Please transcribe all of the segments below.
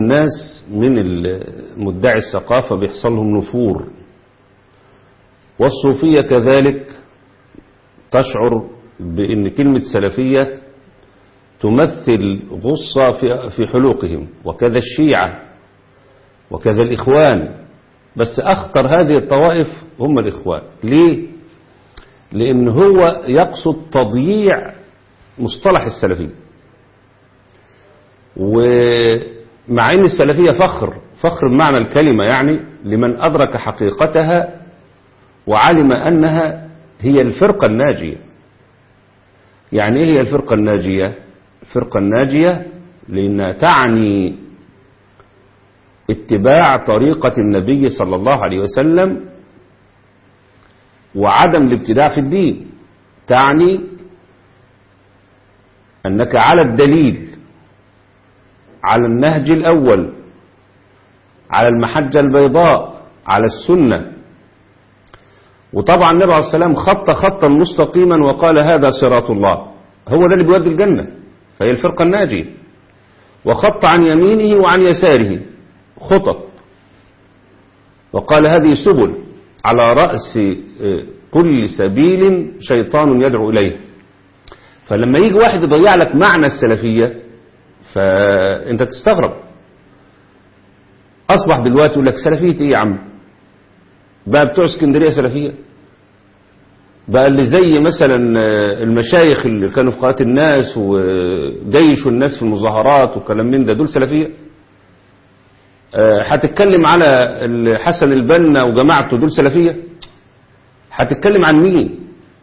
الناس من مدعي الثقافة بيحصل لهم نفور والصوفية كذلك تشعر بأن كلمة سلفية تمثل غصة في في حلوقهم وكذا الشيعة وكذا الإخوان بس أخطر هذه الطوائف هم الإخوان ليه؟ لأن هو يقصد تضييع مصطلح السلفية ومع أن السلفية فخر فخر بمعنى الكلمة يعني لمن أدرك حقيقتها وعلم أنها هي الفرقة الناجية يعني إيه هي الفرقة الناجية الفرقة الناجية لأنها تعني اتباع طريقة النبي صلى الله عليه وسلم وعدم الابتداع في الدين تعني أنك على الدليل على النهج الأول على المحجة البيضاء على السنة وطبعا النبي عليه السلام خط خطا مستقيما وقال هذا صراط الله هو ده اللي بيودي الجنة فهي الفرقة الناجية وخط عن يمينه وعن يساره خطط وقال هذه سبل على رأس كل سبيل شيطان يدعو إليه فلما يجي واحد يضيع لك معنى السلفية فأنت تستغرب أصبح دلوقتي يقول لك سلفية إيه يا عم بقى بتوع اسكندرية سلفية بقى اللي زي مثلا المشايخ اللي كانوا في قناة الناس وجيشوا الناس في المظاهرات وكلام من ده دول سلفية هتتكلم على حسن البنا وجماعته دول سلفية هتتكلم عن مين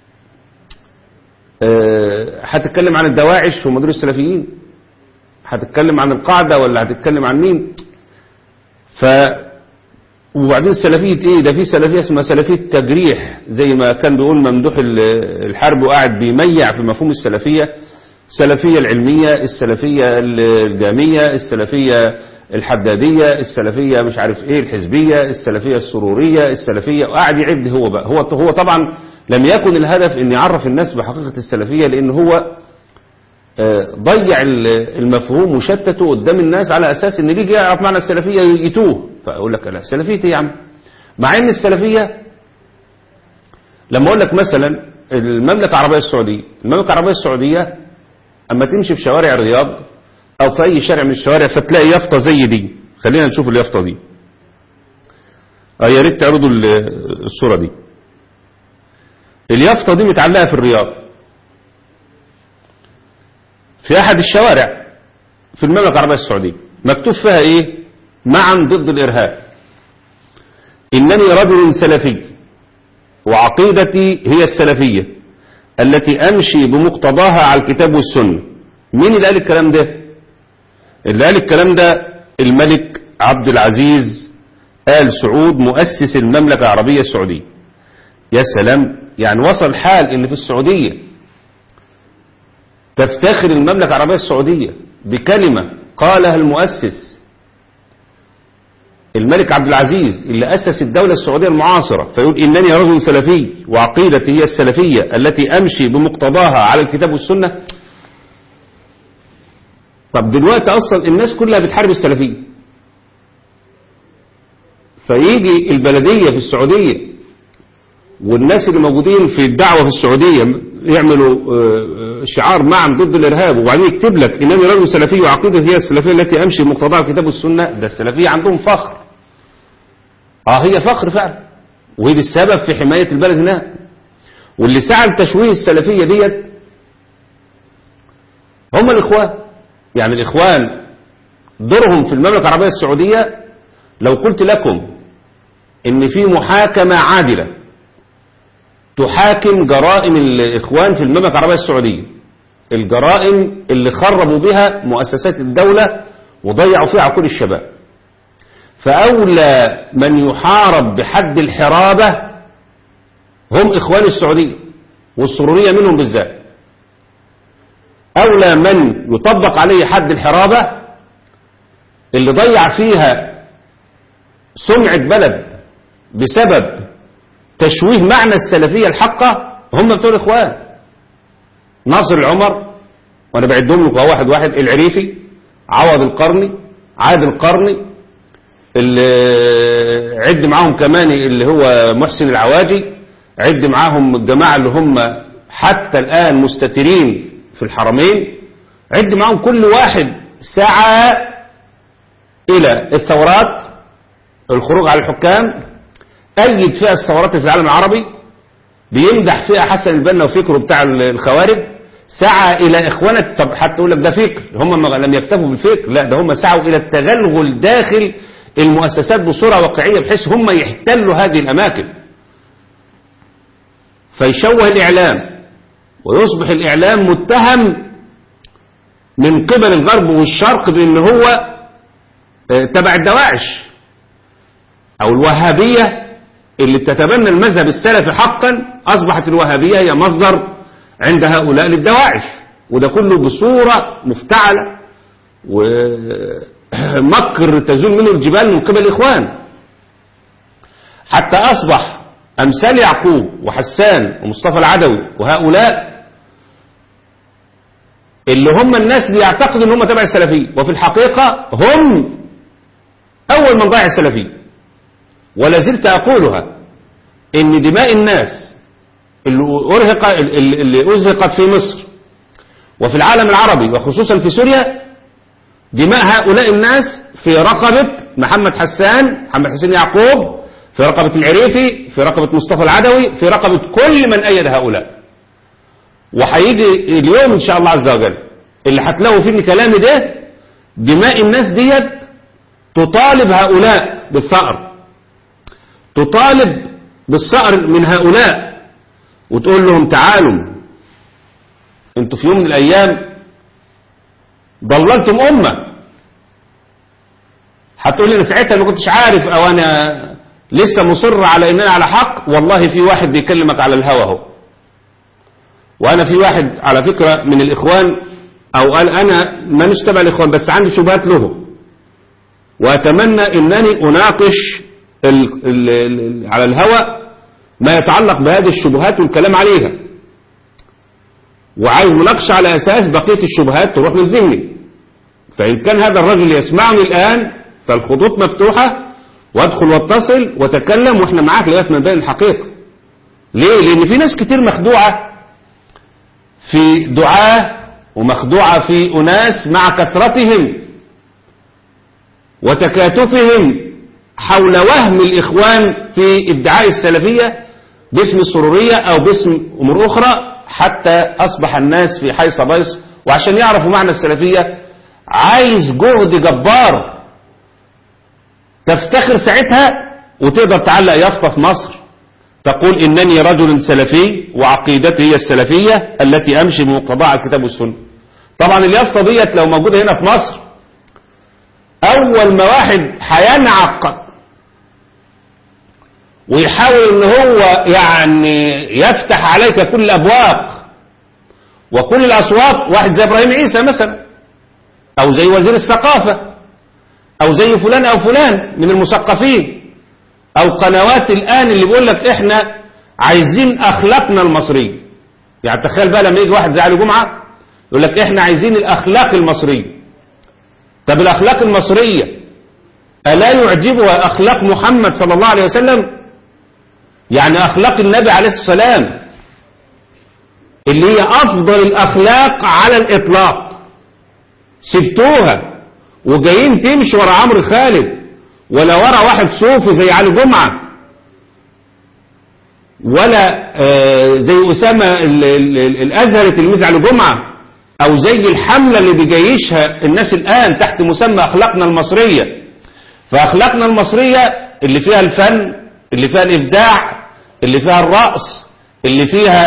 هتتكلم عن الدواعش هم دول السلفيين هتتكلم عن القاعدة ولا هتتكلم عن مين ف وبعدين سلفية ايه ده في سلفية اسمها سلفية تجريح زي ما كان بيقول ممدوح الحرب وقاعد بيميع في مفهوم السلفية السلفية العلمية السلفية الجامية السلفية الحدادية السلفية مش عارف ايه الحزبية السلفية السرورية السلفية وقاعد يعد هو بقى هو هو طبعا لم يكن الهدف ان يعرف الناس بحقيقة السلفية لان هو ضيع المفهوم وشتته قدام الناس على اساس ان يجي يعرف معنى السلفية يتوه فاقول لك لا سلفية ايه يا عم مع ان السلفية لما اقول لك مثلا المملكة العربية السعودية المملكة العربية السعودية اما تمشي في شوارع الرياض او في اي شارع من الشوارع فتلاقي يافطة زي دي خلينا نشوف اليافطة دي اه يا ريت تعرضوا الصورة دي اليافطة دي متعلقة في الرياض في احد الشوارع في المملكة العربية السعودية مكتوب فيها ايه معا ضد الارهاب انني رجل سلفي وعقيدتي هي السلفية التي امشي بمقتضاها على الكتاب والسنة مين اللي قال الكلام ده اللي قال الكلام ده الملك عبد العزيز آل سعود مؤسس المملكة العربية السعودية يا سلام يعني وصل حال ان في السعودية تفتخر المملكة العربية السعودية بكلمة قالها المؤسس الملك عبد العزيز اللي أسس الدولة السعودية المعاصرة فيقول إنني رجل سلفي وعقيدتي هي السلفية التي أمشي بمقتضاها على الكتاب والسنة طب دلوقتي أصلا الناس كلها بتحارب السلفية فيجي البلدية في السعودية والناس اللي موجودين في الدعوة في السعودية يعملوا شعار معا ضد الإرهاب وبعدين يكتب لك إنني رجل سلفي وعقيدتي هي السلفية التي أمشي بمقتضاها الكتاب والسنة ده السلفية عندهم فخر اه هي فخر فعلا وهي السبب في حماية البلد هناك واللي سعى لتشويه السلفية ديت هم الإخوان يعني الإخوان دورهم في المملكة العربية السعودية لو قلت لكم إن في محاكمة عادلة تحاكم جرائم الإخوان في المملكة العربية السعودية الجرائم اللي خربوا بها مؤسسات الدولة وضيعوا فيها عقول الشباب فأولى من يحارب بحد الحرابة هم إخوان السعودية والسرورية منهم بالذات أولى من يطبق عليه حد الحرابة اللي ضيع فيها سمعة بلد بسبب تشويه معنى السلفية الحقة هم بتوع الإخوان ناصر العمر وأنا بعدهم لكم واحد واحد العريفي عوض القرني عاد القرني اللي عد معاهم كمان اللي هو محسن العواجي عد معاهم الجماعة اللي هم حتى الآن مستترين في الحرمين عد معاهم كل واحد سعى إلى الثورات الخروج على الحكام أيد فيها الثورات في العالم العربي بيمدح فيها حسن البنا وفكره بتاع الخوارج سعى إلى إخوانة طب حتى يقول لك ده فكر هم ما لم يكتفوا بالفكر لا ده هم سعوا إلى التغلغل داخل المؤسسات بصورة واقعية بحيث هم يحتلوا هذه الأماكن فيشوه الإعلام ويصبح الإعلام متهم من قبل الغرب والشرق بأن هو تبع الدواعش أو الوهابية اللي بتتبنى المذهب السلفي حقا أصبحت الوهابية هي مصدر عند هؤلاء للدواعش وده كله بصورة مفتعلة ومكر تزول منه الجبال من قبل الإخوان حتى أصبح أمثال يعقوب وحسان ومصطفى العدوي وهؤلاء اللي هم الناس اللي يعتقدوا ان هم تبع السلفية وفي الحقيقة هم أول من ضايع السلفية ولا زلت أقولها إن دماء الناس اللي أرهق اللي أزهقت في مصر وفي العالم العربي وخصوصا في سوريا دماء هؤلاء الناس في رقبة محمد حسان محمد حسين يعقوب في رقبة العريفي في رقبة مصطفى العدوي في رقبة كل من أيد هؤلاء وهيجي اليوم إن شاء الله عز وجل اللي هتلاقوا فيه ان كلامي ده دماء الناس ديت تطالب هؤلاء بالثأر تطالب بالثأر من هؤلاء وتقول لهم تعالوا انتوا في يوم من الأيام ضللتم أمة هتقول لي انا ساعتها ما كنتش عارف او انا لسه مصر على ان انا على حق والله في واحد بيكلمك على الهوى اهو وانا في واحد على فكرة من الاخوان او قال انا مانيش تبع الاخوان بس عندي شبهات له واتمنى انني اناقش ال ال ال على الهوى ما يتعلق بهذه الشبهات والكلام عليها وعايز مناقشة على اساس بقية الشبهات تروح من ذهني فان كان هذا الرجل يسمعني الان فالخطوط مفتوحة وادخل واتصل وتكلم واحنا معاك لغايه ما نبين الحقيقة ليه لان في ناس كتير مخدوعة في دعاه ومخدوعة في أناس مع كثرتهم وتكاتفهم حول وهم الإخوان في ادعاء السلفية باسم السرورية أو باسم أمور أخرى حتى أصبح الناس في حيص بيص وعشان يعرفوا معنى السلفية عايز جهد جبار تفتخر ساعتها وتقدر تعلق يافطة في مصر تقول إنني رجل سلفي وعقيدتي هي السلفية التي أمشي بمقتضاء الكتاب والسنة طبعا اليافطة ديت لو موجودة هنا في مصر أول ما واحد هينعق ويحاول ان هو يعني يفتح عليك كل الأبواب وكل الأسواق واحد زي إبراهيم عيسى مثلا أو زي وزير الثقافة أو زي فلان أو فلان من المثقفين أو قنوات الآن اللي بيقول لك إحنا عايزين أخلاقنا المصرية يعني تخيل بقى لما يجي واحد زي علي جمعة يقول لك إحنا عايزين الأخلاق المصرية طب الأخلاق المصرية ألا يعجبها أخلاق محمد صلى الله عليه وسلم يعني أخلاق النبي عليه الصلاة والسلام اللي هي أفضل الأخلاق على الإطلاق سبتوها وجايين تمشي ورا عمرو خالد ولا ورا واحد صوفي زي علي جمعة ولا آه زي أسامة الأزهري تلميذ علي جمعة أو زي الحملة اللي بيجيشها الناس الآن تحت مسمى أخلاقنا المصرية فأخلاقنا المصرية اللي فيها الفن اللي فيها الإبداع اللي فيها الرأس اللي فيها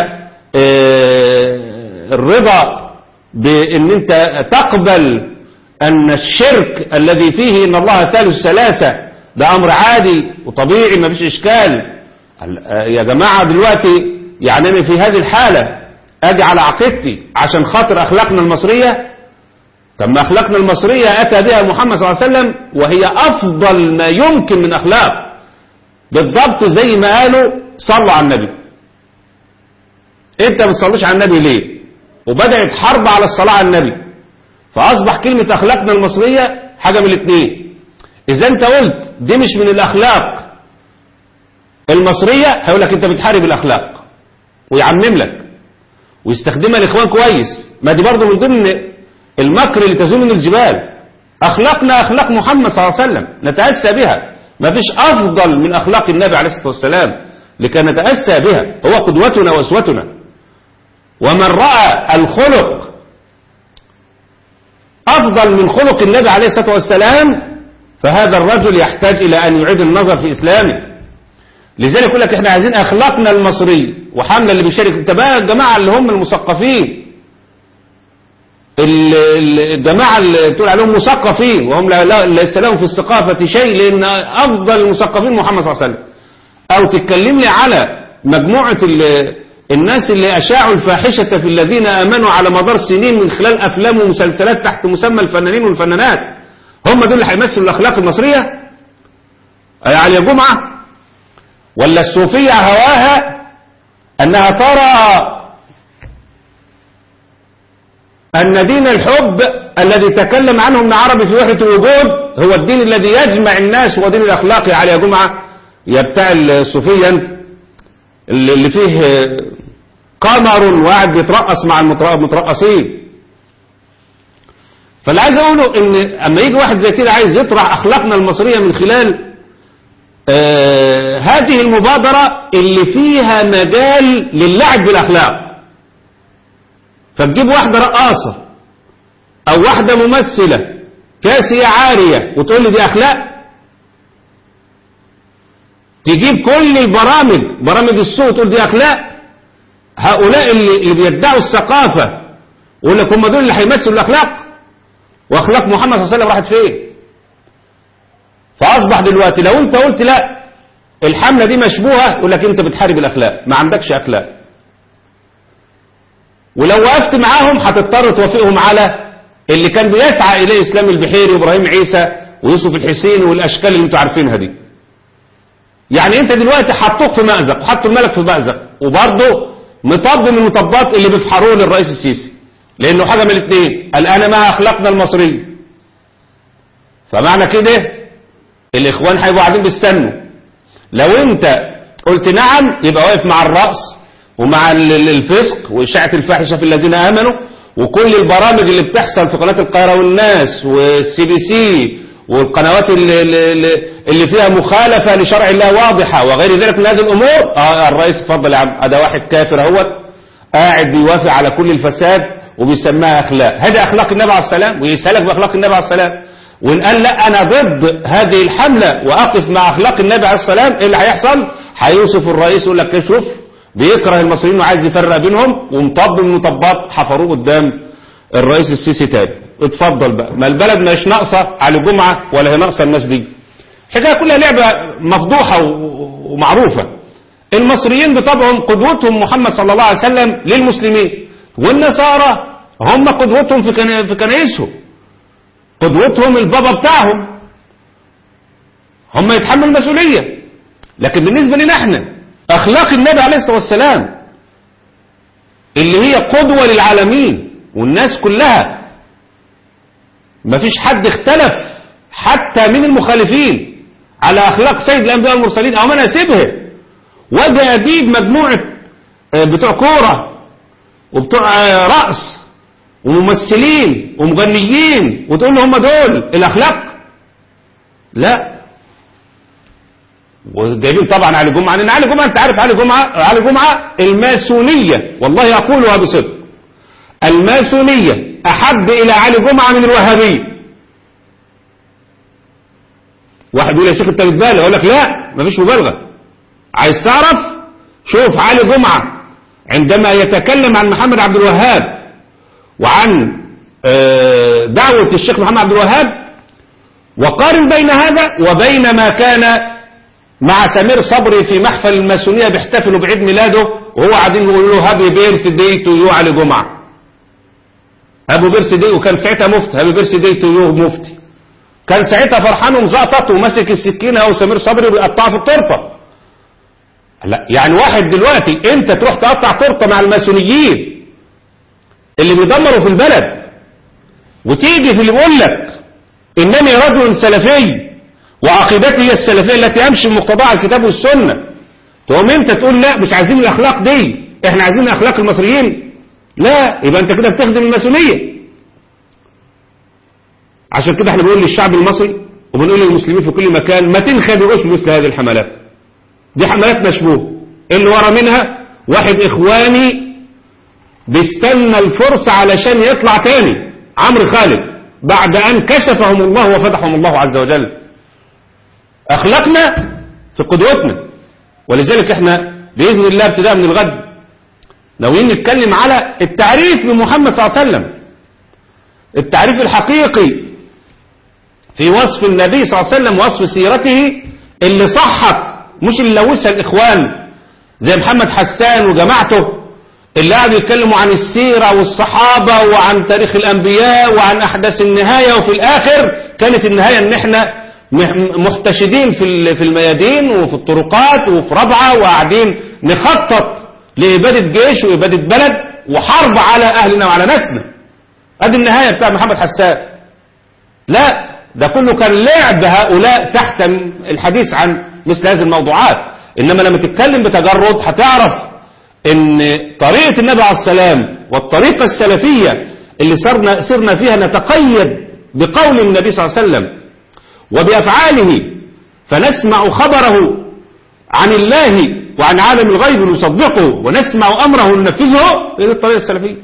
آه الرضا بأن أنت تقبل أن الشرك الذي فيه إن الله ثالث ثلاثة ده أمر عادي وطبيعي ما فيش إشكال يا جماعة دلوقتي يعني أنا في هذه الحالة أجي على عقيدتي عشان خاطر أخلاقنا المصرية طب ما أخلاقنا المصرية أتى بها محمد صلى الله عليه وسلم وهي أفضل ما يمكن من أخلاق بالضبط زي ما قالوا صلوا على النبي أنت ما بتصليش على النبي ليه وبدأت حرب على الصلاة على النبي فأصبح كلمة أخلاقنا المصرية حاجة من الاثنين إذا أنت قلت دي مش من الأخلاق المصرية هيقول لك أنت بتحارب الأخلاق ويعمم لك ويستخدمها الإخوان كويس ما دي برضه من ضمن المكر اللي تزول من الجبال أخلاقنا أخلاق محمد صلى الله عليه وسلم نتأسى بها ما فيش أفضل من أخلاق النبي عليه الصلاة والسلام لكي نتأسى بها هو قدوتنا وأسوتنا ومن رأى الخلق أفضل من خلق النبي عليه الصلاة والسلام فهذا الرجل يحتاج إلى أن يعيد النظر في إسلامه لذلك يقول لك احنا عايزين أخلاقنا المصرية وحملة اللي بيشارك انت بقى الجماعة اللي هم المثقفين ال- ال- الجماعة اللي تقول عليهم مثقفين وهم لا- لا- ليس لهم في الثقافة شيء لأن أفضل المثقفين محمد صلى الله عليه وسلم أو تتكلم لي على مجموعة ال- الناس اللي أشاعوا الفاحشة في الذين آمنوا على مدار سنين من خلال أفلام ومسلسلات تحت مسمى الفنانين والفنانات هم دول اللي هيمثلوا الأخلاق المصرية أي علي جمعة ولا الصوفية هواها أنها ترى أن دين الحب الذي تكلم عنه ابن عربي في وحدة الوجود هو الدين الذي يجمع الناس هو دين الأخلاق يا علي يا جمعة يا بتاع الصوفية أنت اللي اللي فيه قمر وقاعد بيترقص مع المتر- المترقصين فاللي عايز أقوله إن أما يجي واحد زي كده عايز يطرح أخلاقنا المصرية من خلال آه هذه المبادرة اللي فيها مجال للعب بالأخلاق فتجيب واحدة رقاصة أو واحدة ممثلة كاسية عارية وتقول لي دي أخلاق تجيب كل البرامج برامج السوق تقول دي أخلاق هؤلاء اللي, اللي بيدعوا الثقافة يقول لك هم دول اللي هيمثلوا الأخلاق وأخلاق محمد صلى الله عليه وسلم راحت فين فأصبح دلوقتي لو أنت قلت لا الحملة دي مشبوهة يقول لك أنت بتحارب الأخلاق ما عندكش أخلاق ولو وقفت معاهم هتضطر توافقهم على اللي كان بيسعى إليه إسلام البحيري وإبراهيم عيسى ويوسف الحسين والأشكال اللي أنتوا عارفينها دي يعني أنت دلوقتي حطوك في مأزق وحطوا الملك في مأزق وبرضه مطب من المطبات اللي بيفحروه للرئيس السيسي لأنه حاجة من الاثنين قال أنا مع أخلاقنا المصرية فمعنى كده الإخوان هيبقوا قاعدين بيستنوا لو أنت قلت نعم يبقى واقف مع الرأس ومع ال- ال- الفسق وإشاعة الفاحشة في الذين آمنوا وكل البرامج اللي بتحصل في قناة القاهرة والناس والسي بي سي والقنوات اللي, اللي, اللي فيها مخالفة لشرع الله واضحة وغير ذلك من هذه الأمور آه الرئيس اتفضل يا عم ده واحد كافر اهوت قاعد بيوافق على كل الفساد وبيسميها أخلاق هذه أخلاق النبي عليه السلام ويسألك بأخلاق النبي عليه السلام وإن قال لا أنا ضد هذه الحملة وأقف مع أخلاق النبي عليه السلام إيه اللي هيحصل هيوصف الرئيس يقول لك شوف بيكره المصريين وعايز يفرق بينهم ومطب من المطبات حفروه قدام الرئيس السيسي تاني اتفضل بقى ما البلد مش ناقصة على الجمعة ولا هي ناقصة الناس دي الحكاية كلها لعبة مفضوحة و- ومعروفة المصريين بطبعهم قدوتهم محمد صلى الله عليه وسلم للمسلمين والنصارى هم قدوتهم في كنا- في كنائسهم قدوتهم البابا بتاعهم هم يتحملوا المسؤولية لكن بالنسبة لنا احنا أخلاق النبي عليه الصلاة والسلام اللي هي قدوة للعالمين والناس كلها مفيش حد اختلف حتى من المخالفين على أخلاق سيد الأنبياء والمرسلين أو مناسبه وجه أجيب مجموعة آه، بتوع كورة وبتوع آه، رقص وممثلين ومغنيين وتقول له هم دول الأخلاق لا وجايبين طبعا علي جمعة لأن علي جمعة أنت عارف علي جمعة علي جمعة الماسونية والله أقولها بصدق الماسونية أحب إلى علي جمعة من الوهابية واحد يقول يا شيخ أنت بتبالغ أقول لك لا مفيش مبالغة عايز تعرف شوف علي جمعة عندما يتكلم عن محمد عبد الوهاب وعن آه، دعوة الشيخ محمد عبد الوهاب وقارن بين هذا وبين ما كان مع سمير صبري في محفل الماسونية بيحتفلوا بعيد ميلاده وهو قاعدين يقولوا له هابي بيرث داي تو يو علي جمعة هابي بيرث داي وكان ساعتها مفتي هابي بيرث داي تو يو مفتي كان ساعتها فرحان ومزقطط وماسك السكينة هو سمير صبري بيقطعها في التورته لا يعني واحد دلوقتي انت تروح تقطع تورته مع الماسونيين اللي بيدمروا في البلد وتيجي في اللي بيقول لك إنني رجل سلفي وعقيدتي هي السلفية التي أمشي بمقتضاها الكتاب والسنة تقوم أنت تقول لا مش عايزين الأخلاق دي إحنا عايزين أخلاق المصريين لا يبقى أنت كده بتخدم الماسونية عشان كده احنا بنقول للشعب المصري وبنقول للمسلمين في كل مكان ما تنخدعوش مثل هذه الحملات دي حملات مشبوه اللي ورا منها واحد إخواني بيستنى الفرصة علشان يطلع تاني عمرو خالد بعد أن كشفهم الله وفتحهم الله عز وجل أخلاقنا في قدوتنا ولذلك احنا بإذن الله ابتداء من الغد ناويين نتكلم على التعريف بمحمد صلى الله عليه وسلم التعريف الحقيقي في وصف النبي صلى الله عليه وسلم وصف سيرته اللي صحت مش اللي لوثها الإخوان زي محمد حسان وجماعته اللي قعدوا يتكلموا عن السيرة والصحابة وعن تاريخ الأنبياء وعن أحداث النهاية وفي الآخر كانت النهاية إن إحنا محتشدين في في الميادين وفي الطرقات وفي ربعة وقاعدين نخطط لإبادة جيش وإبادة بلد وحرب على أهلنا وعلى ناسنا هذه النهاية بتاع محمد حسان لا ده كله كان لعب هؤلاء تحت الحديث عن مثل هذه الموضوعات إنما لما تتكلم بتجرد هتعرف ان طريقة النبي عليه السلام والطريقة السلفية اللي صرنا سرنا فيها نتقيد بقول النبي صلى الله عليه وسلم وبأفعاله فنسمع خبره عن الله وعن عالم الغيب نصدقه ونسمع أمره ننفذه هذه الطريقة السلفية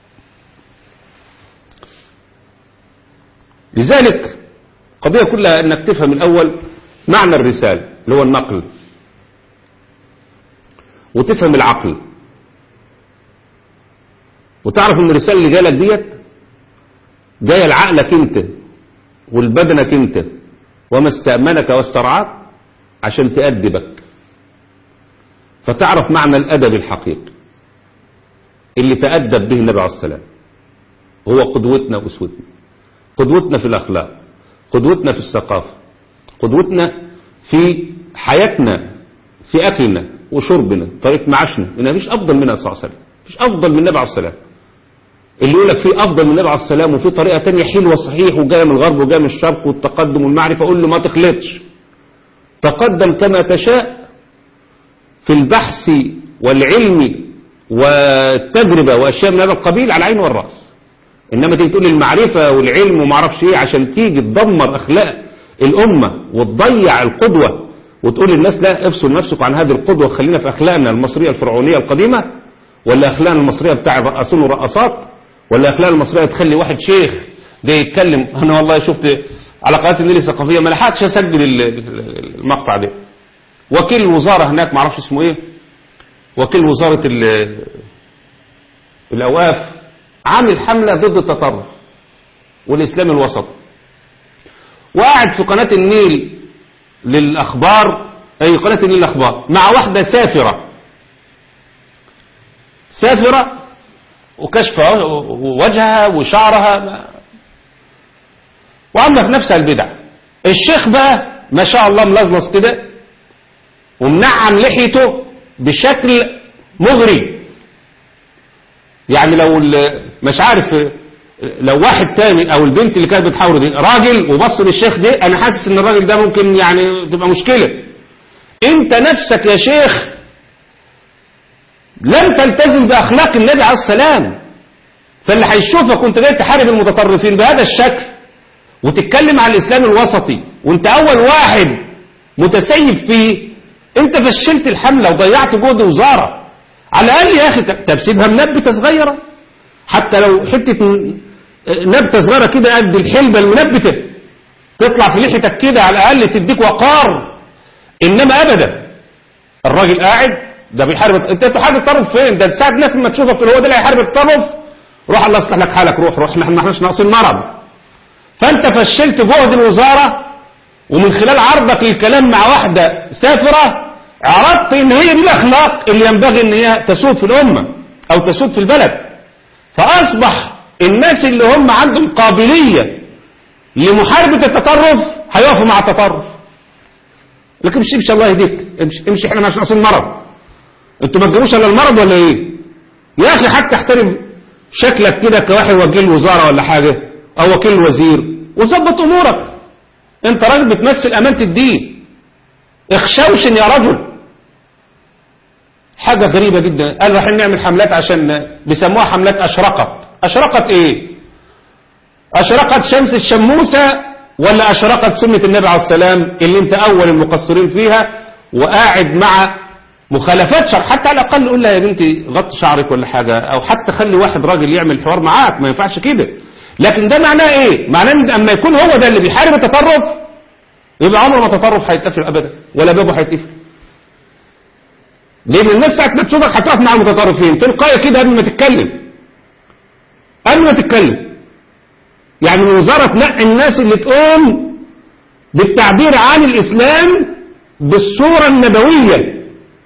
لذلك قضية كلها أنك تفهم الأول معنى الرسالة اللي هو النقل وتفهم العقل وتعرف ان الرسالة اللي جالك ديت جاية لعقلك انت ولبدنك انت وما استأمنك واسترعاك عشان تأدبك فتعرف معنى الأدب الحقيقي اللي تأدب به النبي عليه السلام هو قدوتنا وأسوتنا قدوتنا في الأخلاق قدوتنا في الثقافة قدوتنا في حياتنا في أكلنا وشربنا طريقة معاشنا إن مفيش أفضل منها صلى الله عليه وسلم مفيش أفضل من النبي عليه السلام اللي يقول لك في أفضل من النبي عليه السلام وفي طريقة تانية حلوة صحيح وجاية من الغرب وجاية من الشرق والتقدم والمعرفة أقول له ما تخلطش تقدم كما تشاء في البحث والعلم والتجربة وأشياء من هذا القبيل على العين والرأس إنما تيجي تقول المعرفة والعلم وما اعرفش إيه عشان تيجي تدمر أخلاق الأمة وتضيع القدوة وتقول للناس لا افصل نفسك عن هذه القدوة خلينا في أخلاقنا المصرية الفرعونية القديمة ولا أخلاقنا المصرية بتاع الرقاصين والرقصات ولا أخلاقنا المصرية تخلي واحد شيخ جاي يتكلم أنا والله شفت على قناة النيل الثقافية ما لحقتش أسجل المقطع ده وكيل الوزارة هناك ما اعرفش اسمه إيه وكيل وزارة الأواف عامل حملة ضد التطرف والإسلام الوسط وقاعد في قناة النيل للأخبار أي قناة النيل الأخبار مع واحدة سافرة سافرة وكشف وجهها وشعرها وعاملة في نفسها البدع الشيخ بقى ما شاء الله ملزلص كده ومنعم لحيته بشكل مغري يعني لو مش عارف لو واحد تاني او البنت اللي كانت بتحاور دي راجل وبص للشيخ ده انا حاسس ان الراجل ده ممكن يعني تبقى مشكلة انت نفسك يا شيخ لم تلتزم باخلاق النبي عليه السلام فاللي هيشوفك وانت جاي تحارب المتطرفين بهذا الشكل وتتكلم عن الاسلام الوسطي وانت اول واحد متسيب فيه انت فشلت الحملة وضيعت جهد وزارة على الاقل يا اخي طب سيبها منبتة صغيرة حتى لو حتة نبتة صغيرة كده قد الحلبة المنبتة تطلع في لحيتك كده على الأقل تديك وقار إنما أبدا الراجل قاعد ده بيحارب انت تحارب الطرف فين ده ساعة الناس لما تشوفك تقول هو ده اللي هيحارب الطرف روح الله يصلح لك حالك روح روح احنا ما احناش ناقصين مرض فانت فشلت جهد الوزارة ومن خلال عرضك للكلام مع واحدة سافرة عرضت ان هي دي الاخلاق اللي ينبغي ان هي تسود في الامة او تسود في البلد فاصبح الناس اللي هم عندهم قابلية لمحاربة التطرف هيقفوا مع التطرف لكن امشي امشي الله يهديك امشي امشي احنا مش ناقصين مرض انتوا ما تجيبوش الا المرض ولا ايه يا اخي حتى احترم شكلك كده كواحد وكيل وزارة ولا حاجة او وكيل وزير وظبط امورك انت راجل بتمثل امانة الدين اخشوشن يا رجل حاجة غريبة جدا قال رايحين نعمل حملات عشان بيسموها حملات اشرقت اشرقت ايه اشرقت شمس الشموسة ولا اشرقت سنة النبي عليه السلام اللي انت اول المقصرين فيها وقاعد مع مخالفات شرع حتى على الاقل قول لها يا بنتي غط شعرك ولا حاجة او حتى خلي واحد راجل يعمل حوار معاك ما ينفعش كده لكن ده معناه ايه معناه ان اما يكون هو ده اللي بيحارب التطرف يبقى عمره ما تطرف هيتقفل ابدا ولا بابه هيتقفل لان الناس ساعه ما تشوفك هتقف مع المتطرفين تلقائي كده قبل ما تتكلم قبل ما تتكلم يعني الوزاره تنقي الناس اللي تقوم بالتعبير عن الاسلام بالصوره النبويه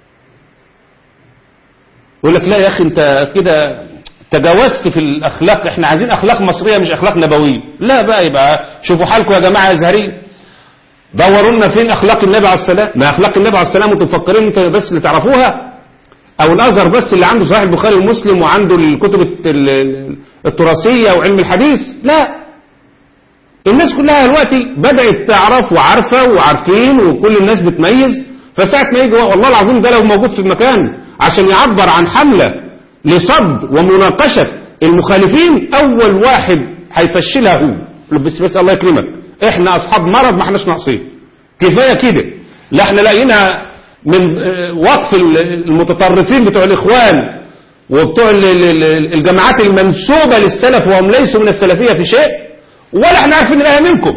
يقول لك لا يا اخي انت كده تجاوزت في الاخلاق احنا عايزين اخلاق مصريه مش اخلاق نبويه لا بقى يبقى شوفوا حالكم يا جماعه يا ازهريين دوروا لنا فين اخلاق النبي عليه السلام ما اخلاق النبي عليه السلام انتم مفكرين انتوا بس اللي تعرفوها او الازهر بس اللي عنده صحيح البخاري ومسلم وعنده الكتب الت- ال- التراثيه وعلم الحديث لا الناس كلها دلوقتي بدات تعرف وعارفه وعارفين وكل الناس بتميز فساعه ما يجي والله العظيم ده لو موجود في المكان عشان يعبر عن حمله لصد ومناقشه المخالفين اول واحد هيفشلها هو بس بس الله يكرمك احنا اصحاب مرض ما احناش ناقصين كفايه كده لا احنا لاقيينها من آه، وقف ال- المتطرفين بتوع الاخوان وبتوع ال- ال- ال- الجماعات المنسوبه للسلف وهم ليسوا من السلفيه في شيء ولا احنا عارفين الايه منكم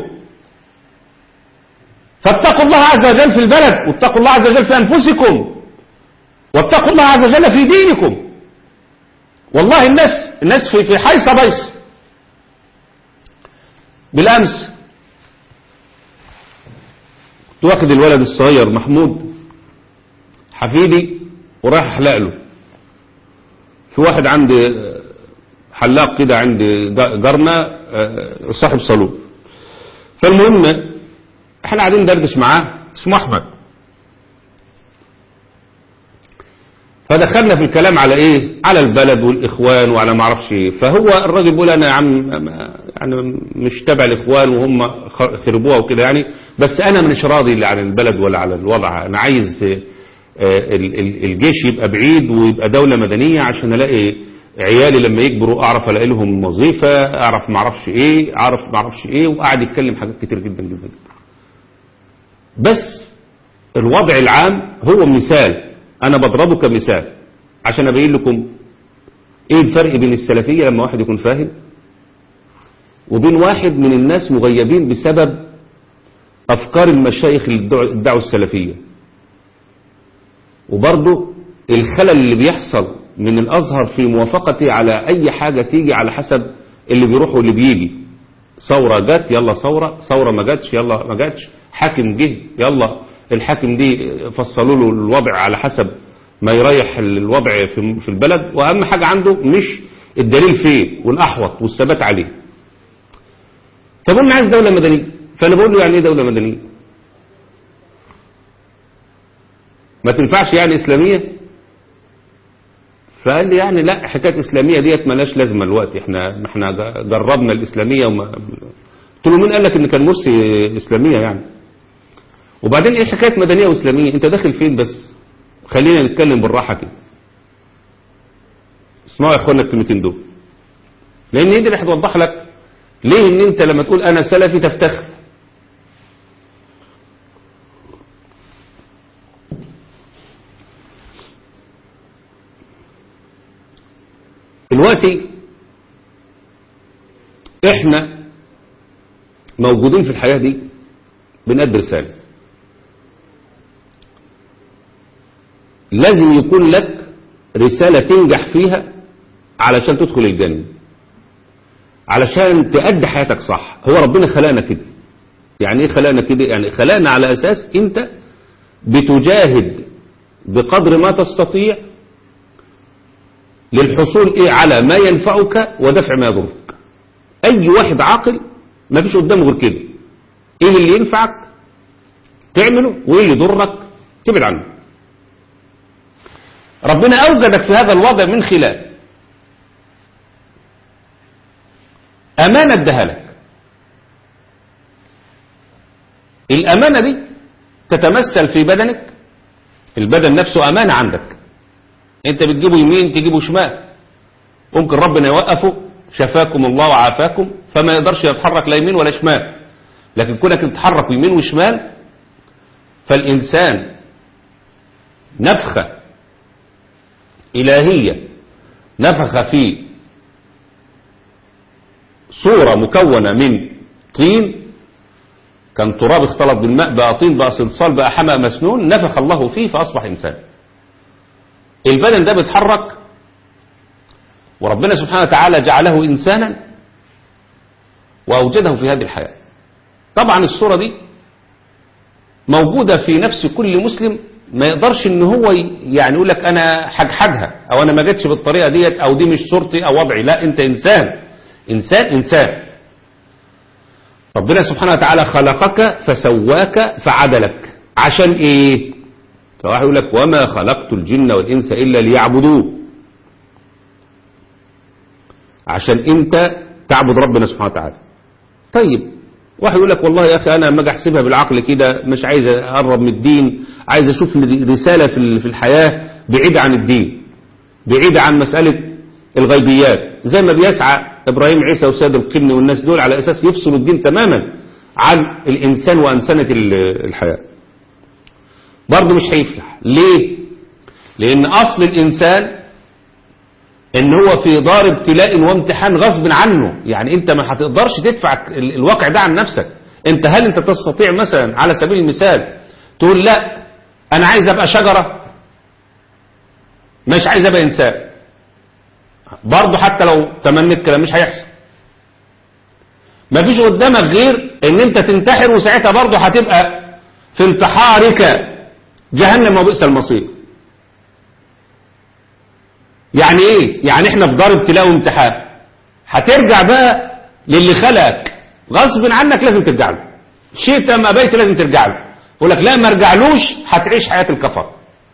فاتقوا الله عز وجل في البلد واتقوا الله عز وجل في انفسكم واتقوا الله عز وجل في دينكم والله الناس الناس في في حيص بيص بالامس كنت واخد الولد الصغير محمود حفيدي ورايح احلق له في واحد عند حلاق كده عند جارنا آه، صاحب صالون فالمهم احنا قاعدين ندردش معاه اسمه احمد فدخلنا في الكلام على ايه على البلد والاخوان وعلى ما اعرفش ايه فهو الراجل بيقول انا يا عم ما- يعني مش تبع الاخوان وهم خ- خربوها وكده يعني بس انا مش راضي لا عن البلد ولا على الوضع انا عايز آه، ال- ال- الجيش يبقى بعيد ويبقى دولة مدنية عشان الاقي عيالي لما يكبروا اعرف الاقي لهم وظيفة اعرف ما اعرفش ايه اعرف ما اعرفش ايه وقعد يتكلم حاجات كتير جدا جدا جدا بس الوضع العام هو مثال انا بضربه كمثال عشان ابين لكم ايه الفرق بين السلفية لما واحد يكون فاهم وبين واحد من الناس مغيبين بسبب افكار المشايخ اللي ادعوا- ادعوا السلفية وبرضه الخلل اللي بيحصل من الازهر في موافقته على اي حاجة تيجي على حسب اللي بيروح واللي بيجي ثورة جت يلا ثورة ثورة ما جاتش يلا ما جاتش حاكم جه يلا الحاكم دي فصلوا له الوضع على حسب ما يريح الوضع في في البلد واهم حاجة عنده مش الدليل فين والاحوط والثبات عليه فبقول انا عايز دولة مدنية فانا بقول له يعني ايه دولة مدنية ما تنفعش يعني اسلامية فقال لي يعني لا حكاية اسلامية ديت ملاش لازمة الوقت احنا احنا جربنا الاسلامية وما قلت له مين قال لك ان كان مرسي اسلامية يعني وبعدين ايه حكاية مدنية واسلامية انت داخل فين بس خلينا نتكلم بالراحة كده اسمعوا يا اخوانا الكلمتين دول لان دي اللي هتوضح لك ليه ان انت لما تقول انا سلفي تفتخر دلوقتي احنا موجودين في الحياة دي بنأدي رسالة لازم يكون لك رسالة تنجح فيها علشان تدخل الجنة علشان تأدي حياتك صح هو ربنا خلقنا كده يعني ايه خلقنا كده يعني خلقنا على اساس انت بتجاهد بقدر ما تستطيع للحصول ايه على ما ينفعك ودفع ما يضرك اي واحد عاقل ما فيش قدامه غير كده ايه اللي ينفعك تعمله وايه اللي يضرك تبعد عنه ربنا اوجدك في هذا الوضع من خلال امانه اداها لك الأمانة دي تتمثل في بدنك البدن نفسه أمانة عندك انت بتجيبه يمين تجيبه شمال ممكن ربنا يوقفه شفاكم الله وعافاكم فما يقدرش يتحرك لا يمين ولا شمال لكن كونك تتحرك يمين وشمال فالإنسان نفخة إلهية نفخ في صورة مكونة من طين كان تراب اختلط بالماء بقى طين بقى صلصال بقى حمى مسنون نفخ الله فيه فأصبح إنسان البدن ده بيتحرك وربنا سبحانه وتعالى جعله إنسانا وأوجده في هذه الحياة طبعا الصورة دي موجودة في نفس كل مسلم ما يقدرش ان هو يعني يقول لك انا حجحجها او انا ما جتش بالطريقة ديت او دي مش صورتي او وضعي لا انت انسان انسان انسان ربنا سبحانه وتعالى خلقك فسواك فعدلك عشان ايه فواحد يقول لك وما خلقت الجن والانس الا ليعبدوه عشان انت تعبد ربنا سبحانه وتعالى طيب واحد يقول لك والله يا اخي انا لما اجي احسبها بالعقل كده مش عايز اقرب من الدين عايز اشوف لي رساله في في الحياه بعيده عن الدين بعيده عن مساله الغيبيات زي ما بيسعى ابراهيم عيسى وسيد القرن والناس دول على اساس يفصلوا الدين تماما عن الانسان وانسنه الحياه برضه مش هيفلح ليه لان اصل الانسان ان هو في دار ابتلاء وامتحان غصب عنه يعني انت ما هتقدرش تدفع الواقع ده عن نفسك انت هل انت تستطيع مثلا على سبيل المثال تقول لا انا عايز ابقى شجرة مش عايز ابقى انسان برضه حتى لو تمنيت كده مش هيحصل مفيش قدامك غير ان انت تنتحر وساعتها برضه هتبقى في انتحارك جهنم وبئس المصير يعني ايه يعني احنا في دار ابتلاء وامتحان هترجع بقى للي خلقك غصب عنك لازم ترجع له شئت ام ابيت لازم ترجع له يقول لك لا ما ارجعلوش هتعيش حياة الكفر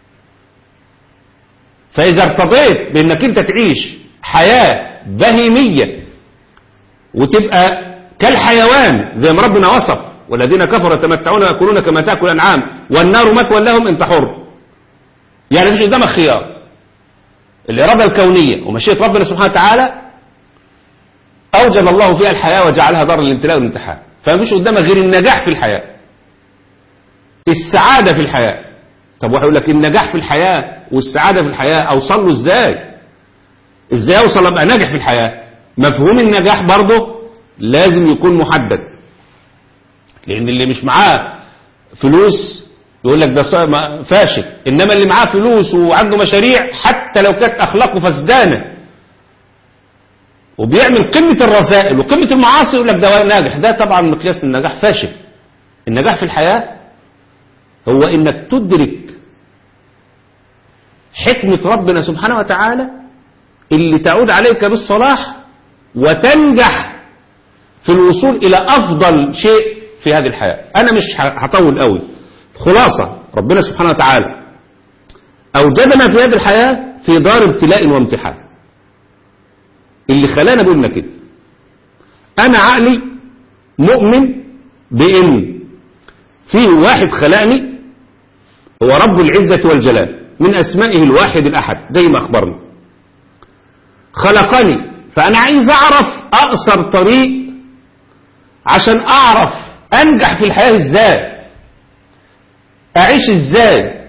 فاذا ارتضيت بانك انت تعيش حياة بهيمية وتبقى كالحيوان زي ما ربنا وصف والذين كفروا يتمتعون ويأكلون كما تأكل الأنعام والنار مثوى لهم انت حر يعني مش قدامك خيار الإرادة الكونية ومشيئة ربنا سبحانه وتعالى أوجب الله فيها الحياة وجعلها دار الابتلاء والامتحان فمش قدامك غير النجاح في الحياة السعادة في الحياة طب واحد يقول لك النجاح في الحياة والسعادة في الحياة أوصل له إزاي إزاي أوصل أبقى ناجح في الحياة مفهوم النجاح برضه لازم يكون محدد لأن اللي مش معاه فلوس يقول لك ده فاشل إنما اللي معاه فلوس وعنده مشاريع حتى لو كانت أخلاقه فسدانة وبيعمل قمة الرذائل وقمة المعاصي يقول لك ده ناجح ده طبعا مقياس النجاح فاشل النجاح في الحياة هو إنك تدرك حكمة ربنا سبحانه وتعالى اللي تعود عليك بالصلاح وتنجح في الوصول إلى أفضل شيء في هذه الحياة أنا مش هطول قوي خلاصة ربنا سبحانه وتعالى أوجدنا في هذه الحياة في دار ابتلاء وامتحان اللي خلانا بقولنا كده أنا عقلي مؤمن بإن في واحد خلقني هو رب العزة والجلال من أسمائه الواحد الأحد زي ما أخبرنا خلقني فأنا عايز أعرف أقصر طريق عشان أعرف أنجح في الحياة إزاي أعيش إزاي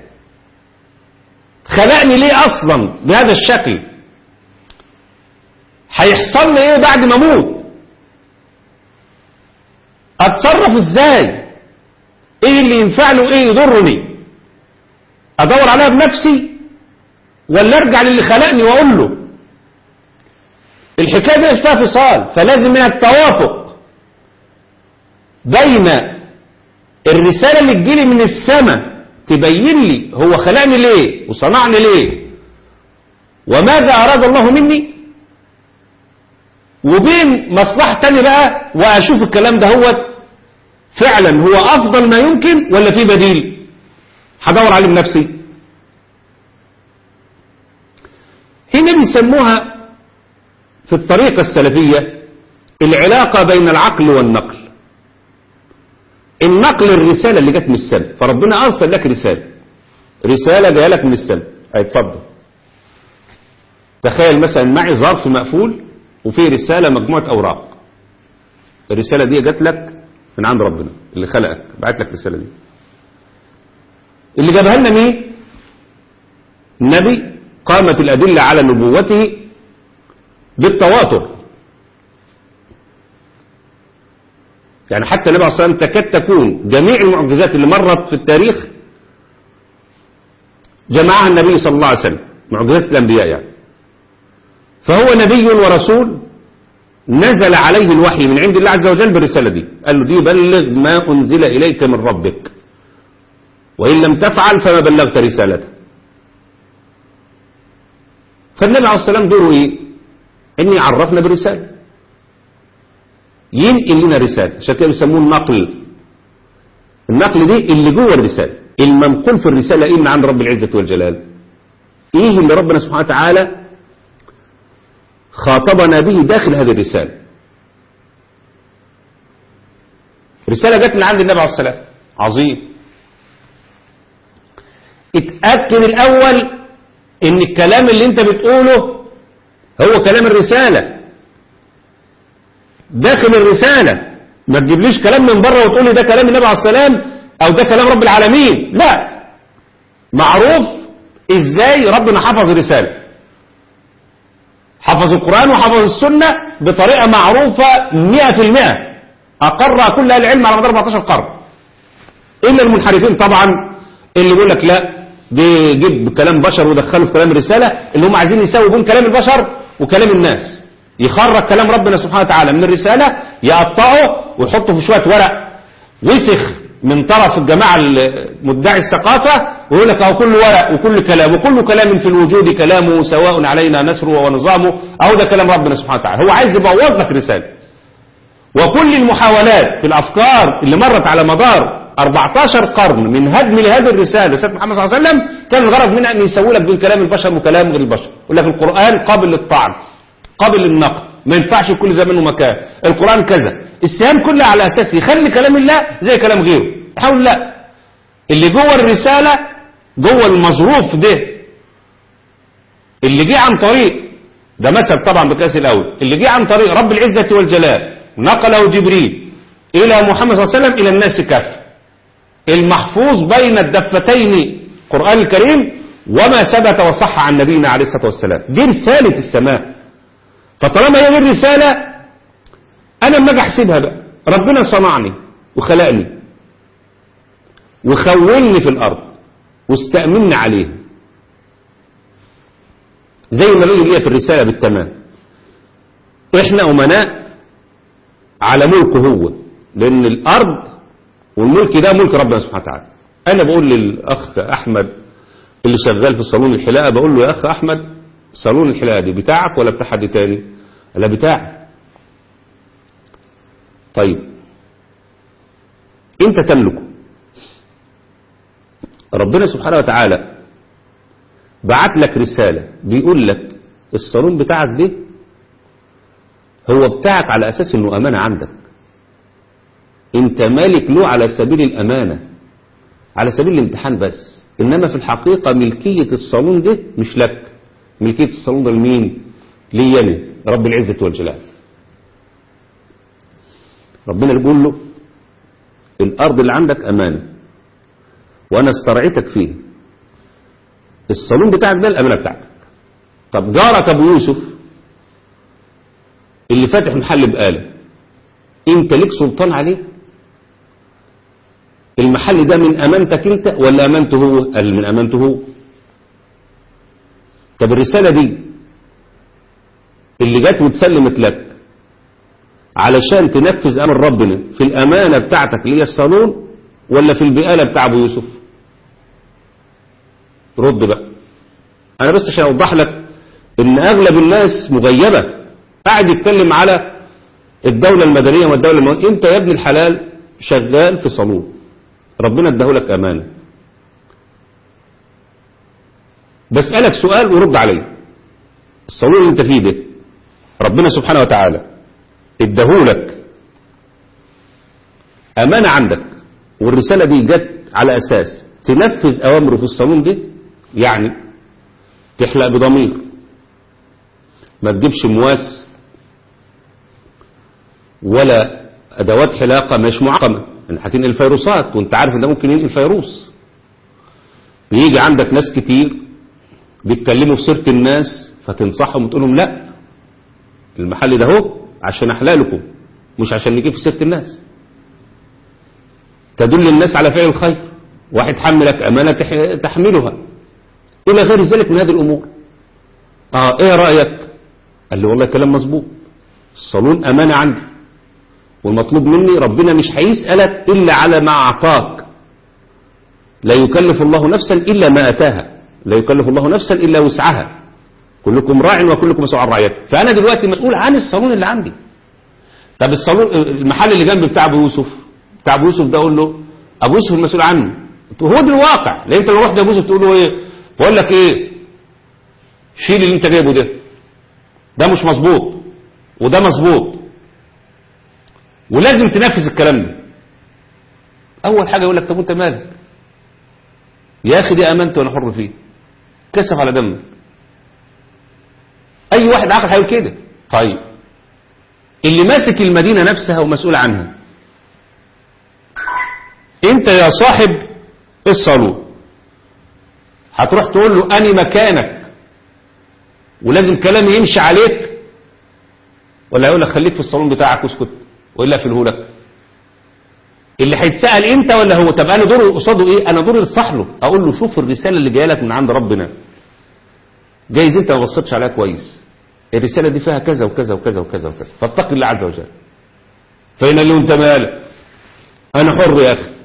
خلقني ليه أصلا بهذا الشكل هيحصل لي إيه بعد ما أموت أتصرف إزاي إيه اللي ينفعني وإيه يضرني أدور عليها بنفسي ولا أرجع للي خلقني وأقول له الحكاية دي فيها فصال فلازم من التوافق بين الرسالة اللي تجيلي من السماء تبين لي هو خلقني ليه وصنعني ليه وماذا أراد الله مني وبين مصلحة تانية بقى وأشوف الكلام ده هو فعلا هو أفضل ما يمكن ولا في بديل هدور عليه بنفسي هنا بيسموها في الطريقة السلفية العلاقة بين العقل والنقل النقل الرسالة اللي جت من السماء فربنا أرسل لك رسالة رسالة جايه لك من السماء اتفضل تخيل مثلا معي ظرف مقفول وفيه رسالة مجموعة أوراق الرسالة دي جات لك من عند ربنا اللي خلقك بعت لك الرسالة دي اللي جابها لنا مين النبي قامت الأدلة على نبوته بالتواتر يعني حتى النبي عليه الصلاة والسلام تكاد تكون جميع المعجزات اللي مرت في التاريخ جمعها النبي صلى الله عليه وسلم معجزات الأنبياء يعني فهو نبي ورسول نزل عليه الوحي من عند الله عز وجل بالرسالة دي قال له دي بلغ ما أنزل إليك من ربك وإن لم تفعل فما بلغت رسالته فالنبي عليه الصلاة والسلام دوره إيه إن يعرفنا برسالة ينقل لنا رسالة عشان كده بيسموه النقل النقل دي اللي جوه الرسالة المنقول في الرسالة إيه من عند رب العزة والجلال إيه اللي ربنا سبحانه وتعالى خاطبنا به داخل هذه الرسالة رسالة جت من عند النبي عليه الصلاة والسلام عظيم اتأكد الأول ان الكلام اللي انت بتقوله هو كلام الرسالة داخل الرسالة ما تجيبليش كلام من بره وتقول لي ده كلام النبي عليه السلام او ده كلام رب العالمين لا معروف ازاي ربنا حفظ الرسالة حفظ القرآن وحفظ السنة بطريقة معروفة مئة في المئة أقرها كل أهل العلم على مدار 14 قرن إلا المنحرفين طبعا اللي يقول لك لا بيجيب كلام بشر ودخله في كلام الرسالة اللي هم عايزين يساووا بين كلام البشر وكلام الناس يخرج كلام ربنا سبحانه وتعالى من الرسالة يقطعه ويحطه في شوية ورق وسخ من طرف الجماعة مدعي الثقافة ويقول لك اهو كل ورق وكل كلام وكل كلام في الوجود كلامه سواء علينا نسره ونظامه أو ده كلام ربنا سبحانه وتعالى هو عايز يبوظ لك رسالة وكل المحاولات في الأفكار اللي مرت على مدار 14 قرن من هدم لهذه الرسالة رسالة محمد صلى الله عليه وسلم كان الغرض منها أن يسوي لك بين كلام البشر وكلام غير البشر يقول لك القرآن قابل للطعن قابل للنقد ما ينفعش في كل زمان ومكان القرآن كذا السهام كلها على أساس يخلي كلام الله زي كلام غيره حاول لا اللي جوه الرسالة جوه المظروف ده اللي جه عن طريق ده مثل طبعا بكاس الأول اللي جه عن طريق رب العزة والجلال نقله جبريل إلى محمد صلى الله عليه وسلم إلى الناس كافة المحفوظ بين الدفتين القرآن الكريم وما ثبت وصح عن نبينا عليه الصلاة والسلام دي رسالة السماء فطالما هي دي الرسالة أنا لما أجي أحسبها بقى ربنا صنعني وخلقني وخولني في الأرض واستأمني عليها زي ما بيجي ليا في الرسالة بالتمام احنا أمناء على ملكه هو لأن الأرض والملك ده ملك ربنا سبحانه وتعالى أنا بقول للأخ أحمد اللي شغال في صالون الحلاقة بقول له يا أخ أحمد صالون الحلاقة دي بتاعك ولا بتاع حد تاني لا بتاعي طيب انت تملكه ربنا سبحانه وتعالى بعت لك رسالة بيقول لك الصالون بتاعك ده هو بتاعك على أساس انه أمانة عندك انت مالك له على سبيل الأمانة على سبيل الامتحان بس إنما في الحقيقة ملكية الصالون ده مش لك ملكية الصالون ده لمين لي أنا رب العزة والجلال ربنا بيقول له الأرض اللي عندك أمانة وأنا استرعيتك فيه الصالون بتاعك ده الأمانة بتاعتك طب جارك أبو يوسف اللي فاتح محل بقالة انت ليك سلطان عليه المحل ده من امانتك انت ولا امانته هو قال من امانته هو طب الرسالة دي اللي جت واتسلمت لك علشان تنفذ امر ربنا في الامانة بتاعتك اللي هي الصالون ولا في البقالة بتاع ابو يوسف رد بقى انا بس عشان اوضح لك ان اغلب الناس مغيبة قاعد يتكلم على الدولة المدنية والدولة المدنية انت يا ابن الحلال شغال في صالون ربنا اداهولك امانة بسألك سؤال ورد عليه الصالون اللي انت فيه ده ربنا سبحانه وتعالى اداهولك امانة عندك والرسالة دي جت على أساس تنفذ أوامره في الصالون دي يعني تحلق بضمير ما تجيبش مواس ولا أدوات حلاقة مش معقمة يعني هتنقل الفيروسات وانت عارف ان ده ممكن ينقل فيروس بيجي عندك ناس كتير بيتكلموا في سيرة الناس فتنصحهم وتقول لهم لا المحل ده هو عشان احلق لكم مش عشان نجيب في سيرة الناس تدل الناس على فعل الخير واحد حملك أمانة تح- تحملها إلى غير ذلك من هذه الأمور آه إيه رأيك قال لي والله كلام مظبوط الصالون أمانة عندي والمطلوب مني ربنا مش هيسألك إلا على ما أعطاك لا يكلف الله نفسا إلا ما أتاها لا يكلف الله نفسا إلا وسعها كلكم راع وكلكم مسؤول عن رعيته فأنا دلوقتي مسؤول عن الصالون اللي عندي طب الصالون المحل اللي جنبي بتاع أبو يوسف بتاع أبو يوسف ده أقول له أبو يوسف المسؤول عنه هو ده الواقع لأن أنت لو رحت أبو يوسف تقول له إيه بقول لك إيه شيل اللي أنت جايبه ده ده مش مظبوط وده مظبوط ولازم تنفذ الكلام ده اول حاجه يقول لك طب وانت مالك يا اخي دي امانتي وانا حر فيه كسف على دمك اي واحد عاقل هيقول كده طيب اللي ماسك المدينه نفسها ومسؤول عنها انت يا صاحب الصالون هتروح تقول له اني مكانك ولازم كلامي يمشي عليك ولا يقول لك خليك في الصالون بتاعك واسكت والا اقفله لك اللي هيتسال انت ولا هو طب انا دوري قصاده ايه انا دوري انصح له اقول له شوف الرساله اللي جايه لك من عند ربنا جايز انت ما بصيتش عليها كويس الرساله دي فيها كذا وكذا وكذا وكذا وكذا فاتق الله عز وجل فإن له انت مالك انا حر يا اخي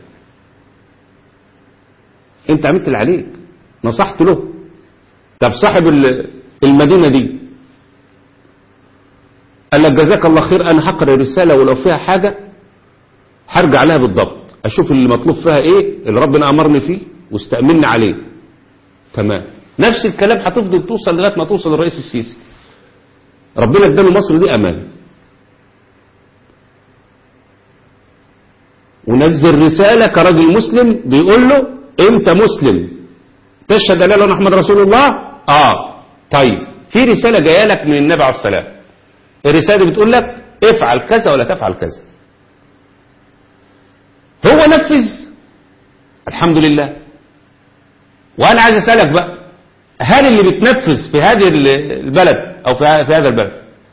انت عملت اللي عليك نصحت له طب صاحب ال- المدينه دي قال لك جزاك الله خير انا هقرا الرساله ولو فيها حاجه هرجع لها بالضبط اشوف اللي مطلوب فيها ايه اللي ربنا امرني فيه واستأمني عليه تمام نفس الكلام هتفضل توصل لغايه ما توصل للرئيس السيسي ربنا اداله مصر دي امان ونزل رساله كراجل مسلم بيقول له انت مسلم تشهد ان لا اله الا الله محمد رسول الله اه طيب في رساله جايه لك من النبي عليه السلام الرسالة دي بتقول لك افعل كذا ولا تفعل كذا هو نفذ الحمد لله وانا عايز اسالك بقى هل اللي بتنفذ في هذه البلد او في في هذا البلد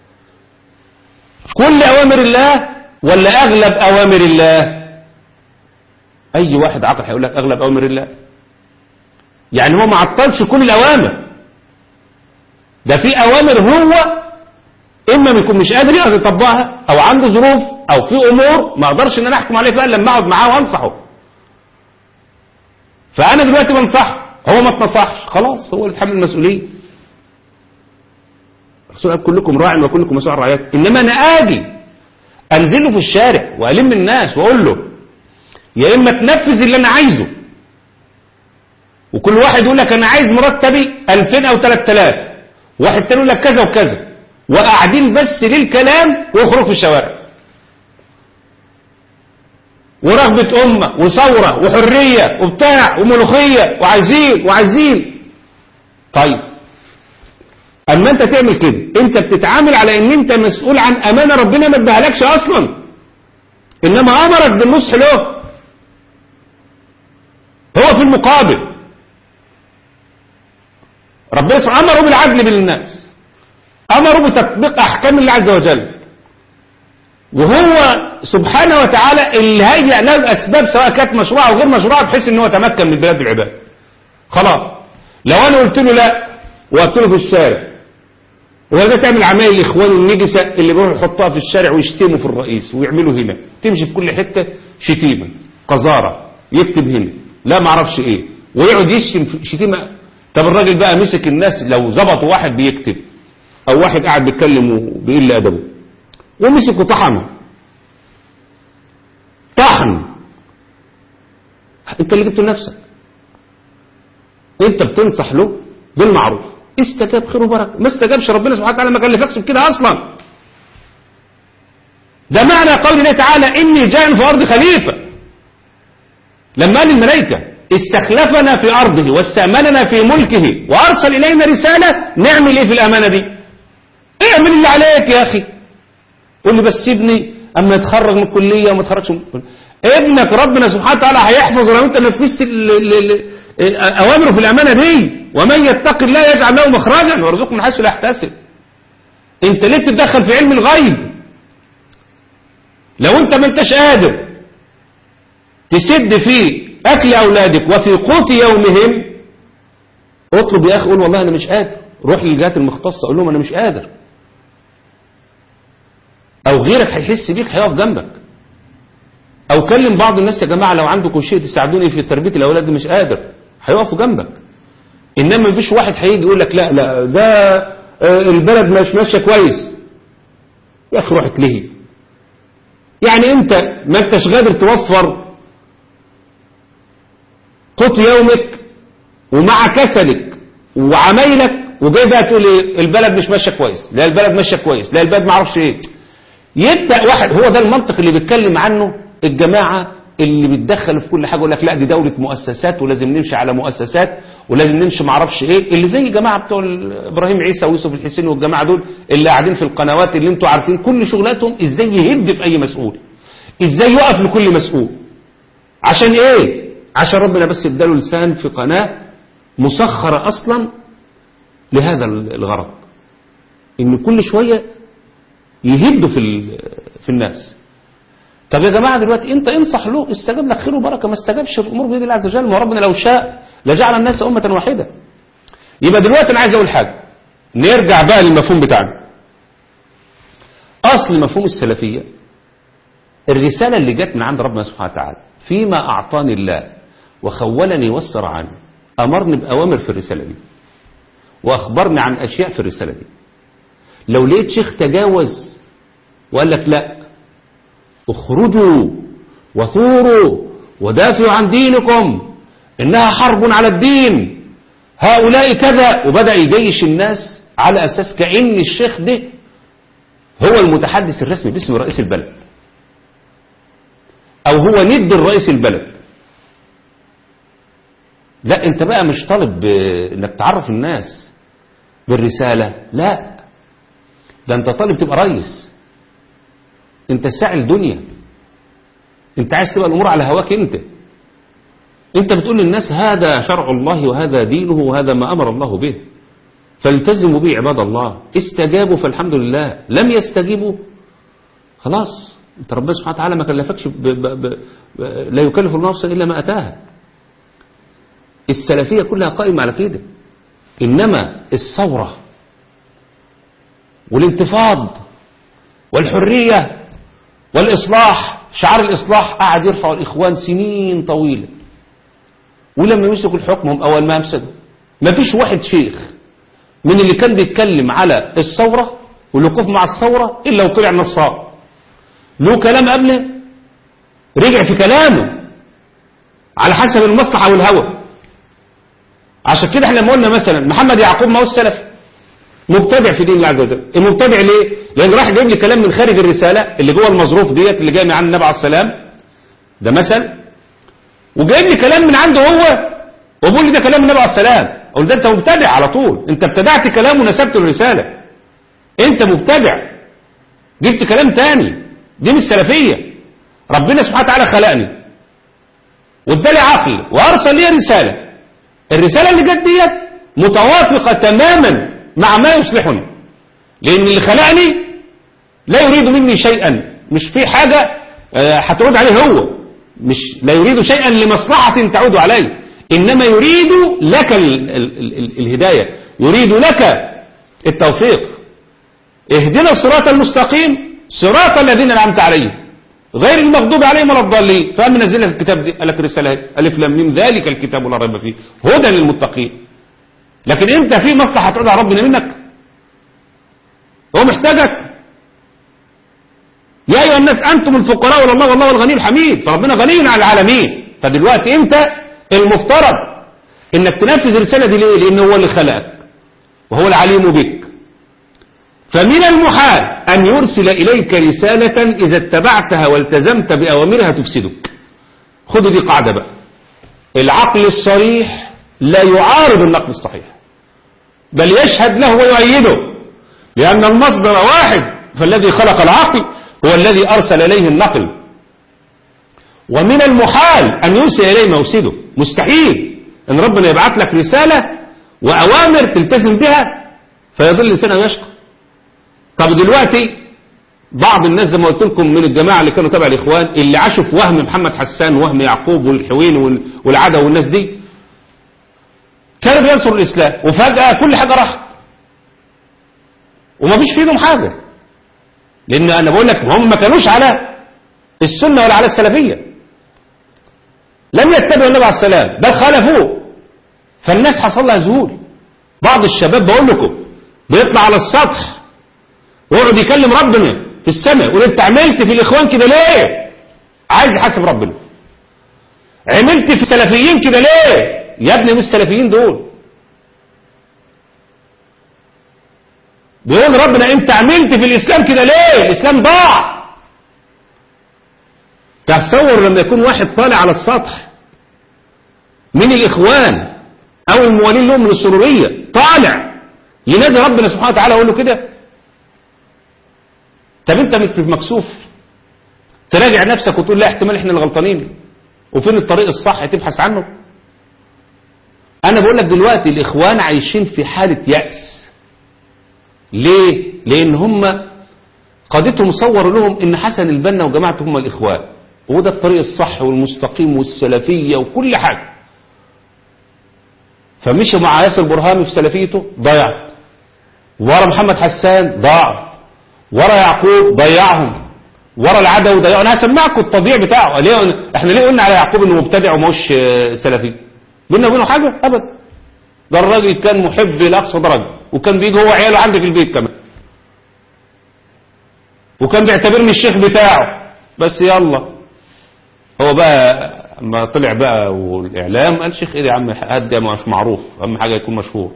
كل اوامر الله ولا اغلب اوامر الله اي واحد عاقل هيقول لك اغلب اوامر الله يعني هو ما عطلش كل الاوامر ده في اوامر هو اما ما يكون مش قادر يقدر يطبقها او عنده ظروف او في امور ما اقدرش ان انا احكم عليه فيها إلا لما اقعد معاه وانصحه فانا دلوقتي بنصحه هو ما اتنصحش خلاص هو اللي يتحمل المسؤوليه الرسول قال كلكم راع وكلكم مسؤول عن رعيته انما انا اجي انزله في الشارع والم الناس واقول له يا اما تنفذ اللي انا عايزه وكل واحد يقول لك انا عايز مرتبي 2000 او 3000 واحد تاني يقول لك كذا وكذا وقاعدين بس للكلام ويخرجوا في الشوارع ورغبة أمة وثورة وحرية وبتاع وملوخية وعايزين وعايزين طيب أما أنت تعمل كده أنت بتتعامل على أن أنت مسؤول عن أمانة ربنا ما ادهالكش أصلا إنما أمرك بالنصح له هو في المقابل ربنا سبحانه أمره بالعدل بين الناس أمروا بتطبيق أحكام الله عز وجل وهو سبحانه وتعالى اللي هيجي له الأسباب سواء كانت مشروعة أو غير مشروعة بحيث أن هو يتمكن من بلاد العباد خلاص لو أنا قلت له لا وقفت له في الشارع وهذا تعمل عمايل الإخوان النجسة اللي بيروحوا يحطوها في الشارع ويشتموا في الرئيس ويعملوا هنا تمشي في كل حتة شتيمة قذارة يكتب هنا لا معرفش ايه ويقعد يشتم شتيمة طب الراجل بقى مسك الناس لو ظبطوا واحد بيكتب او واحد قاعد بيتكلم وبيقل ادبه ومسك وطحنه طحن انت اللي جبته لنفسك انت بتنصح له بالمعروف استجاب خير وبركه ما استجابش ربنا سبحانه وتعالى ما كلفكش بكده اصلا ده معنى قول الله تعالى اني جاعل في الارض خليفه لما قال الملائكة استخلفنا في أرضه واستأمننا في ملكه وأرسل إلينا رسالة نعمل إيه في الأمانة دي اعمل اللي عليك يا أخي قول لي بس ابني أما يتخرج من الكلية وما يتخرجش من الكلية ابنك ربنا سبحانه وتعالى هيحفظ لو انت نفذت ال- ال- ال- اوامره في الامانه دي ومن يتق الله يجعل له مخرجا ويرزقه من حيث لا يحتسب انت ليه بتتدخل في علم الغيب لو انت ما انتش قادر تسد في اكل اولادك وفي قوت يومهم اطلب يا اخي قول والله انا مش قادر روح للجهات المختصه قول لهم انا مش قادر او غيرك هيحس بيك هيقف جنبك او كلم بعض الناس يا جماعه لو عندكم شيء تساعدوني في تربيه الاولاد دي مش قادر هيقفوا جنبك انما مفيش واحد هيجي يقول لك لا لا ده آه، البلد مش ماشيه كويس يا اخي روح اتلهي يعني انت ما انتش قادر توفر قوت يومك ومع كسلك وعمايلك وجاي بقى تقول ايه البلد مش ماشيه كويس لا البلد ماشيه كويس لا البلد ما اعرفش ايه يبدا واحد هو ده المنطق اللي بيتكلم عنه الجماعه اللي بيتدخلوا في كل حاجه يقول لك لا دي دوله مؤسسات ولازم نمشي على مؤسسات ولازم نمشي ما اعرفش ايه اللي زي الجماعه بتوع ال- ابراهيم عيسى ويوسف الحسين والجماعه دول اللي قاعدين في القنوات اللي انتوا عارفين كل شغلاتهم ازاي يهد في اي مسؤول ازاي يقف لكل مسؤول عشان ايه عشان ربنا بس اداله لسان في قناه مسخره اصلا لهذا الغرض ان كل شويه يهدوا في ال- في الناس طب يا جماعه دلوقتي انت انصح له استجاب لك خير وبركه ما استجابش الامور بيد الله عز وجل ما ربنا لو شاء لجعل الناس امه واحده يبقى دلوقتي انا عايز اقول حاجه نرجع بقى للمفهوم بتاعنا اصل مفهوم السلفيه الرساله اللي جت من عند ربنا سبحانه وتعالى فيما اعطاني الله وخولني وسر عني امرني باوامر في الرساله دي واخبرني عن اشياء في الرساله دي لو لقيت شيخ تجاوز وقال لك لا اخرجوا وثوروا ودافعوا عن دينكم انها حرب على الدين هؤلاء كذا وبدأ يجيش الناس على اساس كأن الشيخ ده هو المتحدث الرسمي باسم رئيس البلد او هو ند الرئيس البلد لا انت بقى مش طالب ب- انك تعرف الناس بالرسالة لا ده انت طالب تبقى رئيس انت الساعي الدنيا انت عايز تبقى الامور على هواك انت انت بتقول للناس هذا شرع الله وهذا دينه وهذا ما امر الله به فالتزموا به عباد الله استجابوا فالحمد لله لم يستجيبوا خلاص انت ربنا سبحانه وتعالى ما كلفكش ب ب ب ب لا يكلف الله نفسا الا ما اتاها السلفيه كلها قائمه على كده انما الثوره والانتفاض والحريه والاصلاح شعار الاصلاح قعد يرفع الاخوان سنين طويله ولما مسكوا الحكم هم اول ما امسكوا ما فيش واحد شيخ من اللي كان بيتكلم على الثوره والوقوف مع الثوره الا وطلع نصاب له كلام قبله رجع في كلامه على حسب المصلحه والهوى عشان كده احنا لما قلنا مثلا محمد يعقوب ما هو السلفي مبتدع في دين الله عز وجل المبتدع ليه لان راح جايب لي كلام من خارج الرساله اللي جوه المظروف ديت اللي جاي من عند النبي عليه السلام ده مثل وجايب لي كلام من عنده هو وبقول لي ده كلام النبي عليه السلام اقول ده انت مبتدع على طول انت ابتدعت كلام ونسبته للرساله انت مبتدع جبت كلام تاني دي مش سلفيه ربنا سبحانه وتعالى خلقني وادالي عقل وارسل لي رساله الرساله اللي جت ديت متوافقه تماما مع ما يصلحني لان اللي خلقني لا يريد مني شيئا مش في حاجه آه، هتعود عليه هو مش لا يريد شيئا لمصلحه تعود عليه انما يريد لك ال ال ال الهدايه يريد لك التوفيق اهدنا الصراط المستقيم صراط الذين انعمت عليهم غير المغضوب عليهم ولا الضالين فأما نزل لك الكتاب دي قال لك رسالة اهي، ألف لام ميم ذلك الكتاب لا ريب فيه هدى للمتقين لكن انت في مصلحة تعود على ربنا منك هو محتاجك يا أيها الناس أنتم الفقراء إلى الله والله الغني الحميد فربنا غني على العالمين فدلوقتي أنت المفترض إنك تنفذ الرسالة دي ليه؟ لأن هو اللي خلقك وهو العليم بك فمن المحال أن يرسل إليك رسالة إذا اتبعتها والتزمت بأوامرها تفسدك خذوا دي قاعدة بقى العقل الصريح لا يعارض النقل الصحيح بل يشهد له ويؤيده لأن المصدر واحد فالذي خلق العقل هو الذي أرسل إليه النقل ومن المحال أن يرسل إليه موسده مستحيل أن ربنا يبعث لك رسالة وأوامر تلتزم بها فيضل لسانه ويشقى طب دلوقتي بعض الناس زي ما قلت لكم من الجماعة اللي كانوا تبع الإخوان اللي عاشوا في وهم محمد حسان وهم يعقوب والحوين وال- والعدا والناس دي كانوا بينصروا الإسلام وفجأة كل حاجة راحت وما فيش في ايدهم حاجة لأن أنا بقول لك هم ما كانوش على السنة ولا على السلفية لم يتبعوا النبي عليه السلام بل خالفوه فالناس حصل لها ذهول بعض الشباب بقول لكم بيطلع على السطح ويقعد يكلم ربنا في السماء يقول انت عملت في الاخوان كده ليه عايز يحاسب ربنا عملت في السلفيين كده ليه يا ابني مش السلفيين دول بيقول ربنا انت عملت في الاسلام كده ليه الاسلام ضاع تصور لما يكون واحد طالع على السطح من الاخوان او الموالين لهم من السروريه طالع ينادي ربنا سبحانه وتعالى ويقول له كده طب انت مت- مكسوف تراجع نفسك وتقول لا احتمال احنا اللي غلطانين وفين الطريق الصح تبحث عنه انا بقول لك دلوقتي الاخوان عايشين في حالة يأس ليه لان هم قادتهم صوروا لهم ان حسن البنا وجماعته هم الاخوان وده الطريق الصح والمستقيم والسلفية وكل حاجة فمشي مع ياسر برهامي في سلفيته ضيعت ورا محمد حسان ضاع ورا يعقوب ضيعهم ورا العدوي ضيعوا انا هسمعكم التضييع بتاعه ليه احنا ليه قلنا على يعقوب انه مبتدع ومش آه، سلفي بينا وبينه حاجه ابدا ده الراجل كان محب لاقصى درجه وكان بيجي هو عياله عندي في البيت كمان وكان بيعتبرني الشيخ بتاعه بس يلا هو بقى اما طلع بقى والاعلام قال شيخ ايه يا عم هات ده مش معروف اهم حاجه يكون مشهور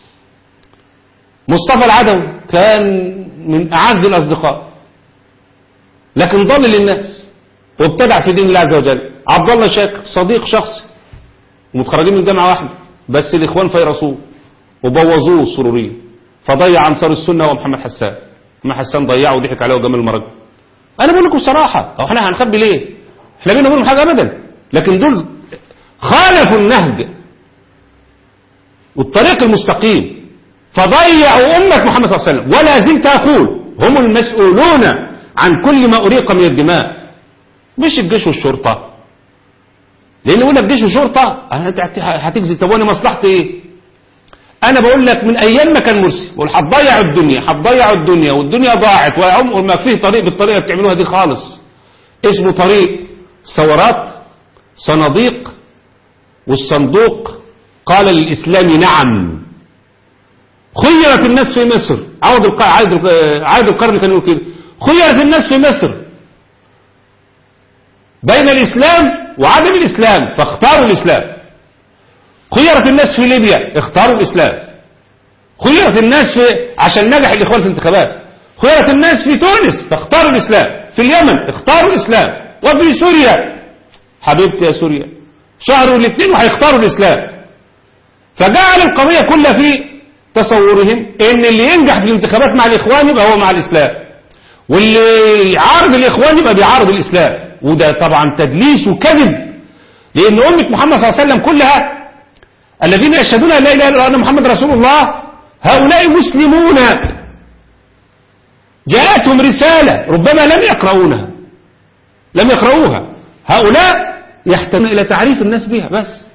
مصطفى العدوي كان من اعز الاصدقاء لكن ضل للناس وابتدع في دين الله عز وجل عبد الله شاكر صديق شخصي ومتخرجين من جامعه واحده بس الاخوان فيرسوه وبوظوه السروريه فضيع انصار السنه هو محمد حسان محمد حسان ضيعه وضحك عليه وجمال المرج انا بقول لكم بصراحه هو احنا هنخبي ليه احنا بينا وبينهم حاجه ابدا لكن دول خالفوا النهج والطريق المستقيم فضيعوا أمة محمد صلى الله عليه وسلم ولا زلت أقول هم المسؤولون عن كل ما أريق من الدماء مش الجيش والشرطة لأن يقول لك جيش وشرطة أنت هت- هتجزي طب وأنا مصلحتي إيه؟ أنا بقول لك من أيام ما كان مرسي بقول هتضيعوا الدنيا هتضيعوا الدنيا والدنيا ضاعت وعمر ما فيه طريق بالطريقة اللي بتعملوها دي خالص اسمه طريق ثورات صناديق والصندوق قال للإسلام نعم خيرت الناس في مصر عود الق... عايد الق- عايد القرن كان يقول كده خيرت الناس في مصر بين الإسلام وعدم الإسلام فاختاروا الإسلام خيرت الناس في ليبيا اختاروا الإسلام خيرت الناس في عشان نجح الإخوان في الانتخابات خيرت الناس في تونس فاختاروا الإسلام في اليمن اختاروا الإسلام وفي سوريا حبيبتي يا سوريا شهر والاثنين وهيختاروا الإسلام فجعل القضية كلها في تصورهم ان اللي ينجح في الانتخابات مع الاخوان يبقى هو مع الاسلام واللي يعارض الاخوان يبقى بيعارض الاسلام وده طبعا تدليس وكذب لان امه محمد صلى الله عليه وسلم كلها الذين يشهدون ان لا اله الا الله ان محمد رسول الله هؤلاء مسلمون جاءتهم رساله ربما لم يقرؤونها لم يقرؤوها هؤلاء يحتاجون الى تعريف الناس بها بس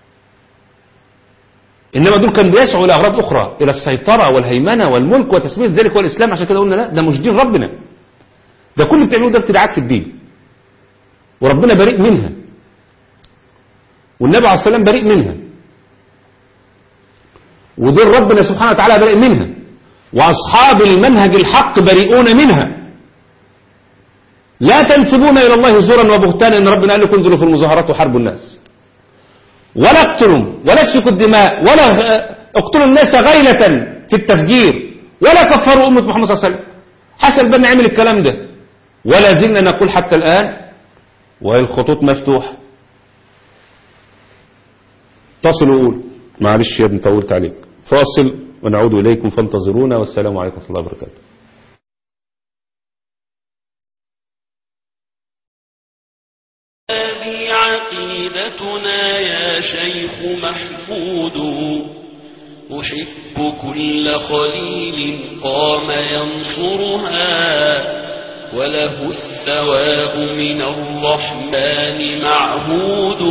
إنما دول كانوا بيسعوا إلى أغراض أخرى إلى السيطرة والهيمنة والملك وتثبيت ذلك هو الإسلام عشان كده قلنا لا ده مش دين ربنا ده كل اللي بتعملوه ده ابتداعات في الدين وربنا بريء منها والنبي عليه الصلاة والسلام بريء منها ودين ربنا سبحانه وتعالى بريء منها وأصحاب المنهج الحق بريئون منها لا تنسبون إلى الله زورا وبهتانا إن ربنا قال لكم انزلوا في المظاهرات وحاربوا الناس ولا اقتلوا ولا اسفكوا الدماء ولا اقتلوا الناس غيلة في التفجير ولا كفروا أمة محمد صلى الله عليه وسلم حسن بن عمل الكلام ده ولا زلنا نقول حتى الآن والخطوط مفتوحة اتصلوا وقولوا معلش يا ابني طولت عليك فاصل ونعود إليكم فانتظرونا والسلام عليكم ورحمة الله وبركاته هذه عقيدتنا يا شيخ محمود أحب كل خليل قام ينصرها وله الثواب من الرحمن معهود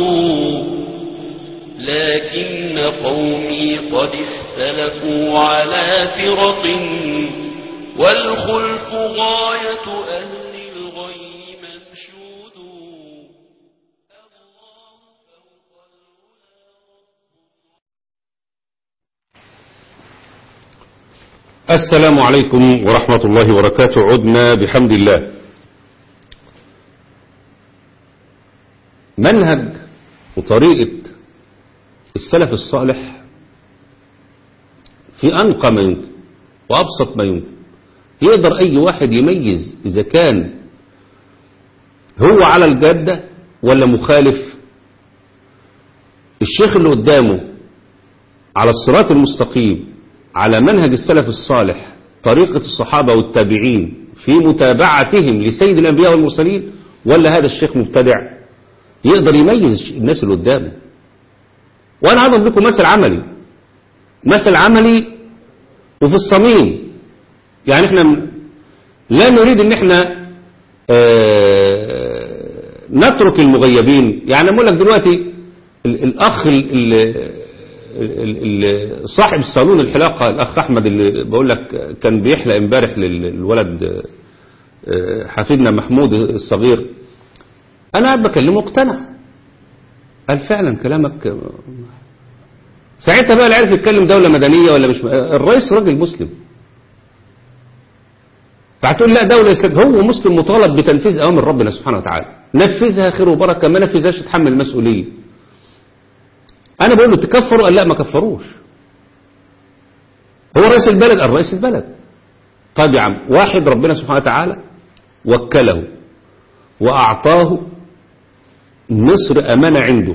لكن قومي قد اختلفوا على فرق والخلف غاية أهل الغي منشود السلام عليكم ورحمة الله وبركاته عدنا بحمد الله منهج وطريقة السلف الصالح في أنقى ما يمكن وأبسط ما يمكن يقدر أي واحد يميز إذا كان هو على الجادة ولا مخالف الشيخ اللي قدامه على الصراط المستقيم على منهج السلف الصالح طريقة الصحابة والتابعين في متابعتهم لسيد الأنبياء والمرسلين ولا هذا الشيخ مبتدع يقدر يميز الناس اللي قدامه وأنا هضرب لكم مثل عملي مثل عملي وفي الصميم يعني احنا لا نريد ان احنا اه نترك المغيبين يعني اقول لك دلوقتي الاخ صاحب الصالون الحلاقة الأخ أحمد اللي بقول لك كان بيحلق امبارح للولد حفيدنا محمود الصغير أنا قاعد بكلمه اقتنع قال فعلا كلامك ساعتها بقى لا عرف يتكلم دولة مدنية ولا مش الرئيس راجل مسلم فهتقول لا دولة إسلام هو مسلم مطالب بتنفيذ أوامر ربنا سبحانه وتعالى نفذها خير وبركة ما نفذهاش تحمل المسؤولية أنا بقول له تكفروا قال لا ما كفروش هو رئيس البلد قال رئيس البلد طيب يا عم واحد ربنا سبحانه وتعالى وكله وأعطاه مصر أمانة عنده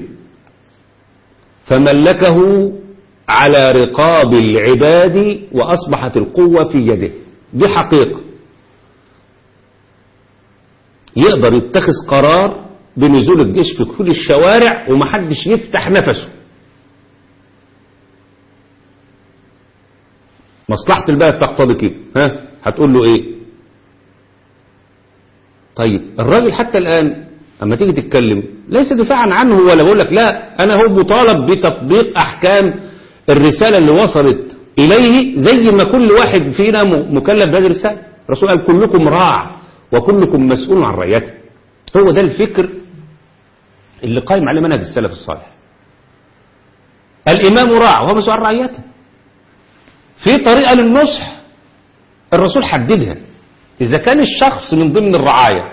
فملكه على رقاب العباد وأصبحت القوة في يده دي حقيقة يقدر يتخذ قرار بنزول الجيش في كل الشوارع ومحدش يفتح نفسه مصلحة البلد تقتضي كده ها هتقول له ايه طيب الراجل حتى الآن اما تيجي تتكلم ليس دفاعا عنه ولا بقول لك لا انا هو مطالب بتطبيق احكام الرسالة اللي وصلت اليه زي ما كل واحد فينا مكلف بهذه الرسالة الرسول قال كلكم راع وكلكم مسؤول عن رعيته هو ده الفكر اللي قائم عليه منهج السلف الصالح الإمام راع وهو مسؤول عن رعيته في طريقة للنصح الرسول حددها إذا كان الشخص من ضمن الرعاية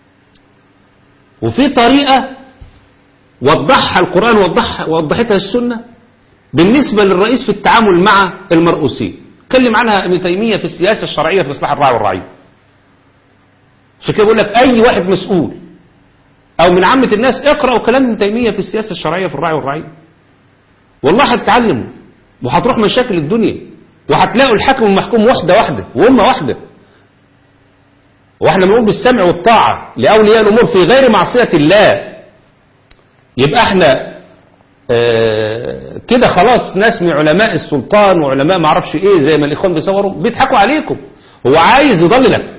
وفي طريقة وضحها القرآن وضحها وضحتها السنة بالنسبة للرئيس في التعامل مع المرؤوسين اتكلم عنها ابن تيمية في السياسة الشرعية في إصلاح الراعي والرعية عشان كده بقول لك أي واحد مسؤول أو من عامة الناس اقرأوا كلام ابن تيمية في السياسة الشرعية في الراعي والرعية والله هتتعلموا وهتروح مشاكل الدنيا وهتلاقوا الحاكم والمحكوم واحدة واحدة وأمة واحدة واحنا بنقول بالسمع والطاعة لأولياء الأمور في غير معصية الله يبقى احنا اه كده خلاص ناس من علماء السلطان وعلماء ما اعرفش ايه زي ما الاخوان بيصوروا بيضحكوا عليكم هو عايز يضللك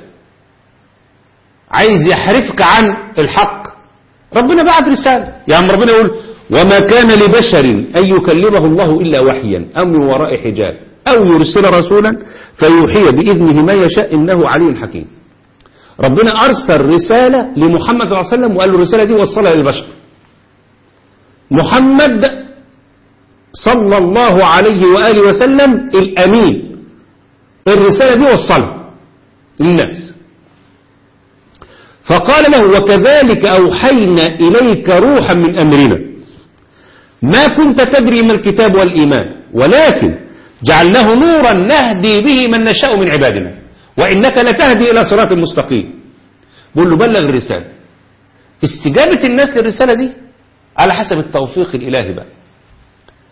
عايز يحرفك عن الحق ربنا بعت رسالة يا عم ربنا يقول وما كان لبشر أن يكلمه الله إلا وحيا أو من وراء حجاب أو يرسل رسولا فيوحي بإذنه ما يشاء إنه علي حكيم ربنا أرسل رسالة لمحمد صلى الله عليه وسلم وقال له الرسالة دي وصلها للبشر محمد صلى الله عليه وآله وسلم الأمين الرسالة دي وصلها للناس فقال له وكذلك أوحينا إليك روحا من أمرنا ما كنت تدري ما الكتاب والإيمان ولكن جعلناه نورا نهدي به من نشاء من عبادنا وإنك لتهدي إلى صراط مستقيم بقول له بلغ الرسالة استجابة الناس للرسالة دي على حسب التوفيق الإلهي بقى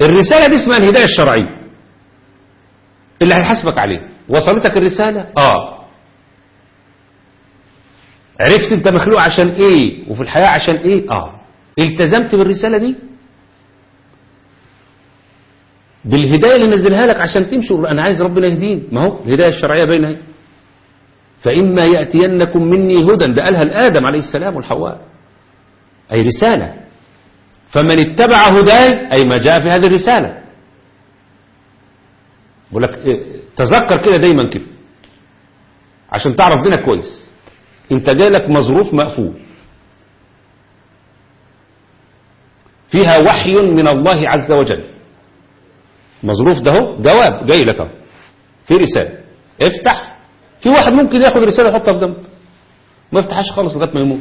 الرسالة دي اسمها الهداية الشرعية اللي هيحاسبك عليه وصلتك الرسالة اه عرفت انت مخلوق عشان ايه وفي الحياة عشان ايه اه التزمت بالرسالة دي بالهداية اللي نزلها لك عشان تمشي انا عايز ربنا يهديني ما هو الهداية الشرعية بين اهي فإما يأتينكم مني هدى ده قالها لآدم عليه السلام والحواء أي رسالة فمن اتبع هداي أي ما جاء في هذه الرسالة بقول لك إيه، تذكر كده دايما كده عشان تعرف دينك كويس انت جالك مظروف مقفول فيها وحي من الله عز وجل مظروف ده هو جواب جاي لك اهو في رسالة افتح في واحد ممكن ياخد رسالة يحطها في جنب ما يفتحهاش خالص لغايه ما يموت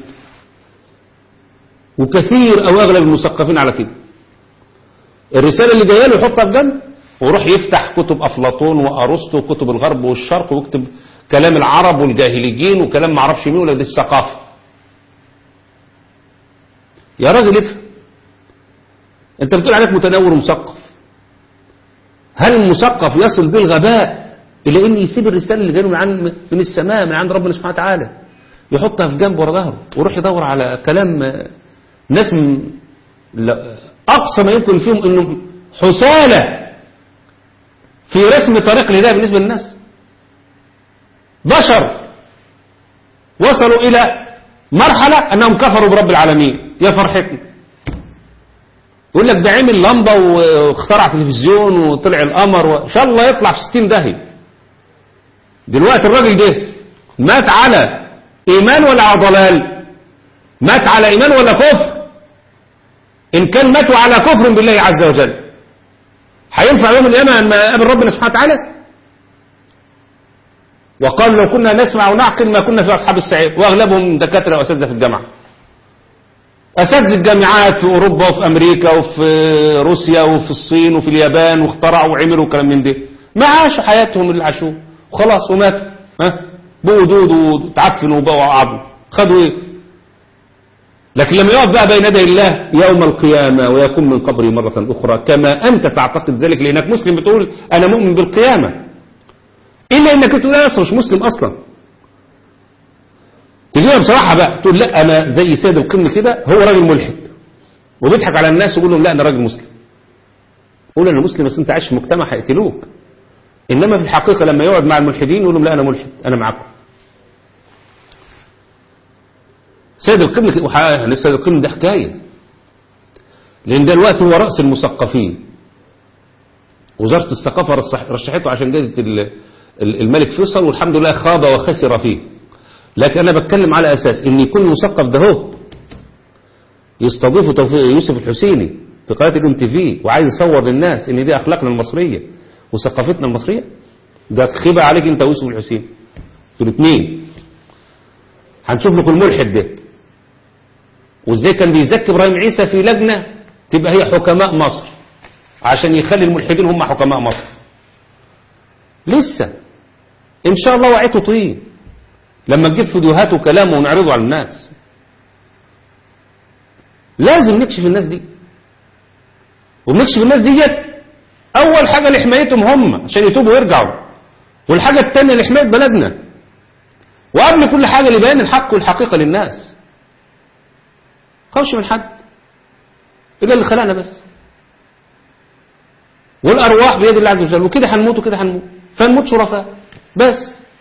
وكثير او اغلب المثقفين على كده الرسالة اللي جايه له يحطها في جنب ويروح يفتح كتب افلاطون وارسطو وكتب الغرب والشرق ويكتب كلام العرب والجاهليين وكلام معرفش مين ولا دي الثقافه يا راجل افهم انت بتقول عليك متنور ومثقف هل المثقف يصل به الغباء الى ان يسيب الرساله اللي جايه من عن من السماء من عند ربنا سبحانه وتعالى يحطها في جنب ورا ظهره ويروح يدور على كلام آه، ناس م- لا- اقصى ما يمكن فيهم انه حساله في رسم طريق الهدايه بالنسبه للناس بشر وصلوا الى مرحله انهم كفروا برب العالمين يا فرحتنا يقول لك ده عمل لمبه واخترع تلفزيون وطلع القمر وان شاء الله يطلع في 60 داهيه دلوقتي الراجل ده مات على ايمان ولا على ضلال مات على ايمان ولا كفر ان كان ماتوا على كفر بالله عز وجل هينفع يوم القيامه لما يقابل ربنا سبحانه وتعالى وقال لو كنا نسمع ونعقل ما كنا في اصحاب السعير واغلبهم دكاتره واساتذه في الجامعه اساتذه الجامعات في اوروبا وفي امريكا وفي روسيا وفي الصين وفي اليابان واخترعوا وعملوا كلام من ده ما عاشوا حياتهم اللي عاشوه وخلاص وماتوا ها بقوا دود وتعفنوا وبقوا عظم خدوا ايه لكن لما يقف بقى بين يدي الله يوم القيامة ويكون من قبره مرة أخرى كما أنت تعتقد ذلك لأنك مسلم بتقول أنا مؤمن بالقيامة إلا أنك تقول أنا أصلا مش مسلم أصلا تجيبها بصراحة بقى تقول لا أنا زي سيد القمة كده هو راجل ملحد وبيضحك على الناس ويقول لهم لا أنا راجل مسلم قول أنا مسلم بس أنت عايش في مجتمع هيقتلوك إنما في الحقيقة لما يقعد مع الملحدين يقول لهم لا أنا ملحد أنا معاكم سيد القمة وح- سيد القمة ده حكاية لأن ده الوقت هو رأس المثقفين وزارة الثقافة رشح- رشحته عشان جائزة ال- ال- الملك فيصل والحمد لله خاب وخسر فيه لكن أنا بتكلم على أساس إن يكون مثقف ده هو يستضيف توفيق يوسف الحسيني في قناة الام تي في وعايز يصور للناس إن دي أخلاقنا المصرية وثقافتنا المصرية ده خيبة عليك أنت ويوسف الحسيني دول اتنين هنشوف لكم الملحد ده وازاي كان بيزكي ابراهيم عيسى في لجنه تبقى هي حكماء مصر عشان يخلي الملحدين هم حكماء مصر لسه ان شاء الله وعيته طين لما تجيب فيديوهات وكلامه ونعرضه على الناس لازم نكشف الناس دي وبنكشف الناس ديت اول حاجه لحمايتهم هم عشان يتوبوا ويرجعوا والحاجه الثانيه لحمايه بلدنا وقبل كل حاجه لبيان الحق والحقيقه للناس خوش من حد إلا اللي خلقنا بس والأرواح بيد الله عز وجل وكده هنموت وكده هنموت فنموت شرفاء بس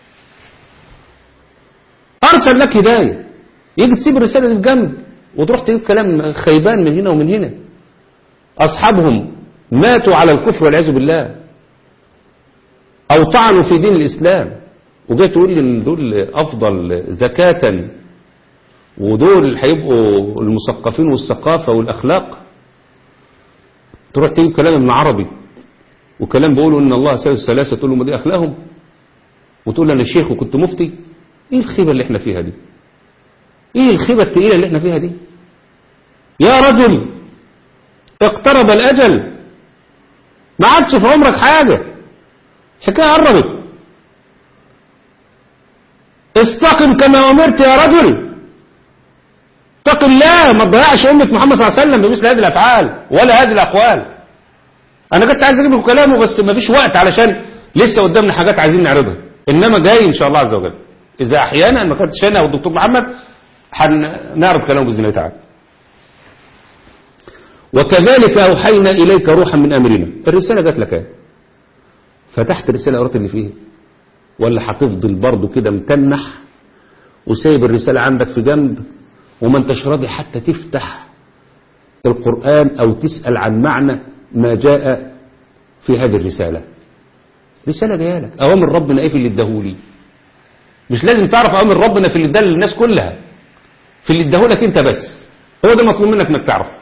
أرسل لك هداية يجي تسيب الرسالة دي في جنب وتروح تجيب كلام خيبان من هنا ومن هنا أصحابهم ماتوا على الكفر والعياذ بالله أو طعنوا في دين الإسلام وجاي تقول لي إن دول أفضل زكاة ودول هيبقوا المثقفين والثقافة والأخلاق تروح تجيب كلام ابن عربي وكلام بيقولوا إن الله ثالث ثلاثة تقول لهم دي أخلاقهم وتقول لي أنا شيخ وكنت مفتي إيه الخيبة اللي إحنا فيها دي إيه الخيبة التقيلة اللي إحنا فيها دي يا رجل اقترب الأجل ما عادش في عمرك حاجة حكاية قربت استقم كما أمرت يا رجل اتق الله ما تضيعش أمة محمد صلى الله عليه وسلم بمثل هذه الأفعال ولا هذه الأقوال انا كنت عايز اجيب لكم كلامه بس ما فيش وقت علشان لسه قدامنا حاجات عايزين نعرضها انما جاي ان شاء الله عز وجل اذا احيانا ما كنتش انا والدكتور محمد هنعرض كلامه باذن الله تعالى وكذلك اوحينا اليك روحا من امرنا الرساله جات لك اهي فتحت الرساله قرأت اللي فيها ولا هتفضل برضه كده متنح وسايب الرساله عندك في جنب وما انتش راضي حتى تفتح القرآن أو تسأل عن معنى ما جاء في هذه الرسالة رسالة جايه لك أوامر ربنا إيه في اللي اداهولي مش لازم تعرف أوامر ربنا في اللي اداه للناس كلها في اللي اداهولك أنت بس هو ده مطلوب منك انك تعرف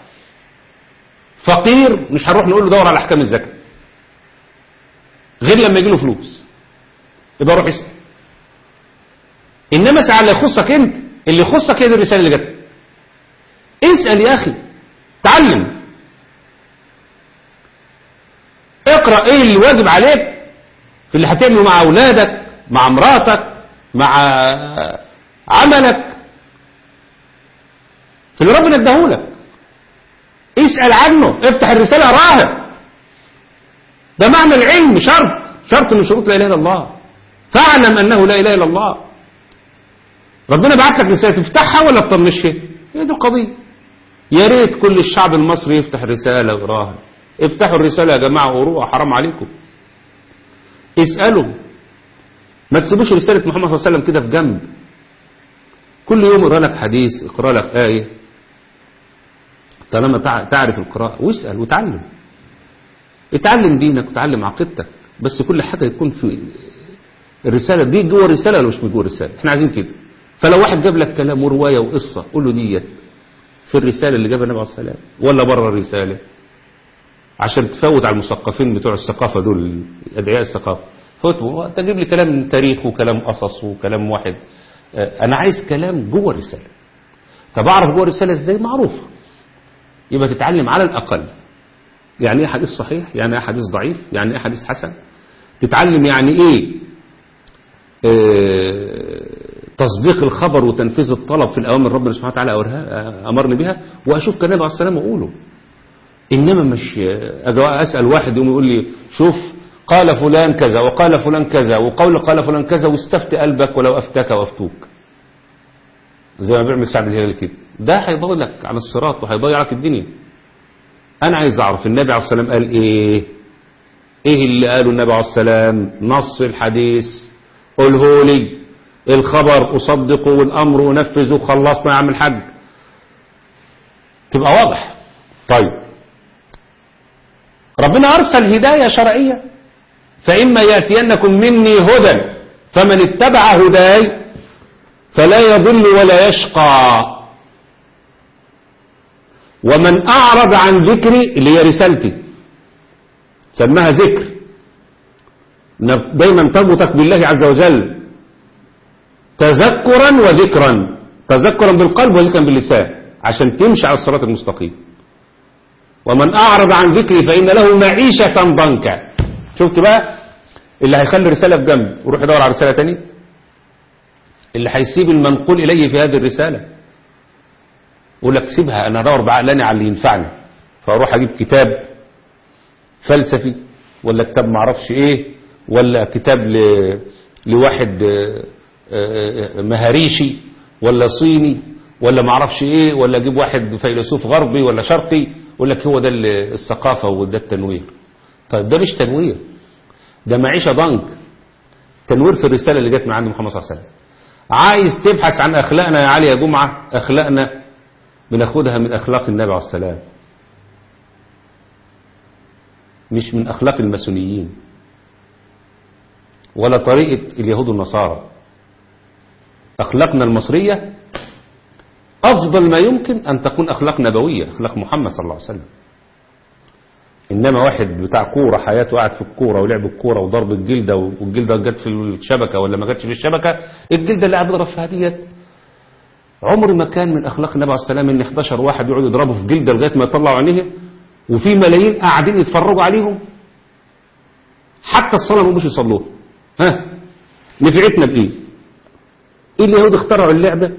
فقير مش هنروح نقول له دور على أحكام الزكاة غير لما يجي له فلوس يبقى روح اسأل إنما اسعى اللي يخصك أنت اللي يخصك هي دي الرسالة اللي جت اسأل يا أخي تعلم اقرأ ايه اللي واجب عليك في اللي هتعمله مع اولادك مع مراتك مع عملك في اللي ربنا اداهولك اسأل عنه افتح الرسالة اقراها ده معنى العلم شرط شرط من شروط لا اله الا الله فاعلم انه لا اله الا الله ربنا بعت لك رسالة تفتحها ولا تطنشها هي دي القضية يا ريت كل الشعب المصري يفتح رسالة ويقراها افتحوا الرسالة يا جماعة وقروها حرام عليكم اسألوا ما تسيبوش رسالة محمد صلى الله عليه وسلم كده في جنب كل يوم اقرا لك حديث اقرا لك آية طالما تعرف القراءة واسأل وتعلم اتعلم دينك وتعلم عقيدتك بس كل حاجة يكون في الرسالة دي جوه الرسالة ولا مش جوه الرسالة احنا عايزين كده فلو واحد جاب لك كلام ورواية وقصة قول له ديت في الرسالة اللي جابها النبي عليه السلام ولا بره الرسالة عشان تفوت على المثقفين بتوع الثقافة دول أدعياء الثقافة فوت تجيب لي كلام تاريخ وكلام قصص وكلام واحد أنا عايز كلام جوه الرسالة طب أعرف جوه الرسالة إزاي معروفة يبقى تتعلم على الأقل يعني إيه حديث صحيح يعني إيه حديث ضعيف يعني إيه حديث حسن تتعلم يعني إيه اه تصديق الخبر وتنفيذ الطلب في الأوامر ربنا سبحانه وتعالى أمرني بها وأشوف كان النبي عليه السلام وأقوله إنما مش أجي أسأل واحد يقوم يقول لي شوف قال فلان كذا وقال فلان كذا وقول قال فلان كذا واستفت قلبك ولو أفتاك وأفتوك زي ما بيعمل سعد الهلالي كده ده هيضيع لك عن الصراط وهيضيع لك الدنيا أنا عايز أعرف النبي عليه السلام قال إيه إيه اللي قاله النبي عليه السلام نص الحديث قوله لي الخبر أصدقه والأمر أنفذه خلصنا يا عم الحاج تبقى واضح طيب ربنا أرسل هداية شرعية فإما يأتينكم مني هدى فمن اتبع هداي فلا يضل ولا يشقى ومن أعرض عن ذكري اللي هي رسالتي سماها ذكر دايما تربطك بالله عز وجل تذكرا وذكرا تذكرا بالقلب وذكرا باللسان عشان تمشي على الصراط المستقيم ومن أعرض عن ذكري فإن له معيشة ضنكا شفت بقى اللي هيخلي الرسالة في جنب وروح يدور على رسالة تانية اللي هيسيب المنقول إليه في هذه الرسالة يقول لك سيبها أنا أدور بعقلاني على اللي ينفعني فأروح أجيب كتاب فلسفي ولا كتاب معرفش إيه ولا كتاب ل... لواحد مهاريشي ولا صيني ولا معرفش إيه ولا أجيب واحد فيلسوف غربي ولا شرقي يقول لك هو ده الثقافة وده التنوير طيب ده مش تنوير ده معيشة ضنك تنوير في الرسالة اللي جت من عند محمد صلى الله عليه وسلم عايز تبحث عن أخلاقنا يا علي يا جمعة أخلاقنا بناخدها من أخلاق النبي عليه السلام مش من أخلاق الماسونيين ولا طريقة اليهود والنصارى أخلاقنا المصرية أفضل ما يمكن أن تكون أخلاق نبوية أخلاق محمد صلى الله عليه وسلم إنما واحد بتاع كورة حياته قاعد في الكورة ولعب الكورة وضرب الجلدة والجلدة جت في الشبكة ولا ما جاتش في الشبكة الجلدة اللي قاعد بيضرب فيها ديت عمر ما كان من أخلاق النبي عليه السلام إن 11 واحد يقعدوا يضربوا في جلدة لغاية ما يطلعوا عينيه وفي ملايين قاعدين يتفرجوا عليهم حتى الصلاة ما مش يصلوها ها نفعتنا بإيه؟ إيه اليهود اخترعوا اللعبة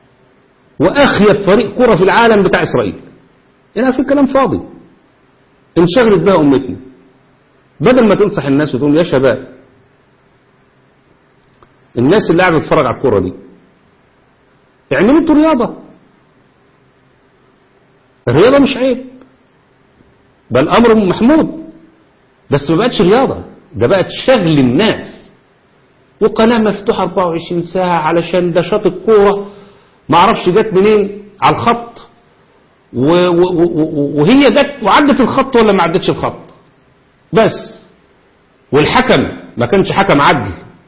وأخيب فريق كرة في العالم بتاع إسرائيل هنا في كلام فاضي انشغلت بها أمتنا بدل ما تنصح الناس وتقول يا شباب الناس اللي قاعدة تتفرج على الكورة دي اعملوا انتوا رياضة الرياضة مش عيب بل أمر محمود بس ما بقتش رياضة ده بقت شغل الناس وقناة مفتوحة 24 ساعة علشان ده شاط الكورة ما اعرفش جت منين على الخط و و و وهي جت وعدت الخط ولا ما عدتش الخط بس والحكم ما كانش حكم عدل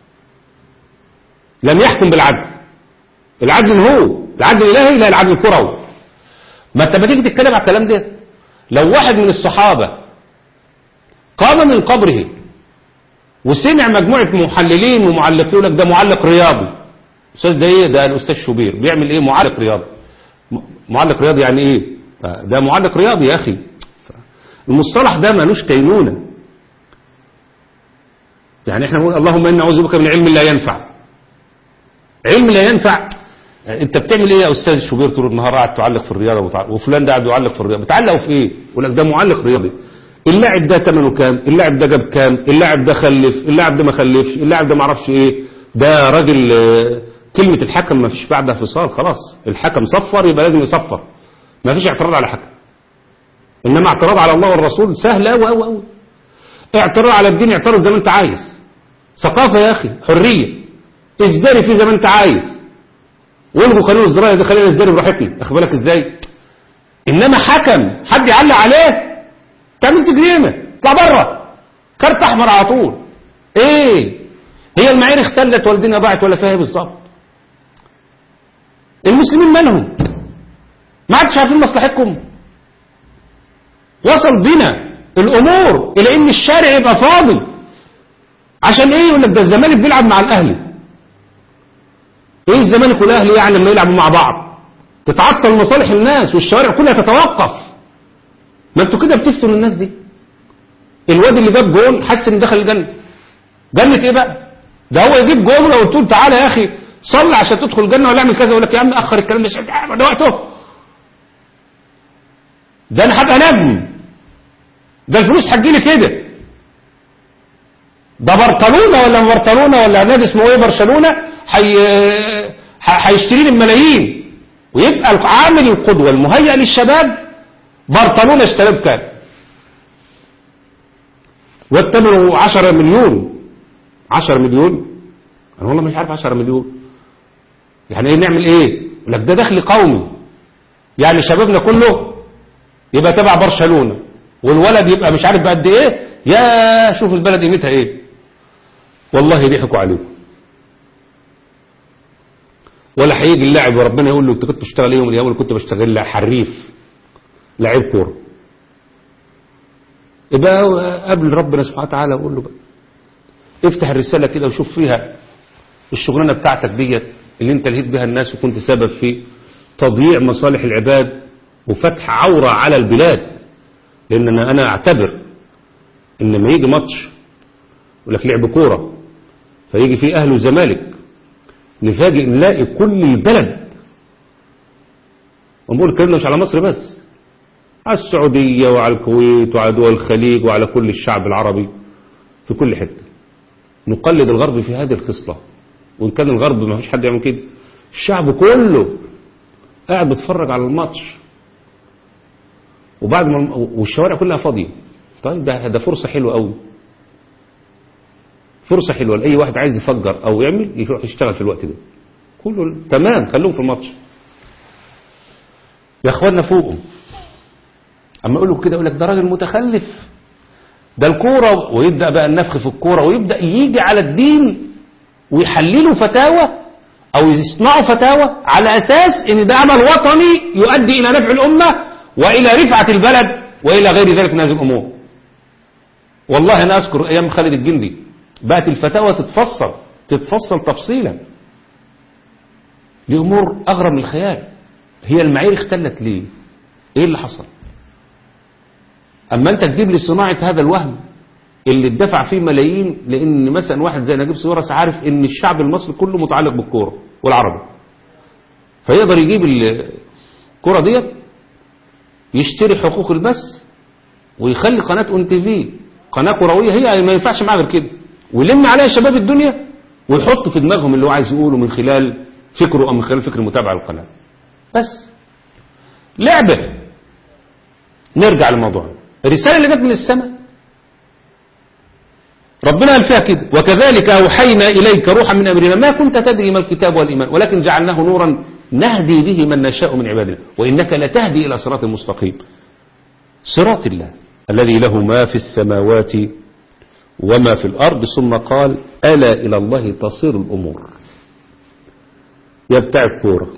لم يحكم بالعدل العدل هو العدل الالهي لا العدل الكروي ما انت ما تيجي تتكلم على الكلام ده لو واحد من الصحابه قام من قبره وسمع مجموعه محللين ومعلقين يقول لك ده معلق رياضي استاذ ده ايه ده الاستاذ شوبير بيعمل ايه معلق رياضي م- معلق رياضي يعني ايه ده معلق رياضي يا اخي المصطلح ده ملوش كينونه يعني احنا نقول اللهم انا نعوذ بك من علم لا ينفع علم لا ينفع انت بتعمل ايه يا استاذ شوبير طول النهار قاعد تعلق في الرياضه وتع... وفلان ده قاعد يعلق في الرياضه بتعلقوا في ايه يقول لك ده معلق رياضي اللاعب ده ثمنه كام اللاعب ده جاب كام اللاعب ده خلف اللاعب ده ما خلفش اللاعب ده ما اعرفش ايه ده راجل آه، كلمه الحكم ما فيش بعدها فصال خلاص الحكم صفر يبقى لازم يصفر ما فيش اعتراض على حكم انما اعتراض على الله والرسول سهل قوي قوي قوي اعتراض على الدين اعترض زي ما انت عايز ثقافه يا اخي حريه ازدري فيه زي ما انت عايز والغوا قانون الزراعه ده خلينا نزدري براحتنا اخد بالك ازاي انما حكم حد يعلق عليه تعمل تجريمه اطلع بره كارت احمر على طول ايه هي المعايير اختلت والدنيا ضاعت ولا فيها ايه بالظبط المسلمين مالهم ما عادش عارفين مصلحتكم وصل بنا الامور الى ان الشارع يبقى فاضي عشان ايه يقول لك ده الزمالك بيلعب مع الاهلي ايه الزمالك والاهلي يعني لما يلعبوا مع بعض تتعطل مصالح الناس والشوارع كلها تتوقف ما انتوا كده بتفتنوا الناس دي الواد اللي جاب جول حس ان دخل الجنه جنه ايه بقى ده هو يجيب جول ولو قلت له تعالى يا اخي صلي عشان تدخل الجنه ولا اعمل كذا يقول لك يا عم اخر الكلام ده شوية. ده وقته ده انا هبقى نجم ده الفلوس هتجيلي كده ده برطلونه ولا برطلونه ولا نادي اسمه ايه برشلونه حي... ح- هيشتري لي الملايين ويبقى عامل القدوه المهيئ للشباب برطلونه اشتراه بكام؟ واتبعوا 10 مليون 10 مليون انا والله مش عارف 10 مليون يعني ايه نعمل ايه؟ يقول لك ده دخل قومي يعني شبابنا كله يبقى تبع برشلونه والولد يبقى مش عارف بقد ايه يا شوف البلد قيمتها ايه والله ضحكوا عليكم ولا هيجي اللاعب وربنا يقول له انت كنت بتشتغل ايه يوم الايام كنت بشتغل حريف لعيب كوره يبقى قبل ربنا سبحانه وتعالى وقول له بقى افتح الرساله كده وشوف فيها الشغلانه بتاعتك ديت اللي انت لهيت بها الناس وكنت سبب في تضييع مصالح العباد وفتح عوره على البلاد لان انا انا اعتبر ان لما يجي ماتش يقول لك لعب كوره فيجي فيه اهل وزمالك نفاجئ نلاقي كل البلد ونقول الكلام ده مش على مصر بس على السعودية وعلى الكويت وعلى دول الخليج وعلى كل الشعب العربي في كل حتة نقلد الغرب في هذه الخصلة وإن كان الغرب ما فيش حد يعمل كده الشعب كله قاعد بيتفرج على الماتش وبعد ما والشوارع كلها فاضية طيب ده ده فرصة حلوة قوي فرصة حلوة لأي واحد عايز يفجر أو يعمل يروح يشتغل في الوقت ده كله تمام خلوهم في الماتش يا اخوانا فوقهم اما اقول له كده يقول لك ده راجل متخلف ده الكوره ويبدا بقى النفخ في الكوره ويبدا يجي على الدين ويحللوا فتاوى او يصنعوا فتاوى على اساس ان ده عمل وطني يؤدي الى نفع الامه والى رفعه البلد والى غير ذلك من هذه الامور والله انا اذكر ايام خالد الجندي بقت الفتاوى تتفصل تتفصل تفصيلا لامور اغرب من الخيال هي المعايير اختلت ليه ايه اللي حصل اما انت تجيب لي صناعه هذا الوهم اللي اتدفع فيه ملايين لان مثلا واحد زي نجيب ساويرس عارف ان الشعب المصري كله متعلق بالكوره والعربي فيقدر يجيب الكوره ديت يشتري حقوق البث ويخلي قناة اون تي في قناة كروية هي ما ينفعش معاها غير كده ويلم عليها شباب الدنيا ويحط في دماغهم اللي هو عايز يقوله من خلال فكره او من خلال فكر المتابعة للقناة بس لعبة نرجع للموضوع الرسالة اللي جت من السماء ربنا قال فيها كده وكذلك أوحينا إليك روحا من أمرنا ما كنت تدري ما الكتاب والإيمان ولكن جعلناه نورا نهدي به من نشاء من عبادنا وإنك لتهدي إلى صراط مستقيم صراط الله الذي له ما في السماوات وما في الأرض ثم قال ألا إلى الله تصير الأمور يا بتاع الكورة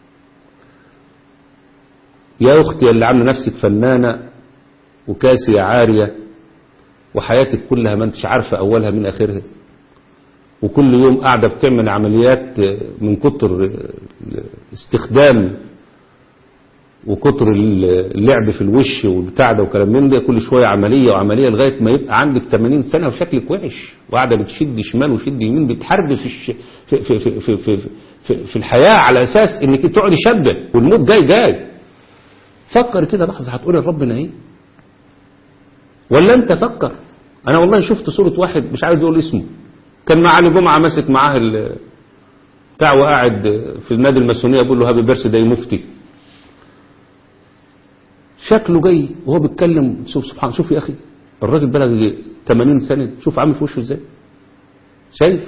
يا أختي اللي عامله نفسك فنانة وكاسية عارية وحياتك كلها ما انتش عارفة أولها من آخرها وكل يوم قاعدة بتعمل عمليات من كتر استخدام وكتر اللعب في الوش والبتاع ده وكلام من ده كل شوية عملية وعملية لغاية ما يبقى عندك 80 سنة وشكلك وحش وقاعدة بتشد شمال وشد يمين بتحارب في, الش... في, في, في, في, في, في, في الحياة على أساس إنك تقعدي شابة والموت جاي جاي فكر كده لحظة هتقولي لربنا إيه ولا أنت فكر أنا والله شفت صورة واحد مش عارف يقول اسمه كان مع علي جمعة ماسك معاه ال... بتاع وقاعد في النادي الماسونية بيقول له هابي بيرث داي مفتي شكله جاي وهو بيتكلم شوف سبحان شوف يا اخي الراجل بلغ 80 سنه شوف عامل في وشه ازاي شايف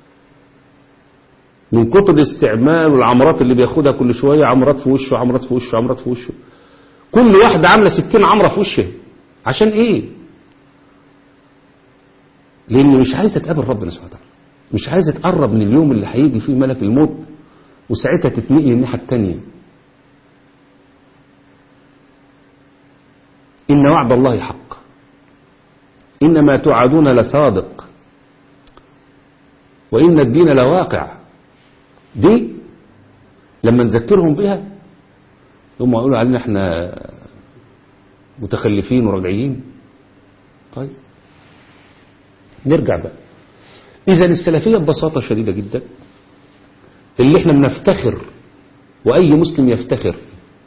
من كتر الاستعمال والعمرات اللي بياخدها كل شويه عمرات في وشه عمرات في وشه عمرات في وشه كل واحده عامله 60 عمره في وشها عشان ايه لان مش عايزه تقابل ربنا سبحانه وتعالى مش عايزه تقرب من اليوم اللي هيجي فيه ملك الموت وساعتها تتنقل الناحيه الثانيه إن وعد الله حق إنما توعدون لصادق وإن الدين لواقع دي لما نذكرهم بها هم يقولوا علينا احنا متخلفين وراجعين طيب نرجع بقى إذا السلفية ببساطة شديدة جدا اللي احنا بنفتخر وأي مسلم يفتخر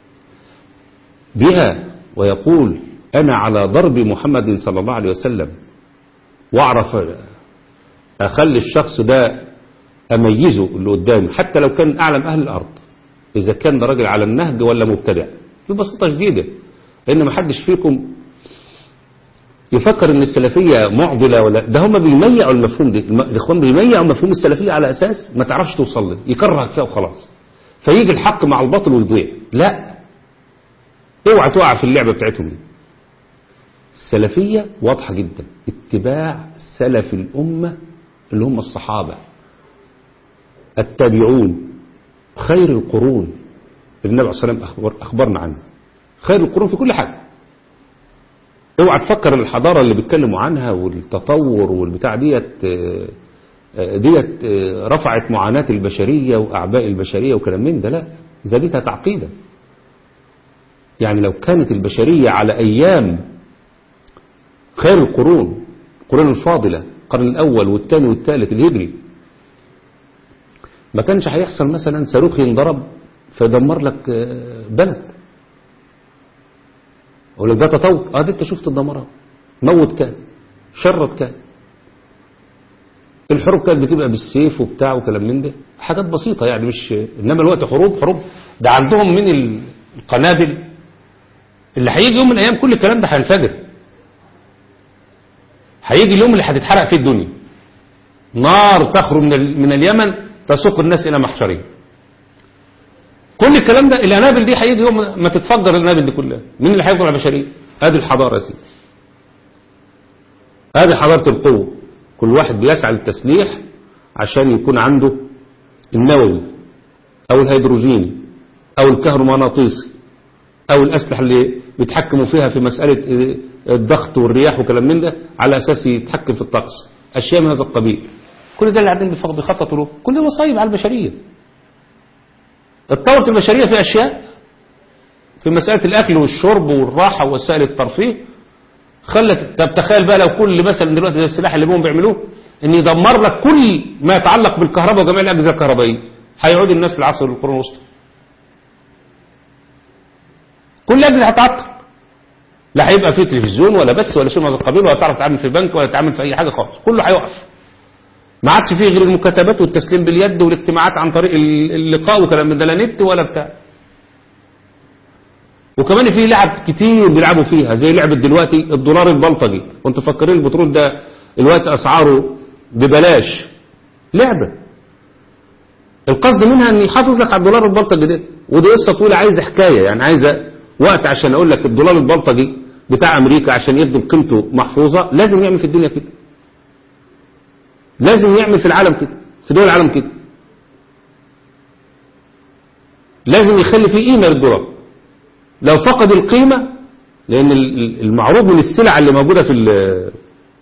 بها ويقول أنا على ضرب محمد صلى الله عليه وسلم وأعرف أخلي الشخص ده أميزه اللي قدامي حتى لو كان أعلم أهل الأرض إذا كان ده راجل على النهج ولا مبتدع ببساطة شديدة لأن ما حدش فيكم يفكر ان السلفية معضلة ولا ده هم بيميعوا المفهوم ده الاخوان بيميعوا مفهوم السلفية على اساس ما تعرفش توصل له يكرهك فيها وخلاص فيجي الحق مع الباطل ويضيع لا اوعى تقع في اللعبة بتاعتهم دي السلفية واضحة جدا اتباع سلف الأمة اللي هم الصحابة التابعون خير القرون النبي عليه الصلاة والسلام أخبر أخبرنا عنه خير القرون في كل حاجة اوعى تفكر الحضارة اللي بيتكلموا عنها والتطور والبتاع ديت ديت رفعت معاناة البشرية وأعباء البشرية وكلام من ده لا زادتها تعقيدا يعني لو كانت البشرية على أيام خير القرون القرون الفاضلة القرن الأول والثاني والثالث الهجري ما كانش هيحصل مثلا صاروخ ينضرب فيدمر لك بلد أقول لك ده تطور اه دي انت شفت الدمارات موت كان شرد كان الحروب كانت بتبقى بالسيف وبتاع وكلام من ده حاجات بسيطة يعني مش إنما الوقت حروب حروب ده عندهم من القنابل اللي هيجي يوم من الأيام كل الكلام ده هينفجر هيجي اليوم اللي هتتحرق فيه الدنيا نار تخرج من من اليمن تسوق الناس إلى محشرهم كل الكلام ده الأنابل دي هيجي يوم ما تتفجر الأنابل دي كلها مين اللي هيفضل على البشرية هذه الحضارة يا سيدي هذه حضارة القوة كل واحد بيسعى للتسليح عشان يكون عنده النووي أو الهيدروجيني أو الكهرومغناطيسي أو الأسلحة اللي بيتحكموا فيها في مسألة الضغط والرياح وكلام من ده على أساس يتحكم في الطقس أشياء من هذا القبيل كل ده اللي قاعدين بيخططوا له كل ده مصايب على البشرية اتطورت البشرية في أشياء في مسألة الأكل والشرب والراحة ووسائل الترفيه خلت طب تخيل بقى لو كل مثلا دلوقتي زي السلاح اللي بهم بيعملوه ان يدمر لك كل ما يتعلق بالكهرباء وجميع الأجهزة الكهربائية هيعود الناس للعصر القرون الوسطى كل أجهزة هتعطل لا هيبقى في تلفزيون ولا بس ولا شيء من هذا القبيل ولا تعرف تعمل في بنك ولا تعمل في اي حاجه خالص كله هيقف ما عادش فيه غير المكاتبات والتسليم باليد والاجتماعات عن طريق ال- اللقاء وكلام من ده لا نت ولا بتاع وكمان في لعب كتير بيلعبوا فيها زي لعبة دلوقتي الدولار البلطجي وانتوا فاكرين البترول ده الوقت اسعاره ببلاش لعبة القصد منها ان يحافظ لك على الدولار البلطجي ده ودي قصة طويلة عايزة حكاية يعني عايزة وقت عشان اقول لك الدولار البلطجي بتاع امريكا عشان يفضل قيمته محفوظة لازم يعمل في الدنيا كده لازم يعمل في العالم كده في دول العالم كده لازم يخلي فيه قيمة للدولار لو فقد القيمة لأن ال- ال- المعروض من السلع اللي موجودة في ال-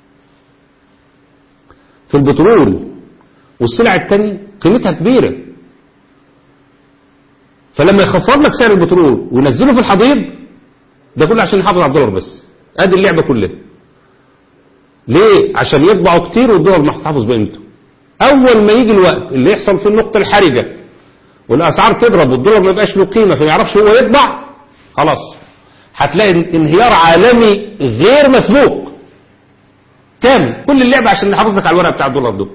في البترول والسلع التانية قيمتها كبيرة فلما يخفض لك سعر البترول وينزله في الحضيض ده كله عشان يحافظ على الدولار بس ادي اللعبة كلها ليه عشان يطبعوا كتير والدولار محتفظ بقيمته اول ما يجي الوقت اللي يحصل فيه النقطة الحرجة والاسعار تضرب والدولار ما يبقاش له قيمة فما يعرفش هو يطبع خلاص هتلاقي انهيار عالمي غير مسبوق كامل كل اللعبة عشان نحافظ لك على الورق بتاع الدولار ده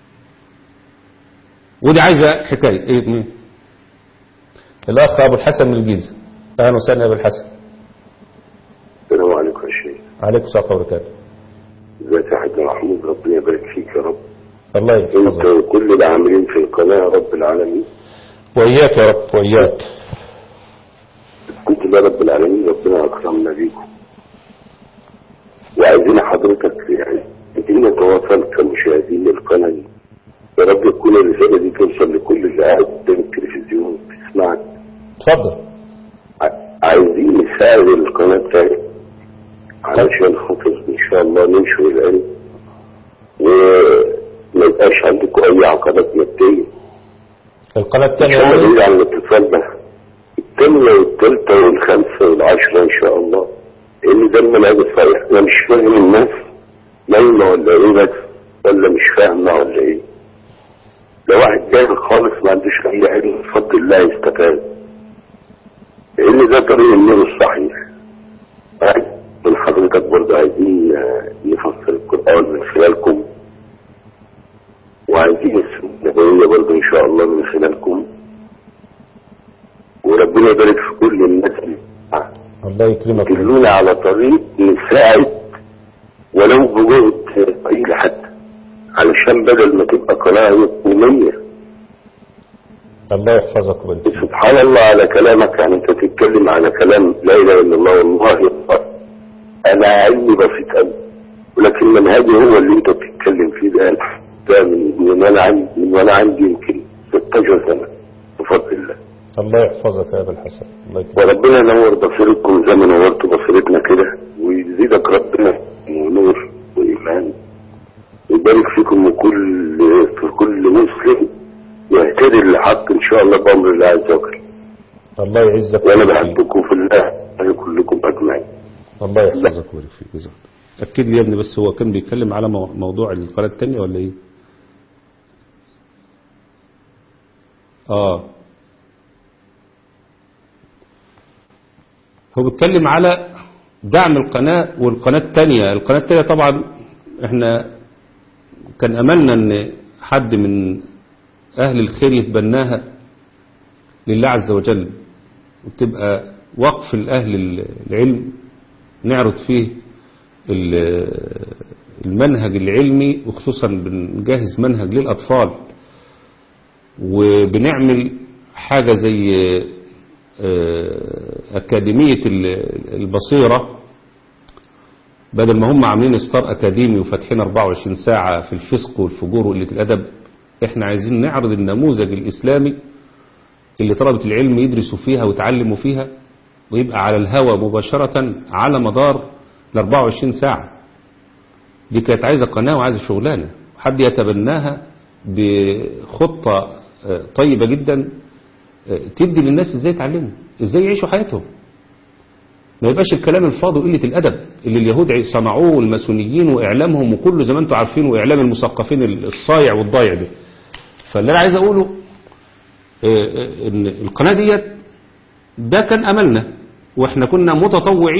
ودي عايزة حكاية ايه مين الاخ ابو الحسن من الجيزة اهلا وسهلا يا ابو الحسن السلام عليكم يا شيخ عليكم السلام ورحمة الله وبركاته ازيك يا حاج محمود ربنا يبارك فيك يا رب الله انت يحفظك وكل العاملين في القناه يا رب العالمين وإياك يا رب وإياك كنت يا رب العالمين ربنا اكرمنا بيكم وعايزين حضرتك يعني عايزين نتواصل كمشاهدين للقناه دي يا رب تكون الرساله دي توصل لكل اللي قاعد قدام التلفزيون بيسمعك اتفضل ع- عايزين نساعد القناه بتاعتك علشان خاطر ان شاء الله ننشر العلم وما يبقاش عندكم اي عقبات ماديه القناة ان الثانية شاء الله أولا بعيد عن الاتصال ده الثانية والثالثة والخامسة والعشرة ان شاء الله لان ده المنهج الصحيح انا مش فاهم الناس نايمة ولا ايه بس ولا مش فاهمة ولا ايه ده واحد جاهل خالص ما عندوش اي علم بفضل الله يستفاد لان ده طريق النور الصحيح عايز من حضرتك برضه عايزين آه، نفسر القرآن من خلالكم وعايزين السنة النبوية برضه إن شاء الله من خلالكم وربنا يبارك في كل الناس اللي الله يكرمك يدلونا على طريق نساعد ولو بجهد قليل حتى علشان بدل ما تبقى قناة حكومية الله يحفظك ويبارك فيك. سبحان الله على كلامك يعني انت تتكلم على كلام لا اله الا الله والله أكبر. انا علمي بسيط قوي ولكن منهجي هو اللي انت بتتكلم فيه ده ده من من وانا عندي من وانا عندي يمكن 16 سنه بفضل الله الله يحفظك يا أبا الحسن الله يكرمك وربنا ينور بصيرتكم زي ما نورتوا بصيرتنا كده ويزيدك ربنا ونور وايمان ويبارك فيكم وكل في كل مسلم يهتدي للحق ان شاء الله بامر الله عز وجل الله يعزك وانا ويبارك فيك. بحبكم في الله كلكم اجمعين الله يحفظك ويبارك فيك جزاك الله. أكد لي يا ابني بس هو كان بيتكلم على مو- موضوع القناة التانية ولا إيه؟ آه هو بيتكلم على دعم القناة والقناة التانية القناة التانية طبعا احنا كان أملنا ان حد من أهل الخير يتبناها لله عز وجل وتبقى وقف لأهل العلم نعرض فيه ال- المنهج العلمي وخصوصا بنجهز منهج للأطفال وبنعمل حاجة زي آه، أكاديمية ال- البصيرة بدل ما هم عاملين ستار أكاديمي وفاتحين 24 ساعة في الفسق والفجور وقلة الأدب احنا عايزين نعرض النموذج الإسلامي اللي طلبة العلم يدرسوا فيها ويتعلموا فيها ويبقى على الهوى مباشرة على مدار ال 24 ساعة دي كانت عايزة قناة وعايزة شغلانة حد يتبناها بخطة آه، طيبة جدا آه، تدي للناس ازاي يتعلموا ازاي يعيشوا حياتهم ما يبقاش الكلام الفاضي وقلة الأدب اللي اليهود صنعوه والماسونيين وإعلامهم وكله زي ما انتم عارفين وإعلام المثقفين الصايع والضايع ده فاللي أنا عايز أقوله آه، آه، إن القناة ديت ده كان أملنا وإحنا كنا متطوعين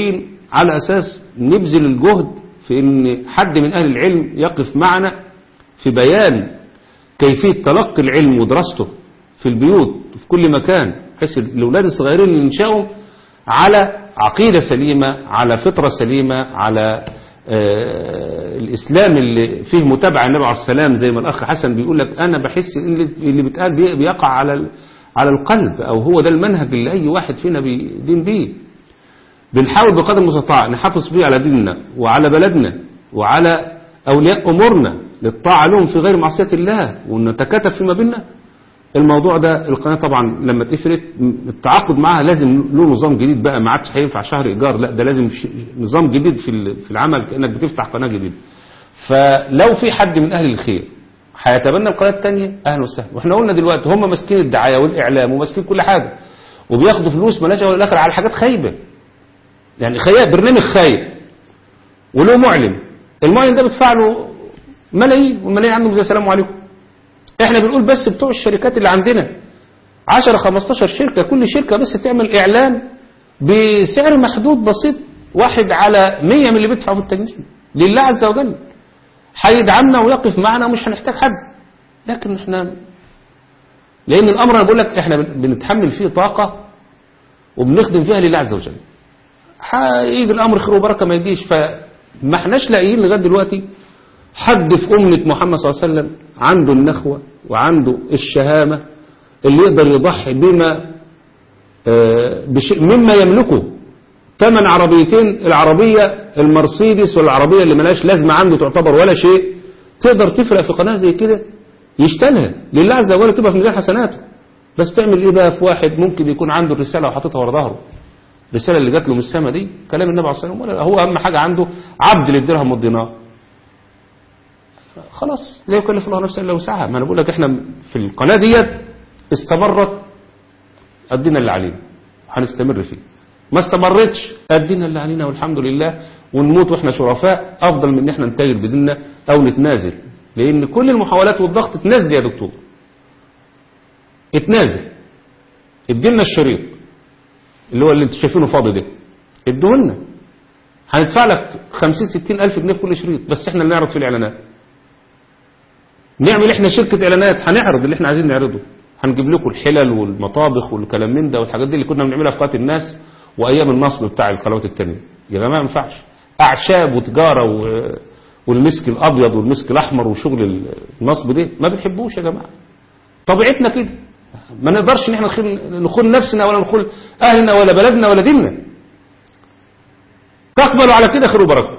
على أساس نبذل الجهد في أن حد من أهل العلم يقف معنا في بيان كيفية تلقي العلم ودراسته في البيوت في كل مكان بحيث الأولاد الصغيرين ينشأوا على عقيدة سليمة على فطرة سليمة على آه، الإسلام اللي فيه متابعة النبي عليه السلام زي ما الأخ حسن بيقول لك أنا بحس إن اللي- اللي بيتقال بي- بيقع على ال- على القلب أو هو ده المنهج اللي أي واحد فينا بيدين بيه بنحاول بقدر المستطاع نحافظ بيه على ديننا وعلى بلدنا وعلى أولياء أمورنا للطاعة لهم في غير معصية الله ونتكاتف فيما بيننا الموضوع ده القناة طبعا لما اتقفلت م- التعاقد معها لازم له نظام جديد بقى ما عادش هينفع شهر إيجار لا ده لازم ش- نظام جديد في ال- في العمل كأنك بتفتح قناة جديدة فلو في حد من أهل الخير هيتبنى القناة التانية أهلا وسهلا واحنا قلنا دلوقتي هم ماسكين الدعاية والإعلام وماسكين كل حاجة وبياخدوا فلوس مالهاش أول الآخر على حاجات خايبة يعني خيال برنامج خايب وله معلن المعلن ده بيدفع له ملايين والملايين عندهم زي السلام عليكم احنا بنقول بس بتوع الشركات اللي عندنا 10 15 شركة كل شركة بس تعمل اعلان بسعر محدود بسيط واحد على 100 من اللي بيدفعوا في التجنيد لله عز وجل هيدعمنا ويقف معنا ومش هنحتاج حد لكن احنا لان الامر انا بقول لك احنا بن- بنتحمل فيه طاقة وبنخدم فيها لله عز وجل هيجي الامر خير وبركه ما يجيش فما احناش لاقيين لغايه دلوقتي حد في أمة محمد صلى الله عليه وسلم عنده النخوة وعنده الشهامة اللي يقدر يضحي بما آه، بشيء مما يملكه ثمن عربيتين العربية المرسيدس والعربية اللي ملاش لازمة عنده تعتبر ولا شيء تقدر تفرق في قناة زي كده يشتلها لله عز وجل تبقى في ميزان حسناته بس تعمل ايه بقى في واحد ممكن يكون عنده الرسالة وحاططها ورا ظهره الرسالة اللي جات له من السماء دي كلام النبي عليه الصلاة والسلام ولا هو أهم حاجة عنده عبد للدرهم والدينار خلاص لا يكلف الله نفسا الا وسعها ما انا بقول لك احنا في القناه ديت استمرت ادينا اللي علينا هنستمر فيه ما استمرتش ادينا اللي علينا والحمد لله ونموت واحنا شرفاء افضل من ان احنا نتاجر بديننا او نتنازل لان كل المحاولات والضغط اتنازل يا دكتور اتنازل ادينا الشريط اللي هو اللي انتوا شايفينه فاضي ده ادوهولنا هندفع لك 50 60 الف جنيه في كل شريط بس احنا اللي نعرض في الاعلانات نعمل احنا شركة اعلانات هنعرض اللي احنا عايزين نعرضه هنجيب لكم الحلل والمطابخ والكلام من ده والحاجات دي اللي كنا بنعملها في قناه الناس وايام النصب بتاع القنوات التانية يا جماعه ما ينفعش اعشاب وتجاره و... والمسك الابيض والمسك الاحمر وشغل النصب ده ما بنحبوش يا جماعه طبيعتنا كده ما نقدرش ان احنا نخل... نخون نفسنا ولا نخون اهلنا ولا بلدنا ولا ديننا تقبلوا على كده خير وبركه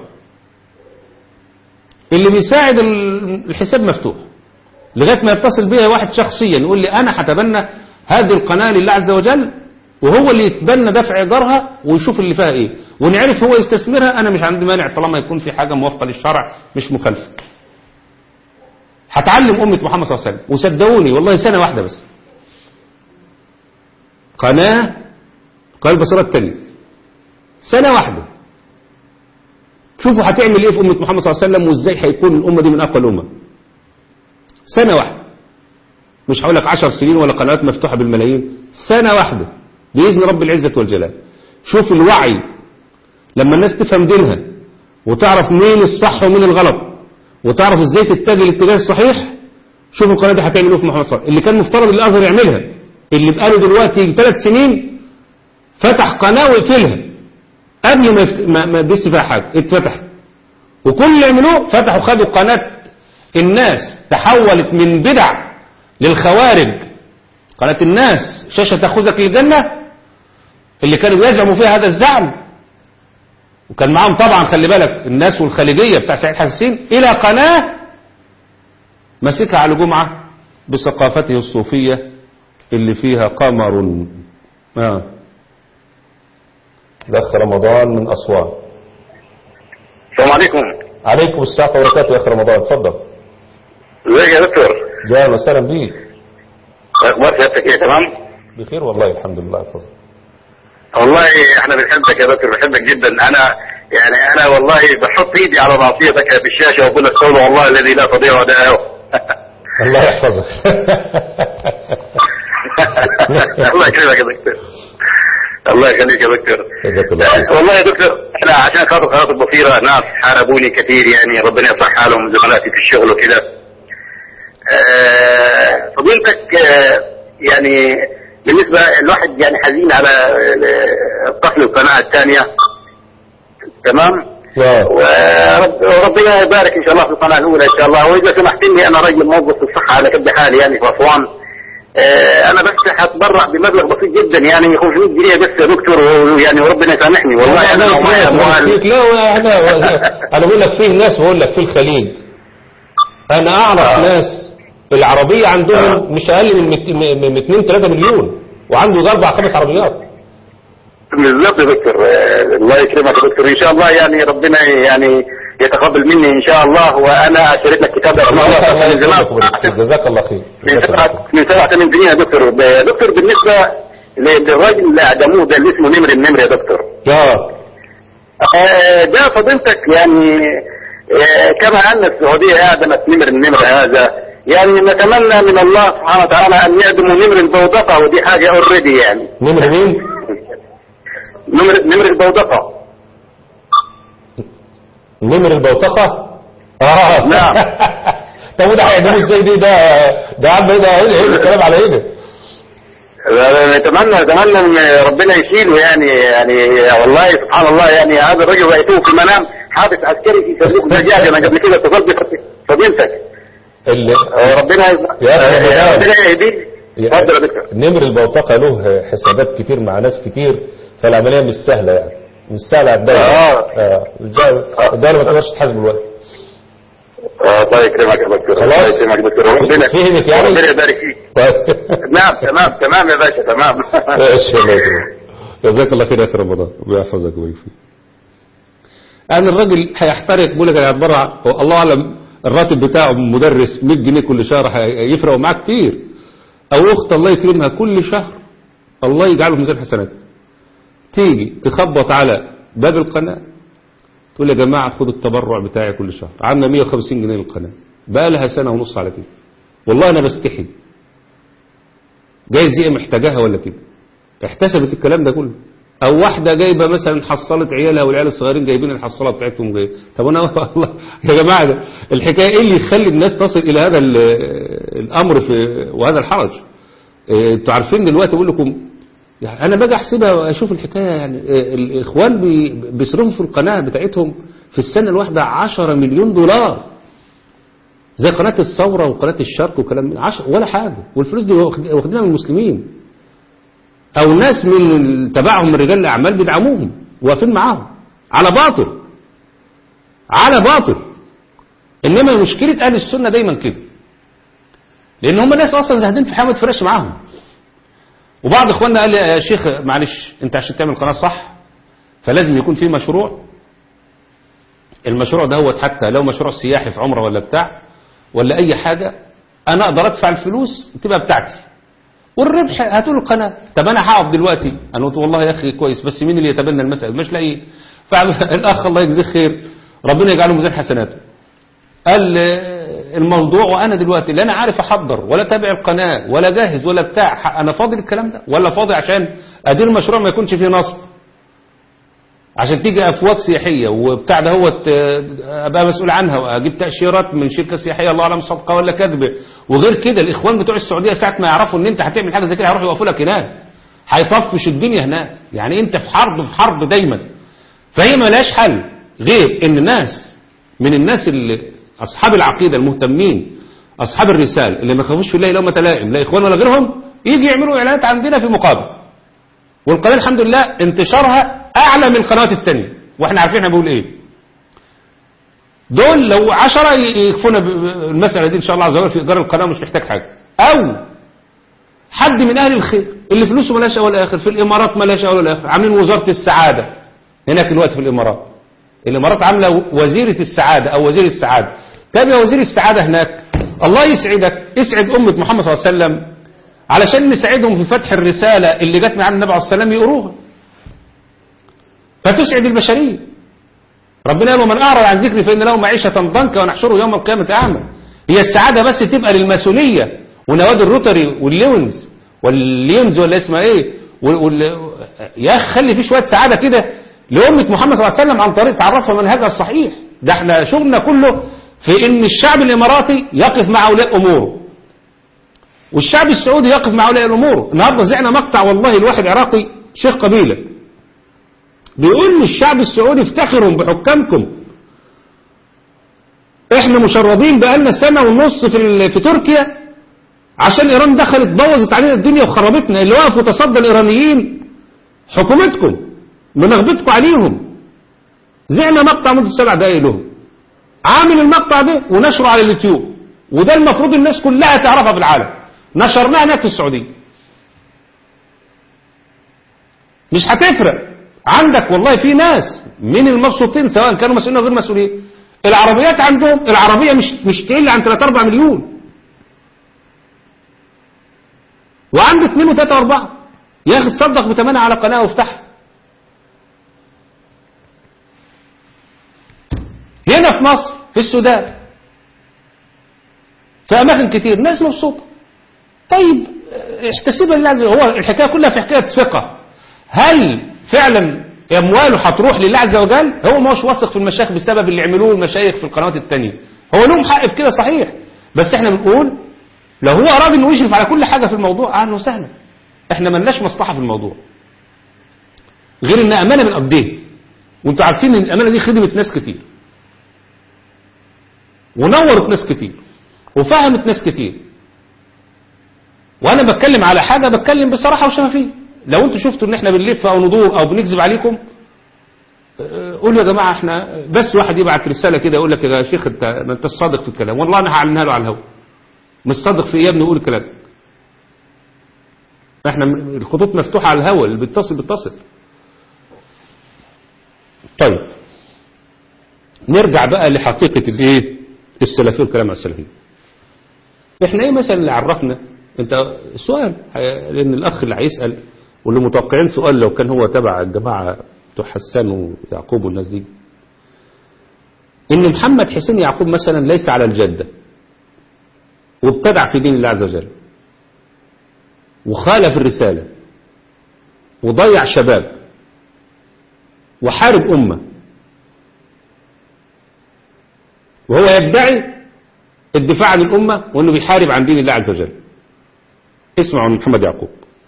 اللي بيساعد ال- الحساب مفتوح لغايه ما يتصل بيا واحد شخصيا يقول لي انا هتبنى هذه القناه لله عز وجل وهو اللي يتبنى دفع ايجارها ويشوف اللي فيها ايه ونعرف هو يستثمرها انا مش عندي مانع طالما يكون في حاجه موافقه للشرع مش مخالفه هتعلم امه محمد صلى الله عليه وسلم وصدقوني والله سنه واحده بس قناه قناه البصيرات الثانيه سنه واحده شوفوا هتعمل ايه في امه محمد صلى الله عليه وسلم وازاي هيكون الامه دي من اقوى الامم سنه واحده مش هقول لك 10 سنين ولا قنوات مفتوحه بالملايين سنه واحده باذن رب العزه والجلال شوف الوعي لما الناس تفهم دينها وتعرف مين الصح ومين الغلط وتعرف ازاي تتجه الاتجاه الصحيح شوف القناه دي هتعمل ايه في محمد صلى الله عليه وسلم اللي كان مفترض الازهر يعملها اللي بقاله دلوقتي ثلاث سنين فتح قناه وقفلها قبل ما يفت... ما, ما يدس فيها حاجه اتفتحت وكل اللي عملوه فتحوا خدوا قناه الناس تحولت من بدع للخوارج قناه الناس شاشه تاخذك للجنه اللي كانوا يزعموا فيها هذا الزعم وكان معاهم طبعا خلي بالك الناس والخليجيه بتاع سعيد حسين الى قناه ماسكها على جمعه بثقافته الصوفيه اللي فيها قمر آه. الأخ رمضان من أسوان السلام عليكم عليكم السلام وبركاته يا أخ رمضان اتفضل ازيك يا دكتور جاء وسهلا بيك اخبار سيادتك ايه تمام بخير والله الحمد لله اتفضل والله احنا بنحبك يا دكتور بنحبك جدا انا يعني انا والله بحط ايدي على ناصيتك بالشاشه واقول لك قول والله الذي لا تضيع ودائعه الله يحفظك الله يكرمك يا دكتور الله يخليك يا دكتور جزاك الله خير والله يا دكتور انا عشان خاطر قناه البصيره ناس حاربوني كثير يعني ربنا يصلح حالهم زملائي في الشغل وكده آه، فضيلتك آه، يعني بالنسبه الواحد يعني حزين على آه، قتل القناه الثانيه تمام آه. ورب- وربنا يبارك ان شاء الله في القناه الاولى ان شاء الله واذا سمحت لي انا راجل موظف في الصحه على قد حالي يعني في اسوان آه، انا بس هتبرع بمبلغ بسيط جدا يعني 500 جنيه بس يا دكتور ويعني وربنا يسامحني والله انا لو معي اموال لا انا انا بقول لك فيه ناس بقول لك في الخليج انا اعرف آه. ناس العربيه آه. عندهم مش اقل من مت- من 2 3 مليون وعنده اربع خمس عربيات بالظبط يا دكتور آه، الله يكرمك يا دكتور ان شاء الله يعني ربنا يعني يتقبل مني ان شاء الله وانا اشتريت لك كتاب الله الله من يكرمك زمان ويبارك فيك. جزاك الله خير من جزاك الله سبعة من سبعة ثمان سنين يا دكتور ب- دكتور بالنسبة ل- للراجل اللي أعدموه ده اللي اسمه نمر النمر يا دكتور خير. اه آه، ده فضيلتك يعني آه، كما أن السعودية أعدمت نمر النمر هذا يعني نتمنى من الله سبحانه وتعالى أن يعدموا نمر البودقة ودي حاجة اوريدي يعني نمر مين؟ نمر نمر البودقة نمر البوتقه اه نعم. طب وده هيعملوا ازاي دي ده ده يا عم ايه ده ايه إيه الكلام على ايه ده؟ نتمنى نتمنى ان ربنا يشيله يعني يعني والله سبحان الله يعني هذا الرجل رايته في المنام حابس عسكري في صندوق دجاج انا قبل كده اتصلت بفضيلتك اللي آه، ربنا يا أخي آه، نعم. ربنا يهديك اتفضل يا دكتور نمر البوتقة له حسابات كتير مع ناس كتير فالعملية مش سهلة يعني مش سهلة على الدولة آه. اه الدولة الدولة ما تقدرش تحاسب الوقت آه، الله يكرمك يا دكتور خلاص. الله يكرمك يا دكتور ربنا فهمك يعني؟ ربنا يبارك فيك نعم تمام تمام يا باشا تمام ماشي الله يكرمك جزاك الله خير يا اخي رمضان ويحفظك ويبارك فيك يعني الراجل هيحترق بيقول لك هيتبرع هو الله اعلم الراتب بتاعه مدرس 100 جنيه كل شهر هيفرق معاه كتير او اخت الله يكرمها كل شهر الله يجعله في ميزان حسنات تيجي تخبط على باب القناه تقول يا جماعه خدوا التبرع بتاعي كل شهر عامله 150 جنيه للقناه بقى لها سنه ونص على كده والله انا بستحي جايز هي محتاجاها ولا كده احتسبت الكلام ده كله او واحده جايبه مثلا حصلت عيالها والعيال الصغيرين جايبين الحصاله بتاعتهم جاي طب انا والله يا جماعه ده الحكايه ايه اللي يخلي الناس تصل الى هذا ال- الامر في وهذا الحرج إيه، انتوا عارفين دلوقتي بقول لكم يعني انا باجي احسبها واشوف الحكايه يعني إيه، الاخوان بي- بيصرفوا في القناه بتاعتهم في السنه الواحده 10 مليون دولار زي قناه الثوره وقناه الشرق وكلام من عشر ولا حاجه والفلوس دي واخد- واخدينها من المسلمين او ناس من تبعهم من رجال الاعمال بيدعموهم واقفين معاهم على باطل على باطل انما مشكله اهل السنه دايما كده لان هم ناس اصلا زاهدين في حاجه ما تفرقش معاهم وبعض اخواننا قال لي يا شيخ معلش انت عشان تعمل قناه صح فلازم يكون في مشروع المشروع ده هو حتى لو مشروع سياحي في عمره ولا بتاع ولا اي حاجه انا اقدر ادفع الفلوس تبقى بتاعتي والربح هاتوا له القناه طب انا هقف دلوقتي انا قلت والله يا اخي كويس بس مين اللي يتبنى المساله مش لاقيه فالاخ الله يجزيه خير ربنا يجعله ميزان حسناته قال آه، الموضوع وانا دلوقتي لا انا عارف احضر ولا تابع القناه ولا جاهز ولا بتاع ح- انا فاضي الكلام ده ولا فاضي عشان ادير مشروع ما يكونش فيه نصب عشان تيجي افواج سياحيه وبتاع ده هو ابقى مسؤول عنها واجيب تاشيرات من شركه سياحيه الله اعلم صادقه ولا كاذبه وغير كده الاخوان بتوع السعوديه ساعه ما يعرفوا ان انت هتعمل حاجه زي كده هيروحوا يقفوا لك هناك هيطفش الدنيا هناك يعني انت في حرب في حرب دايما فهي ملهاش حل غير ان ناس من الناس اللي اصحاب العقيده المهتمين اصحاب الرساله اللي ما يخافوش في الله لومه لائم لا اخوان ولا غيرهم يجي يعملوا اعلانات عندنا في مقابل والقناه الحمد لله انتشارها اعلى من القنوات التانية واحنا عارفين احنا بنقول ايه دول لو عشرة ي- يكفونا ب- ب- المسألة دي إن شاء الله عز وجل في إدارة القناة مش محتاج حاجة أو حد من أهل الخير اللي فلوسه ملاش أول آخر في الإمارات ملاش أول آخر عاملين وزارة السعادة هناك الوقت في الإمارات الإمارات عاملة وزيرة السعادة أو وزير السعادة طب يا وزير السعادة هناك الله يسعدك اسعد أمة محمد صلى الله عليه وسلم علشان نساعدهم في فتح الرسالة اللي جت من عند النبي عليه الصلاة والسلام يقروها فتسعد البشرية ربنا قال ومن أعرض عن ذكري فإن له معيشة ضنكا ونحشره يوم القيامة أعمى هي السعادة بس تبقى للماسونية ونوادي الروتري والليونز والليونز ولا اسمها ايه وال... وال... يا اخي خلي في شوية سعادة كده لأمة محمد صلى الله عليه وسلم عن طريق تعرفها منهجها الصحيح ده احنا شغلنا كله في ان الشعب الاماراتي يقف مع اولياء اموره والشعب السعودي يقف مع اولياء الامور النهارده زعنا مقطع والله الواحد عراقي شيخ قبيله بيقول للشعب السعودي افتخروا بحكامكم احنا مشردين بقالنا سنه ونص في ال- في تركيا عشان ايران دخلت بوظت علينا الدنيا وخربتنا اللي وقفوا تصدى الايرانيين حكومتكم بنغبتكم عليهم زعنا مقطع مدة سبع دقايق لهم عامل المقطع ده ونشره على اليوتيوب وده المفروض الناس كلها تعرفها في العالم نشرناه هناك في السعودية مش هتفرق عندك والله في ناس من المبسوطين سواء كانوا مسؤولين او غير مسؤولين العربيات عندهم العربية مش مش تقل عن 3 4 مليون وعنده 2 و3 و4 ياخد تصدق بثمنها على قناة وافتحها هنا في مصر في السودان في أماكن كتير ناس مبسوطة طيب احتسبها لله عز وجل هو الحكاية كلها في حكاية ثقة هل فعلا أمواله هتروح لله عز وجل هو ما هوش واثق في المشايخ بسبب اللي عملوه المشايخ في القنوات التانية هو لهم حق في كده صحيح بس احنا بنقول لو هو أراد انه يشرف على كل حاجة في الموضوع أهلا وسهلا احنا ملناش مصلحة في الموضوع غير ان أمانة من قبضيه وانتوا عارفين ان الأمانة دي خدمت ناس كتير ونورت ناس كتير وفهمت ناس كتير وانا بتكلم على حاجة بتكلم بصراحة وشفافية لو انتوا شفتوا ان احنا بنلف او ندور او بنكذب عليكم اه، قولوا يا جماعة احنا بس واحد يبعت رسالة كده يقول لك يا شيخ انت ما انت صادق في الكلام والله انا هعلنها له على الهوا مش صادق في ايه يا ابني قول الكلام احنا م- الخطوط مفتوحة على الهوا اللي بيتصل بيتصل طيب نرجع بقى لحقيقة الايه السلفية والكلام على السلفية احنا ايه مثلا اللي عرفنا انت سؤال ه- لان الاخ اللي هيسأل واللي متوقعين سؤال لو كان هو تبع الجماعة بتوع حسان ويعقوب والناس دي ان محمد حسين يعقوب مثلا ليس على الجدة وابتدع في دين الله عز وجل وخالف الرسالة وضيع شباب وحارب أمة وهو يدعي الدفاع عن الأمة وأنه بيحارب عن دين الله عز وجل اسمعوا من محمد يعقوب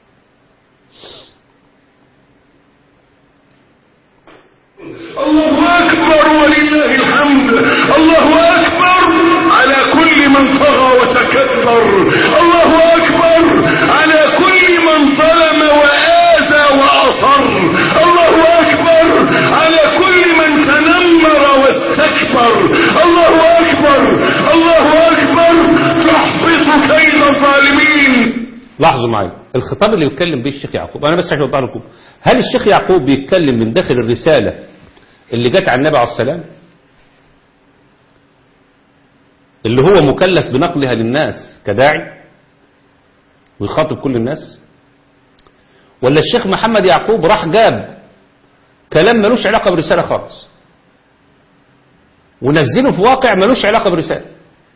الله أكبر ولله الحمد الله أكبر على كل من طغى وتكبر الله أكبر على كل من ظلم وآذى وأصر الله أكبر على كل من تنمر واستكبر الله أكبر الله أكبر تحبط كيد الظالمين لاحظوا معايا الخطاب اللي بيتكلم بيه الشيخ يعقوب انا بس عشان اوضح لكم هل الشيخ يعقوب بيتكلم من داخل الرساله اللي جت على النبي عليه السلام اللي هو مكلف بنقلها للناس كداعي ويخاطب كل الناس ولا الشيخ محمد يعقوب راح جاب كلام ملوش علاقه بالرساله خالص ونزله في واقع ملوش علاقه بالرساله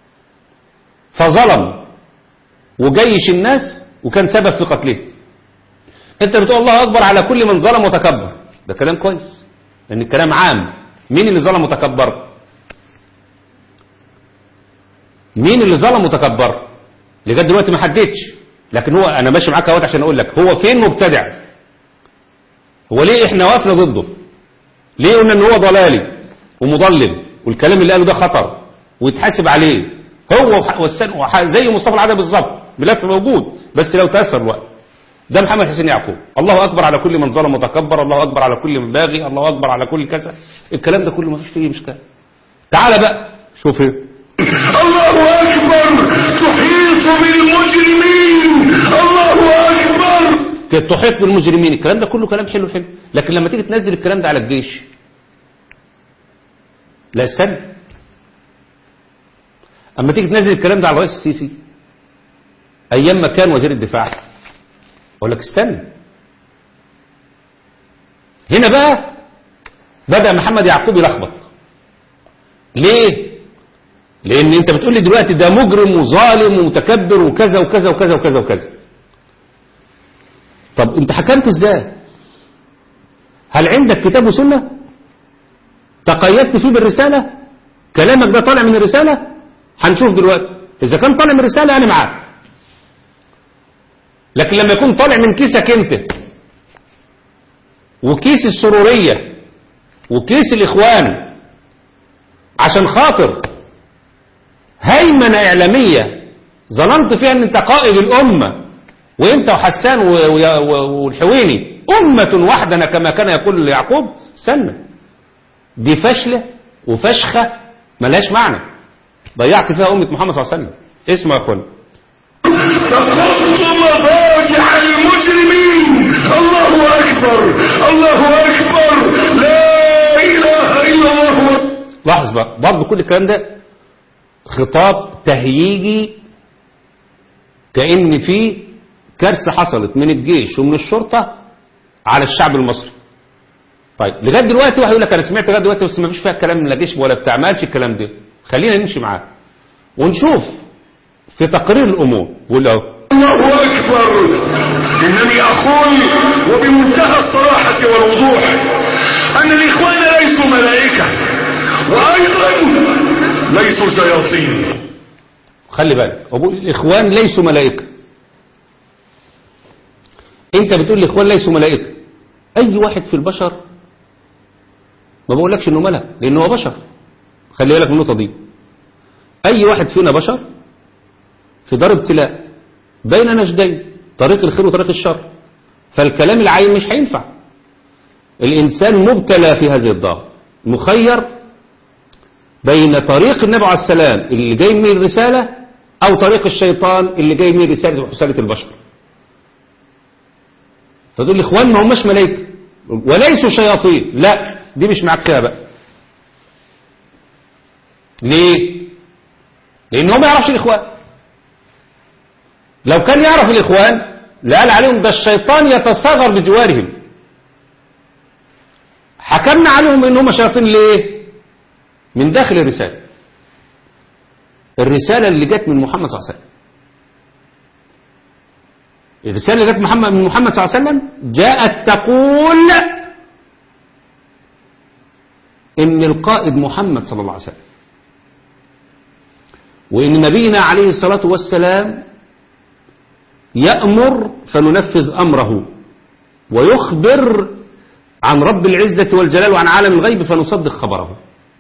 فظلم وجيش الناس وكان سبب في قتله انت بتقول الله اكبر على كل من ظلم وتكبر ده كلام كويس لان الكلام عام مين اللي ظلم وتكبر مين اللي ظلم وتكبر لغايه دلوقتي ما حددش لكن هو انا ماشي معاك اهوت عشان اقول لك هو فين مبتدع هو ليه احنا وقفنا ضده ليه قلنا ان هو ضلالي ومضلل والكلام اللي قاله ده خطر ويتحاسب عليه هو وح- والسن وح- زي مصطفى العدد بالظبط ملف موجود بس لو تاثر الوقت ده محمد حسين يعقوب الله اكبر على كل من ظلم وتكبر الله اكبر على كل من باغي الله اكبر على كل كذا الكلام ده كله ما فيش فيه مشكله تعال بقى شوف ايه الله أكبر تحيط بالمجرمين الله أكبر كانت تحيط بالمجرمين الكلام ده كله كلام حلو حلو لكن لما تيجي تنزل الكلام ده على الجيش لا استنى اما تيجي تنزل الكلام ده على الرئيس السيسي ايام ما كان وزير الدفاع اقول لك استنى هنا بقى بدأ محمد يعقوب يلخبط ليه لان انت بتقول لي دلوقتي ده مجرم وظالم ومتكبر وكذا وكذا وكذا وكذا وكذا طب انت حكمت ازاي هل عندك كتاب وسنة تقيدت فيه بالرسالة كلامك ده طالع من الرسالة هنشوف دلوقتي إذا كان طالع من الرسالة أنا معاك لكن لما يكون طالع من كيسك أنت وكيس السرورية وكيس الإخوان عشان خاطر هيمنة إعلامية ظننت فيها أن أنت قائد الأمة وأنت وحسان و- و- و- والحويني أمة واحدة كما كان يقول يعقوب استنى دي فشلة وفشخة ملهاش معنى ضيعت فيها أمة محمد صلى الله عليه وسلم اسمع يا أخوان سقطت مضاجع المجرمين الله أكبر الله أكبر لا إله إلا الله لاحظ بقى برضه كل الكلام ده خطاب تهييجي كأن في كارثة حصلت من الجيش ومن الشرطة على الشعب المصري طيب لغايه دلوقتي واحد يقول لك انا سمعت لغايه دلوقتي بس ما فيش فيها كلام لا جيش ولا بتاع ما قالش الكلام ده خلينا نمشي معاه ونشوف في تقرير الامور بيقول اهو الله أكبر إنني أقول وبمنتهى الصراحة والوضوح أن الإخوان ليسوا ملائكة وأيضا ليسوا شياطين خلي بالك أبو الإخوان ليسوا ملائكة أنت بتقول الإخوان ليسوا ملائكة أي واحد في البشر ما بقولكش إنه ملك لأنه هو بشر خلي بالك من النقطة دي أي واحد فينا بشر في دار ابتلاء بين نجدين طريق الخير وطريق الشر فالكلام العين مش هينفع الإنسان مبتلى في هذه الدار مخير بين طريق النبي عليه السلام اللي جاي من الرسالة أو طريق الشيطان اللي جاي من رسالة رسالة البشر فتقول لي إخوان ما هماش ملائكة وليسوا شياطين لا دي مش معاك فيها بقى ليه لأن هو ما يعرفش الإخوان لو كان يعرف الإخوان لقال عليهم ده الشيطان يتصاغر بجوارهم حكمنا عليهم ان هم شياطين ليه من داخل الرسالة الرسالة اللي جت من محمد صلى الله عليه وسلم الرسالة اللي جت محمد من محمد صلى الله عليه وسلم جاءت تقول ان القائد محمد صلى الله عليه وسلم وان نبينا عليه الصلاة والسلام يأمر فننفذ أمره ويخبر عن رب العزة والجلال وعن عالم الغيب فنصدق خبره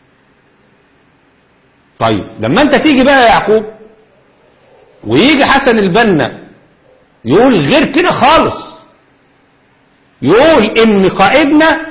طيب لما انت تيجي بقى يا يعقوب ويجي حسن البنا يقول غير كده خالص يقول ان قائدنا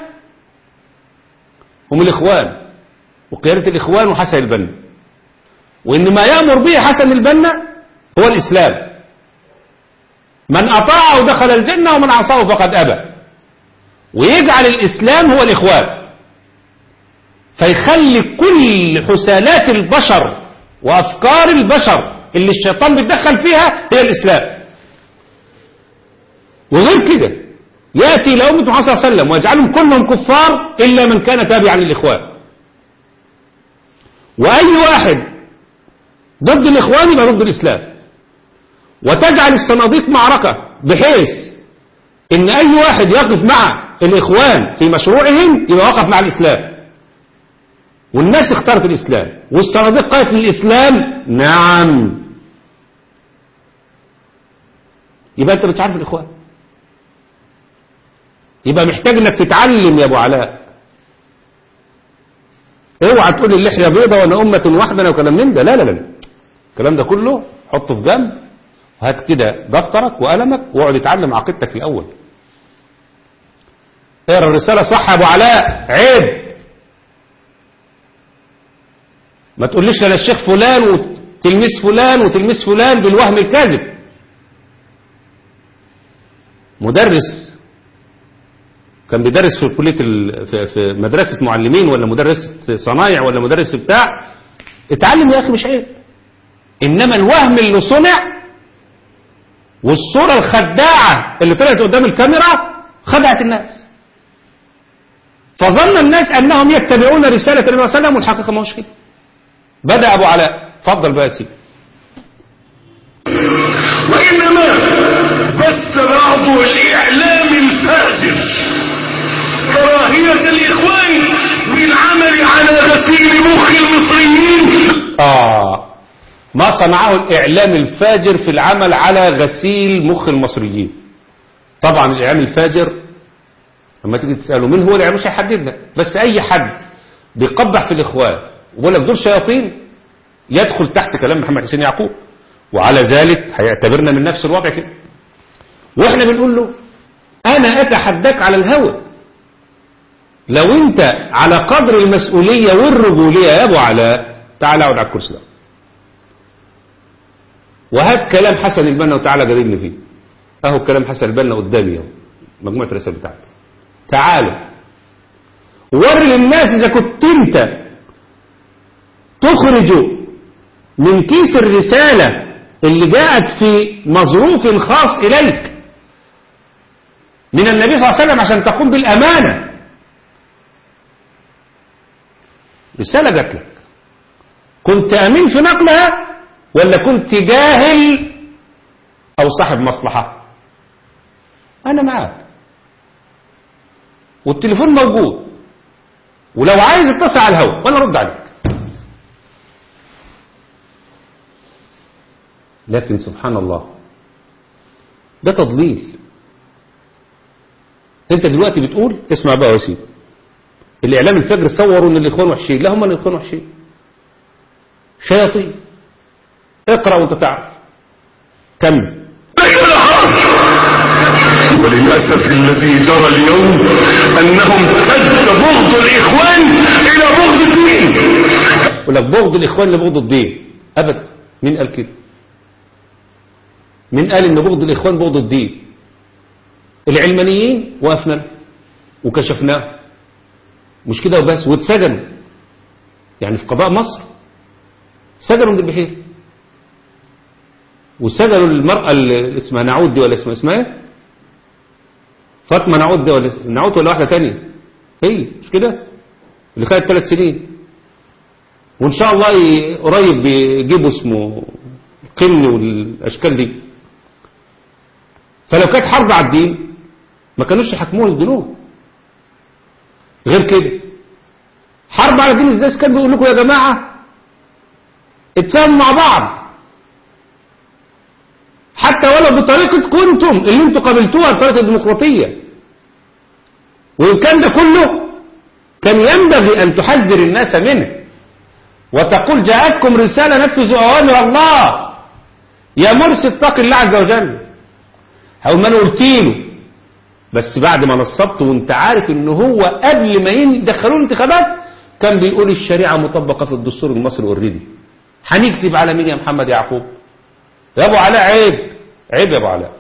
هم الاخوان وقيادة الاخوان وحسن البنا وان ما يأمر به حسن البنا هو الاسلام من اطاعه دخل الجنة ومن عصاه فقد ابى ويجعل الإسلام هو الإخوان فيخلي كل حسالات البشر وأفكار البشر اللي الشيطان بيتدخل فيها هي الإسلام وغير كده يأتي لأمة محمد صلى الله عليه وسلم ويجعلهم كلهم كفار إلا من كان تابعا للإخوان وأي واحد ضد الإخوان يبقى ضد الإسلام وتجعل الصناديق معركة بحيث ان اي واحد يقف مع الاخوان في مشروعهم يبقى وقف مع الاسلام والناس اختارت الاسلام والصناديق قالت للاسلام نعم يبقى انت مش عارف الاخوان يبقى محتاج انك تتعلم يا ابو علاء اوعى تقول اللحيه بيضه وانا امه واحده وكلام من ده لا لا لا الكلام ده كله حطه في جنب هات كده دفترك وقلمك واقعد اتعلم عقيدتك الاول اقرا الرساله صح يا ابو علاء عيب ما تقوليش انا الشيخ فلان وتلميذ فلان وتلميذ فلان بالوهم الكاذب مدرس كان بيدرس في كليه ال... في... في مدرسه معلمين ولا مدرسه صنايع ولا مدرس بتاع اتعلم يا اخي مش عيب انما الوهم اللي صنع والصورة الخداعة اللي طلعت قدام الكاميرا خدعت الناس فظن الناس أنهم يتبعون رسالة النبي صلى الله عليه وسلم والحقيقة ما هوش كده بدأ أبو علاء فضل بقى سيدي وإنما بس بعض الإعلام الفاجر كراهية الإخوان بالعمل على غسيل مخ المصريين آه ما صنعه الإعلام الفاجر في العمل على غسيل مخ المصريين طبعا الإعلام الفاجر لما تيجي تسأله مين هو الإعلام مش هيحددنا بس أي حد بيقبح في الإخوان ويقول لك دول شياطين يدخل تحت كلام محمد حسين يعقوب وعلى ذلك هيعتبرنا من نفس الوضع كده واحنا بنقول له انا اتحداك على الهوى لو انت على قدر المسؤولية والرجولية يا ابو علاء تعال اقعد على الكرسي ده وهات كلام حسن البنا وتعالى جريبني فيه اهو كلام حسن البنا قدامي اهو مجموعة الرسائل بتاعته تعالوا وري للناس اذا كنت انت تخرج من كيس الرسالة اللي جاءت في مظروف خاص إليك من النبي صلى الله عليه وسلم عشان تقوم بالأمانة رسالة جات لك كنت أمين في نقلها ولا كنت جاهل أو صاحب مصلحة أنا معاك والتليفون موجود ولو عايز اتصل على الهواء وأنا أرد عليك لكن سبحان الله ده تضليل انت دلوقتي بتقول اسمع بقى يا سيدي الاعلام الفجر صوروا ان الاخوان وحشين لا هم الاخوان وحشين شياطين اقرا وانت تعرف كمل وللأسف الذي جرى اليوم أنهم أدى بغض الإخوان إلى بغض الدين يقول لك بغض الاخوان لبغض الدين ابدا مين قال كده مين قال ان بغض الاخوان بغض الدين العلمانيين وقفنا له وكشفناه مش كده وبس واتسجنوا يعني في قضاء مصر سجنوا من البحير وسجنوا المرأة اللي اسمها نعود دي ولا اسمها اسمها ايه فاطمة نعود دي ولا نعود ولا واحدة تانية هي مش كده اللي خدت ثلاث سنين وان شاء الله ي- قريب بيجيبوا اسمه القن والاشكال دي فلو كانت حرب على الدين ما كانوش يحكموه الذنوب غير كده حرب على الدين ازاي كان بيقول لكم يا جماعه اتفاهموا مع بعض حتى ولو بطريقة كنتم اللي انتوا قبلتوها الطريقة الديمقراطية وإن كان ده كله كان ينبغي أن تحذر الناس منه وتقول جاءتكم رسالة نفذوا أوامر الله يا مرسي اتق الله عز وجل هقول ما انا قلت له بس بعد ما نصبته وانت عارف ان هو قبل ما يدخلوا الانتخابات كان بيقول الشريعة مطبقة في الدستور المصري اوريدي هنكذب على مين يا محمد يعقوب يا ابو علاء عيب عيب يا ابو علاء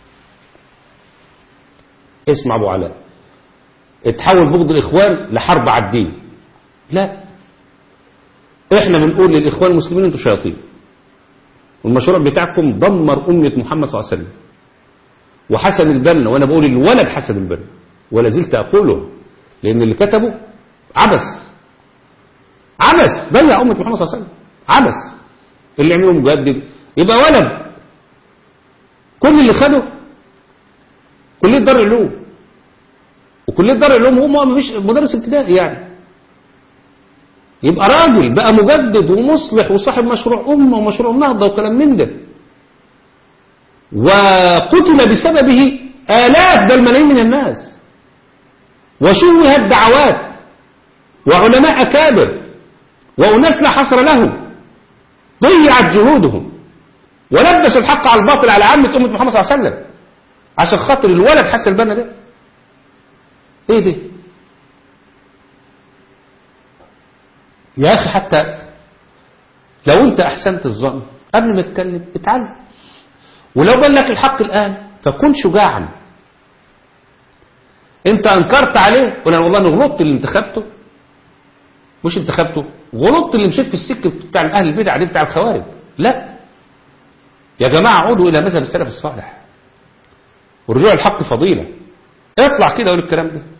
اسمع ابو علاء اتحول بغض الاخوان لحرب على الدين لا احنا بنقول للاخوان المسلمين انتوا شياطين والمشروع بتاعكم دمر امه محمد صلى الله عليه وسلم وحسن البنا وانا بقول الولد حسن البنا ولا زلت اقوله لان اللي كتبه عبث عبث ضيع امه محمد صلى الله عليه وسلم عبث اللي عمله مجدد يبقى ولد كل اللي خده كليه دار العلوم وكليه دار العلوم هو مش مدرس ابتدائي يعني يبقى راجل بقى مجدد ومصلح وصاحب مشروع امه ومشروع نهضه وكلام من ده وقتل بسببه آلاف بل ملايين من الناس وشوهت دعوات وعلماء أكابر وأناس لا حصر لهم ضيعت جهودهم ولبسوا الحق على الباطل على عامة أمة محمد صلى الله عليه وسلم عشان خاطر الولد حسن البنا ده ايه ده يا أخي حتى لو أنت أحسنت الظن قبل ما تتكلم اتعلم ولو بان لك الحق الآن فكن شجاعا انت انكرت عليه قلنا والله انا غلطت اللي انتخبته مش انتخبته غلطت اللي مشيت في السكه بتاع اهل البدع دي بتاع الخوارج لا يا جماعه عودوا الى مذهب السلف الصالح ورجوع الحق فضيله اطلع كده قول الكلام ده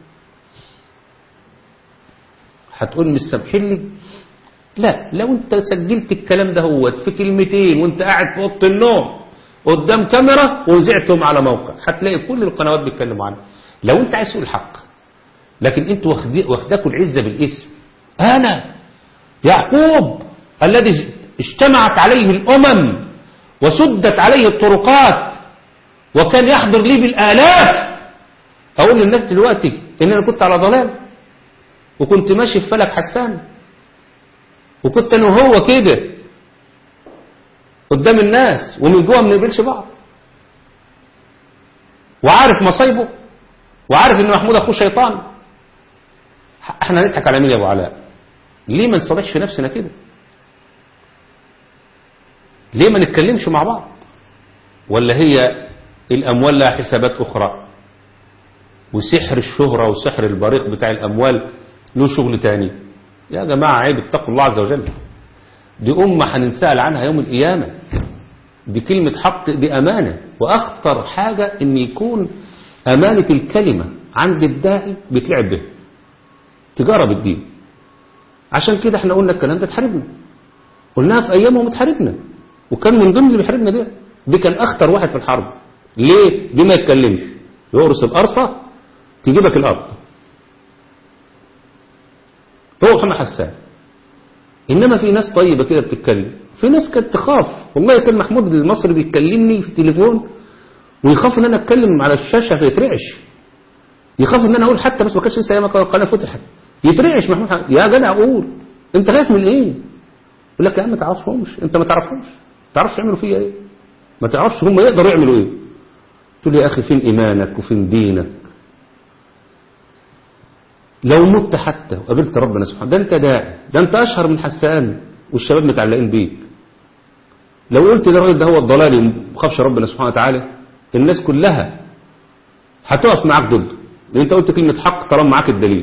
هتقول مش سامحين لي لا لو انت سجلت الكلام ده هو في كلمتين وانت قاعد في اوضه النوم قدام كاميرا وزعتهم على موقع هتلاقي كل القنوات بيتكلموا عنه لو انت عايز تقول الحق لكن انتوا واخدي- واخداكوا العزة بالاسم انا يعقوب الذي اجتمعت عليه الامم وسدت عليه الطرقات وكان يحضر لي بالالاف اقول للناس دلوقتي ان انا كنت على ضلال وكنت ماشي في فلك حسان وكنت انا وهو كده قدام الناس ومن جوه ما بنقبلش بعض وعارف مصايبه وعارف ان محمود اخوه شيطان احنا نضحك على مين يا ابو علاء ليه ما نصالحش في نفسنا كده ليه ما نتكلمش مع بعض ولا هي الاموال لها حسابات اخرى وسحر الشهرة وسحر البريق بتاع الاموال له شغل تاني يا جماعة عيب اتقوا الله عز وجل دي أمة هننسأل عنها يوم القيامة دي كلمة حق دي أمانة وأخطر حاجة إن يكون أمانة الكلمة عند الداعي بيتلعب به تجارة بالدين عشان كده احنا قلنا الكلام ده تحاربنا قلناها في أيامهم اتحاربنا وكان من ضمن اللي بيحاربنا ده دي كان أخطر واحد في الحرب ليه؟ دي ما يتكلمش يقرص القرصة تجيبك الأرض هو محمد حسان إنما في ناس طيبة كده بتتكلم في ناس كانت تخاف والله كان محمود المصري بيكلمني في التليفون ويخاف ان انا اتكلم على الشاشة فيترعش يخاف ان انا اقول حتى بس ما كانش لسه ايام القناة فتحت يترعش محمود حسان. يا جدع قول انت خايف من ايه يقول لك يا عم ما تعرفهمش انت ما تعرفهمش ما تعرفش يعملوا فيا ايه ما تعرفش هم يقدروا يعملوا ايه تقول لي يا اخي فين ايمانك وفين دينك لو مت حتى وقابلت ربنا سبحانه ده انت داعي ده انت اشهر من حسان والشباب متعلقين بيك لو قلت للراجل ده هو الضلالي وما خافش ربنا سبحانه وتعالى الناس كلها هتقف معاك ضده لان انت قلت كلمه حق طالما معاك الدليل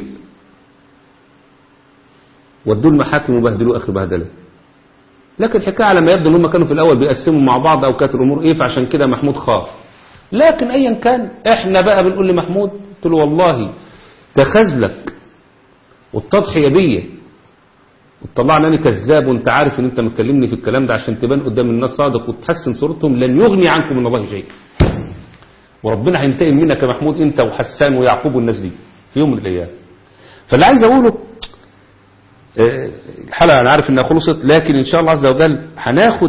ودوا المحاكم وبهدلوا اخر بهدله لكن الحكايه على ما يبدو ان هم كانوا في الاول بيقسموا مع بعض او كانت الامور ايه فعشان كده محمود خاف لكن ايا كان احنا بقى بنقول لمحمود قلت له والله تخاذلك والتضحية بيا وتطلع اني كذاب وانت عارف ان انت مكلمني في الكلام ده عشان تبان قدام الناس صادق وتحسن صورتهم لن يغني عنكم من الله شيء وربنا هينتقم منك يا محمود انت وحسان ويعقوب والناس دي في يوم من الايام فاللي عايز اقوله آه، الحلقه انا عارف انها خلصت لكن ان شاء الله عز وجل هناخد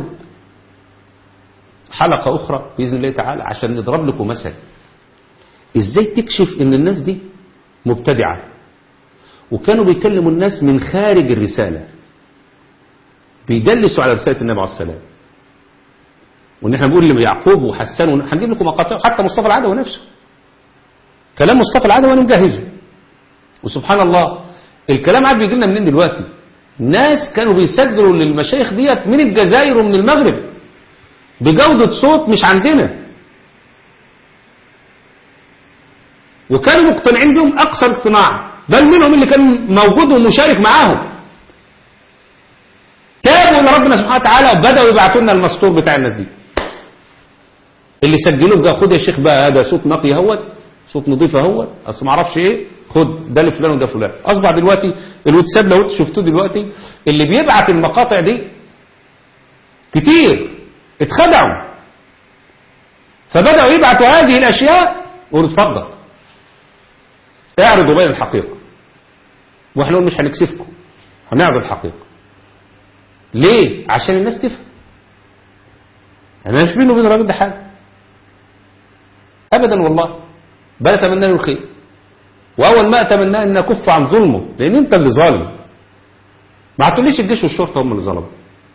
حلقه اخرى باذن الله تعالى عشان نضرب لكم مثل ازاي تكشف ان الناس دي مبتدعه وكانوا بيكلموا الناس من خارج الرسالة بيدلسوا على رسالة النبي عليه السلام وان احنا بنقول ليعقوب وحسان ون- هنجيب لكم مقاطع حتى مصطفى العدوي نفسه كلام مصطفى العدوي انا مجهزه وسبحان الله الكلام عاد بيجي لنا منين دلوقتي ناس كانوا بيسجلوا للمشايخ ديت من الجزائر ومن المغرب بجودة صوت مش عندنا وكانوا مقتنعين بهم اقصى اقتناع بل منهم اللي كان موجود ومشارك معاهم تابوا لربنا سبحانه وتعالى وبداوا يبعتوا لنا المسطور بتاع الناس دي اللي سجلوه بقى خد يا شيخ بقى هذا صوت نقي اهوت صوت نظيف اهوت اصل ما اعرفش ايه خد ده لفلان وده فلان اصبح دلوقتي الواتساب لو انتوا شفتوه دلوقتي اللي بيبعت المقاطع دي كتير اتخدعوا فبداوا يبعتوا هذه الاشياء وقالوا اتفضل اعرضوا بين الحقيقة واحنا نقول مش هنكسفكم هنعرض الحقيقة ليه عشان الناس تفهم انا مش بينه وبين الراجل ده حاجة ابدا والله بل اتمنى له الخير واول ما اتمناه ان اكف عن ظلمه لان انت اللي ظالم ما هتقوليش الجيش والشرطه هم اللي ظلموا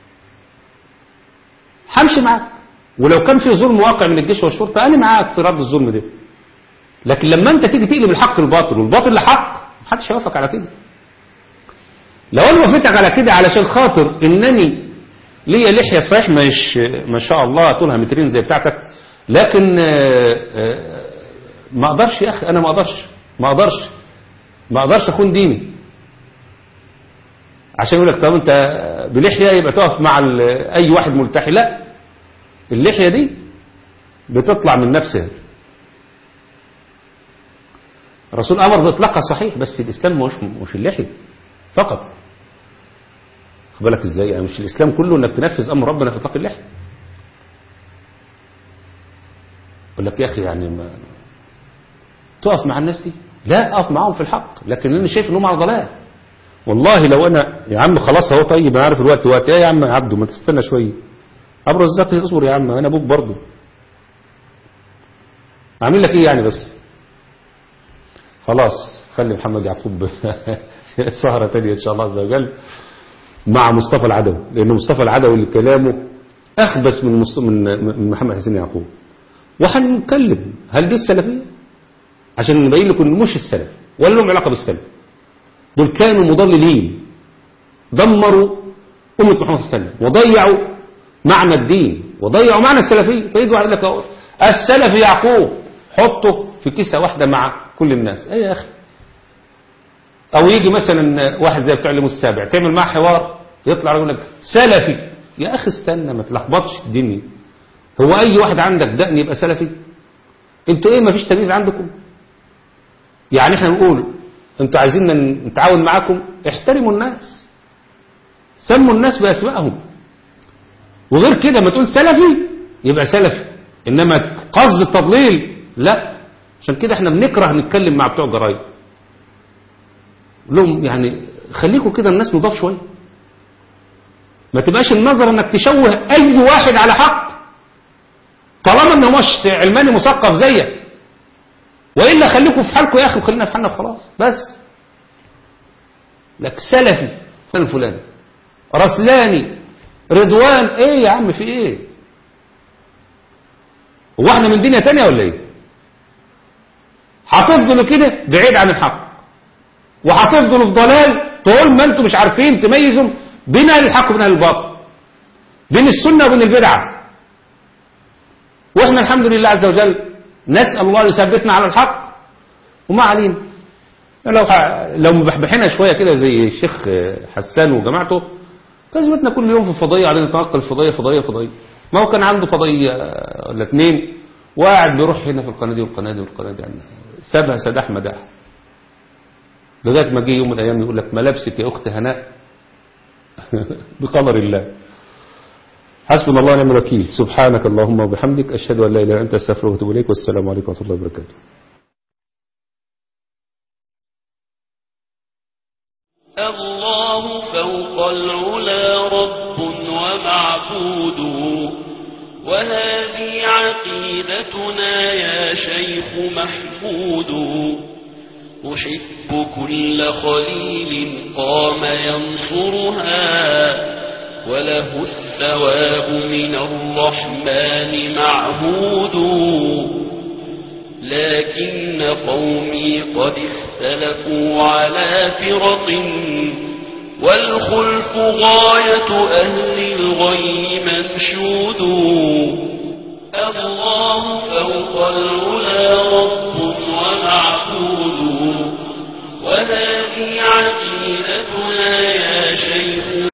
همشي معاك ولو كان في ظلم واقع من الجيش والشرطه انا معاك في رد الظلم ده لكن لما انت تيجي تقلب الحق الباطل والباطل لحق محدش هيوافق على كده لو انا وافقتك على كده علشان خاطر انني ليا لحيه صحيح مش ما شاء الله طولها مترين زي بتاعتك لكن آه، آه، ما اقدرش يا اخي انا ما اقدرش ما اقدرش ما اقدرش اخون ديني عشان يقول لك طب انت بلحيه يبقى تقف مع ال- اي واحد ملتحي لا اللحيه دي بتطلع من نفسها الرسول امر باطلاقها صحيح بس الاسلام مش مش اللحيه فقط خد بالك ازاي يعني مش الاسلام كله انك تنفذ امر ربنا في اطلاق اللحيه يقول لك يا اخي يعني ما تقف مع الناس دي لا اقف معاهم في الحق لكن انا شايف انهم على ضلال والله لو انا يا عم خلاص اهو طيب انا عارف الوقت وقت ايه يا عم يا عبده ما تستنى شويه ابو رزاق اصبر يا عم انا ابوك برضه عامل لك ايه يعني بس خلاص خلي محمد يعقوب سهرة تانية ان شاء الله عز وجل مع مصطفى العدوي لان مصطفى العدوي اللي كلامه اخبث من مصط- من من محمد حسين يعقوب وهنتكلم هل دي السلفيه عشان نبين لكم انه مش السلف ولا لهم علاقه بالسلف دول كانوا مضللين دمروا أمة محمد صلى الله عليه وسلم وضيعوا معنى الدين وضيعوا معنى السلفية فيجي واحد يقول لك أهو، السلف يعقوب حطه في كيسة واحدة مع كل الناس ايه يا أخي أو يجي مثلا واحد زي بتوع اليوم السابع تعمل معاه حوار يطلع يقول لك سلفي يا أخي استنى ما تلخبطش الدنيا هو أي واحد عندك دقن يبقى سلفي انتوا ايه ما فيش تمييز عندكم يعني احنا نقول انتوا عايزيننا نتعاون معاكم احترموا الناس سموا الناس بأسمائهم وغير كده ما تقول سلفي يبقى سلفي انما قصد التضليل لا عشان كده احنا بنكره نتكلم مع بتوع جرايد لهم يعني خليكم كده الناس نضاف شويه ما تبقاش النظر انك تشوه اي واحد على حق طالما انه مش علماني مثقف زيك والا خليكم في حالكم يا اخي وخلينا في حالنا خلاص بس لك سلفي فلان فلان رسلاني رضوان ايه يا عم في ايه هو احنا من دنيا تانية ولا ايه هتفضلوا كده بعيد عن الحق وهتفضلوا في ضلال طول ما انتم مش عارفين تميزوا بين اهل الحق وبين اهل الباطل بين السنه وبين البدعه واحنا الحمد لله عز وجل نسال الله يثبتنا على الحق وما علينا لو لو مبحبحنا شويه كده زي الشيخ حسان وجماعته لازمتنا كل يوم في فضيه قاعدين نتنقل فضيه فضيه فضيه ما هو كان عنده فضيه ولا اتنين وقاعد بيروح هنا في القناه دي والقناه دي والقناه دي يعني سابها سداح مداح لغايه ما جه يوم من الايام يقول لك ملابسك يا اخت هناء بقدر الله حسبنا الله ونعم الوكيل سبحانك اللهم وبحمدك اشهد ان لا اله الا انت استغفرك واتوب اليك والسلام عليكم ورحمه الله وبركاته الله فوق العلا رب ومعبود وهذه عقيدتنا يا شيخ محمود أحب كل خليل قام ينصرها وله الثواب من الرحمن معهود لكن قومي قد اختلفوا على فرق والخلف غاية أهل الغي منشود الله فوق العلا رب ومعبود وهذه عقيدتنا يا شيخ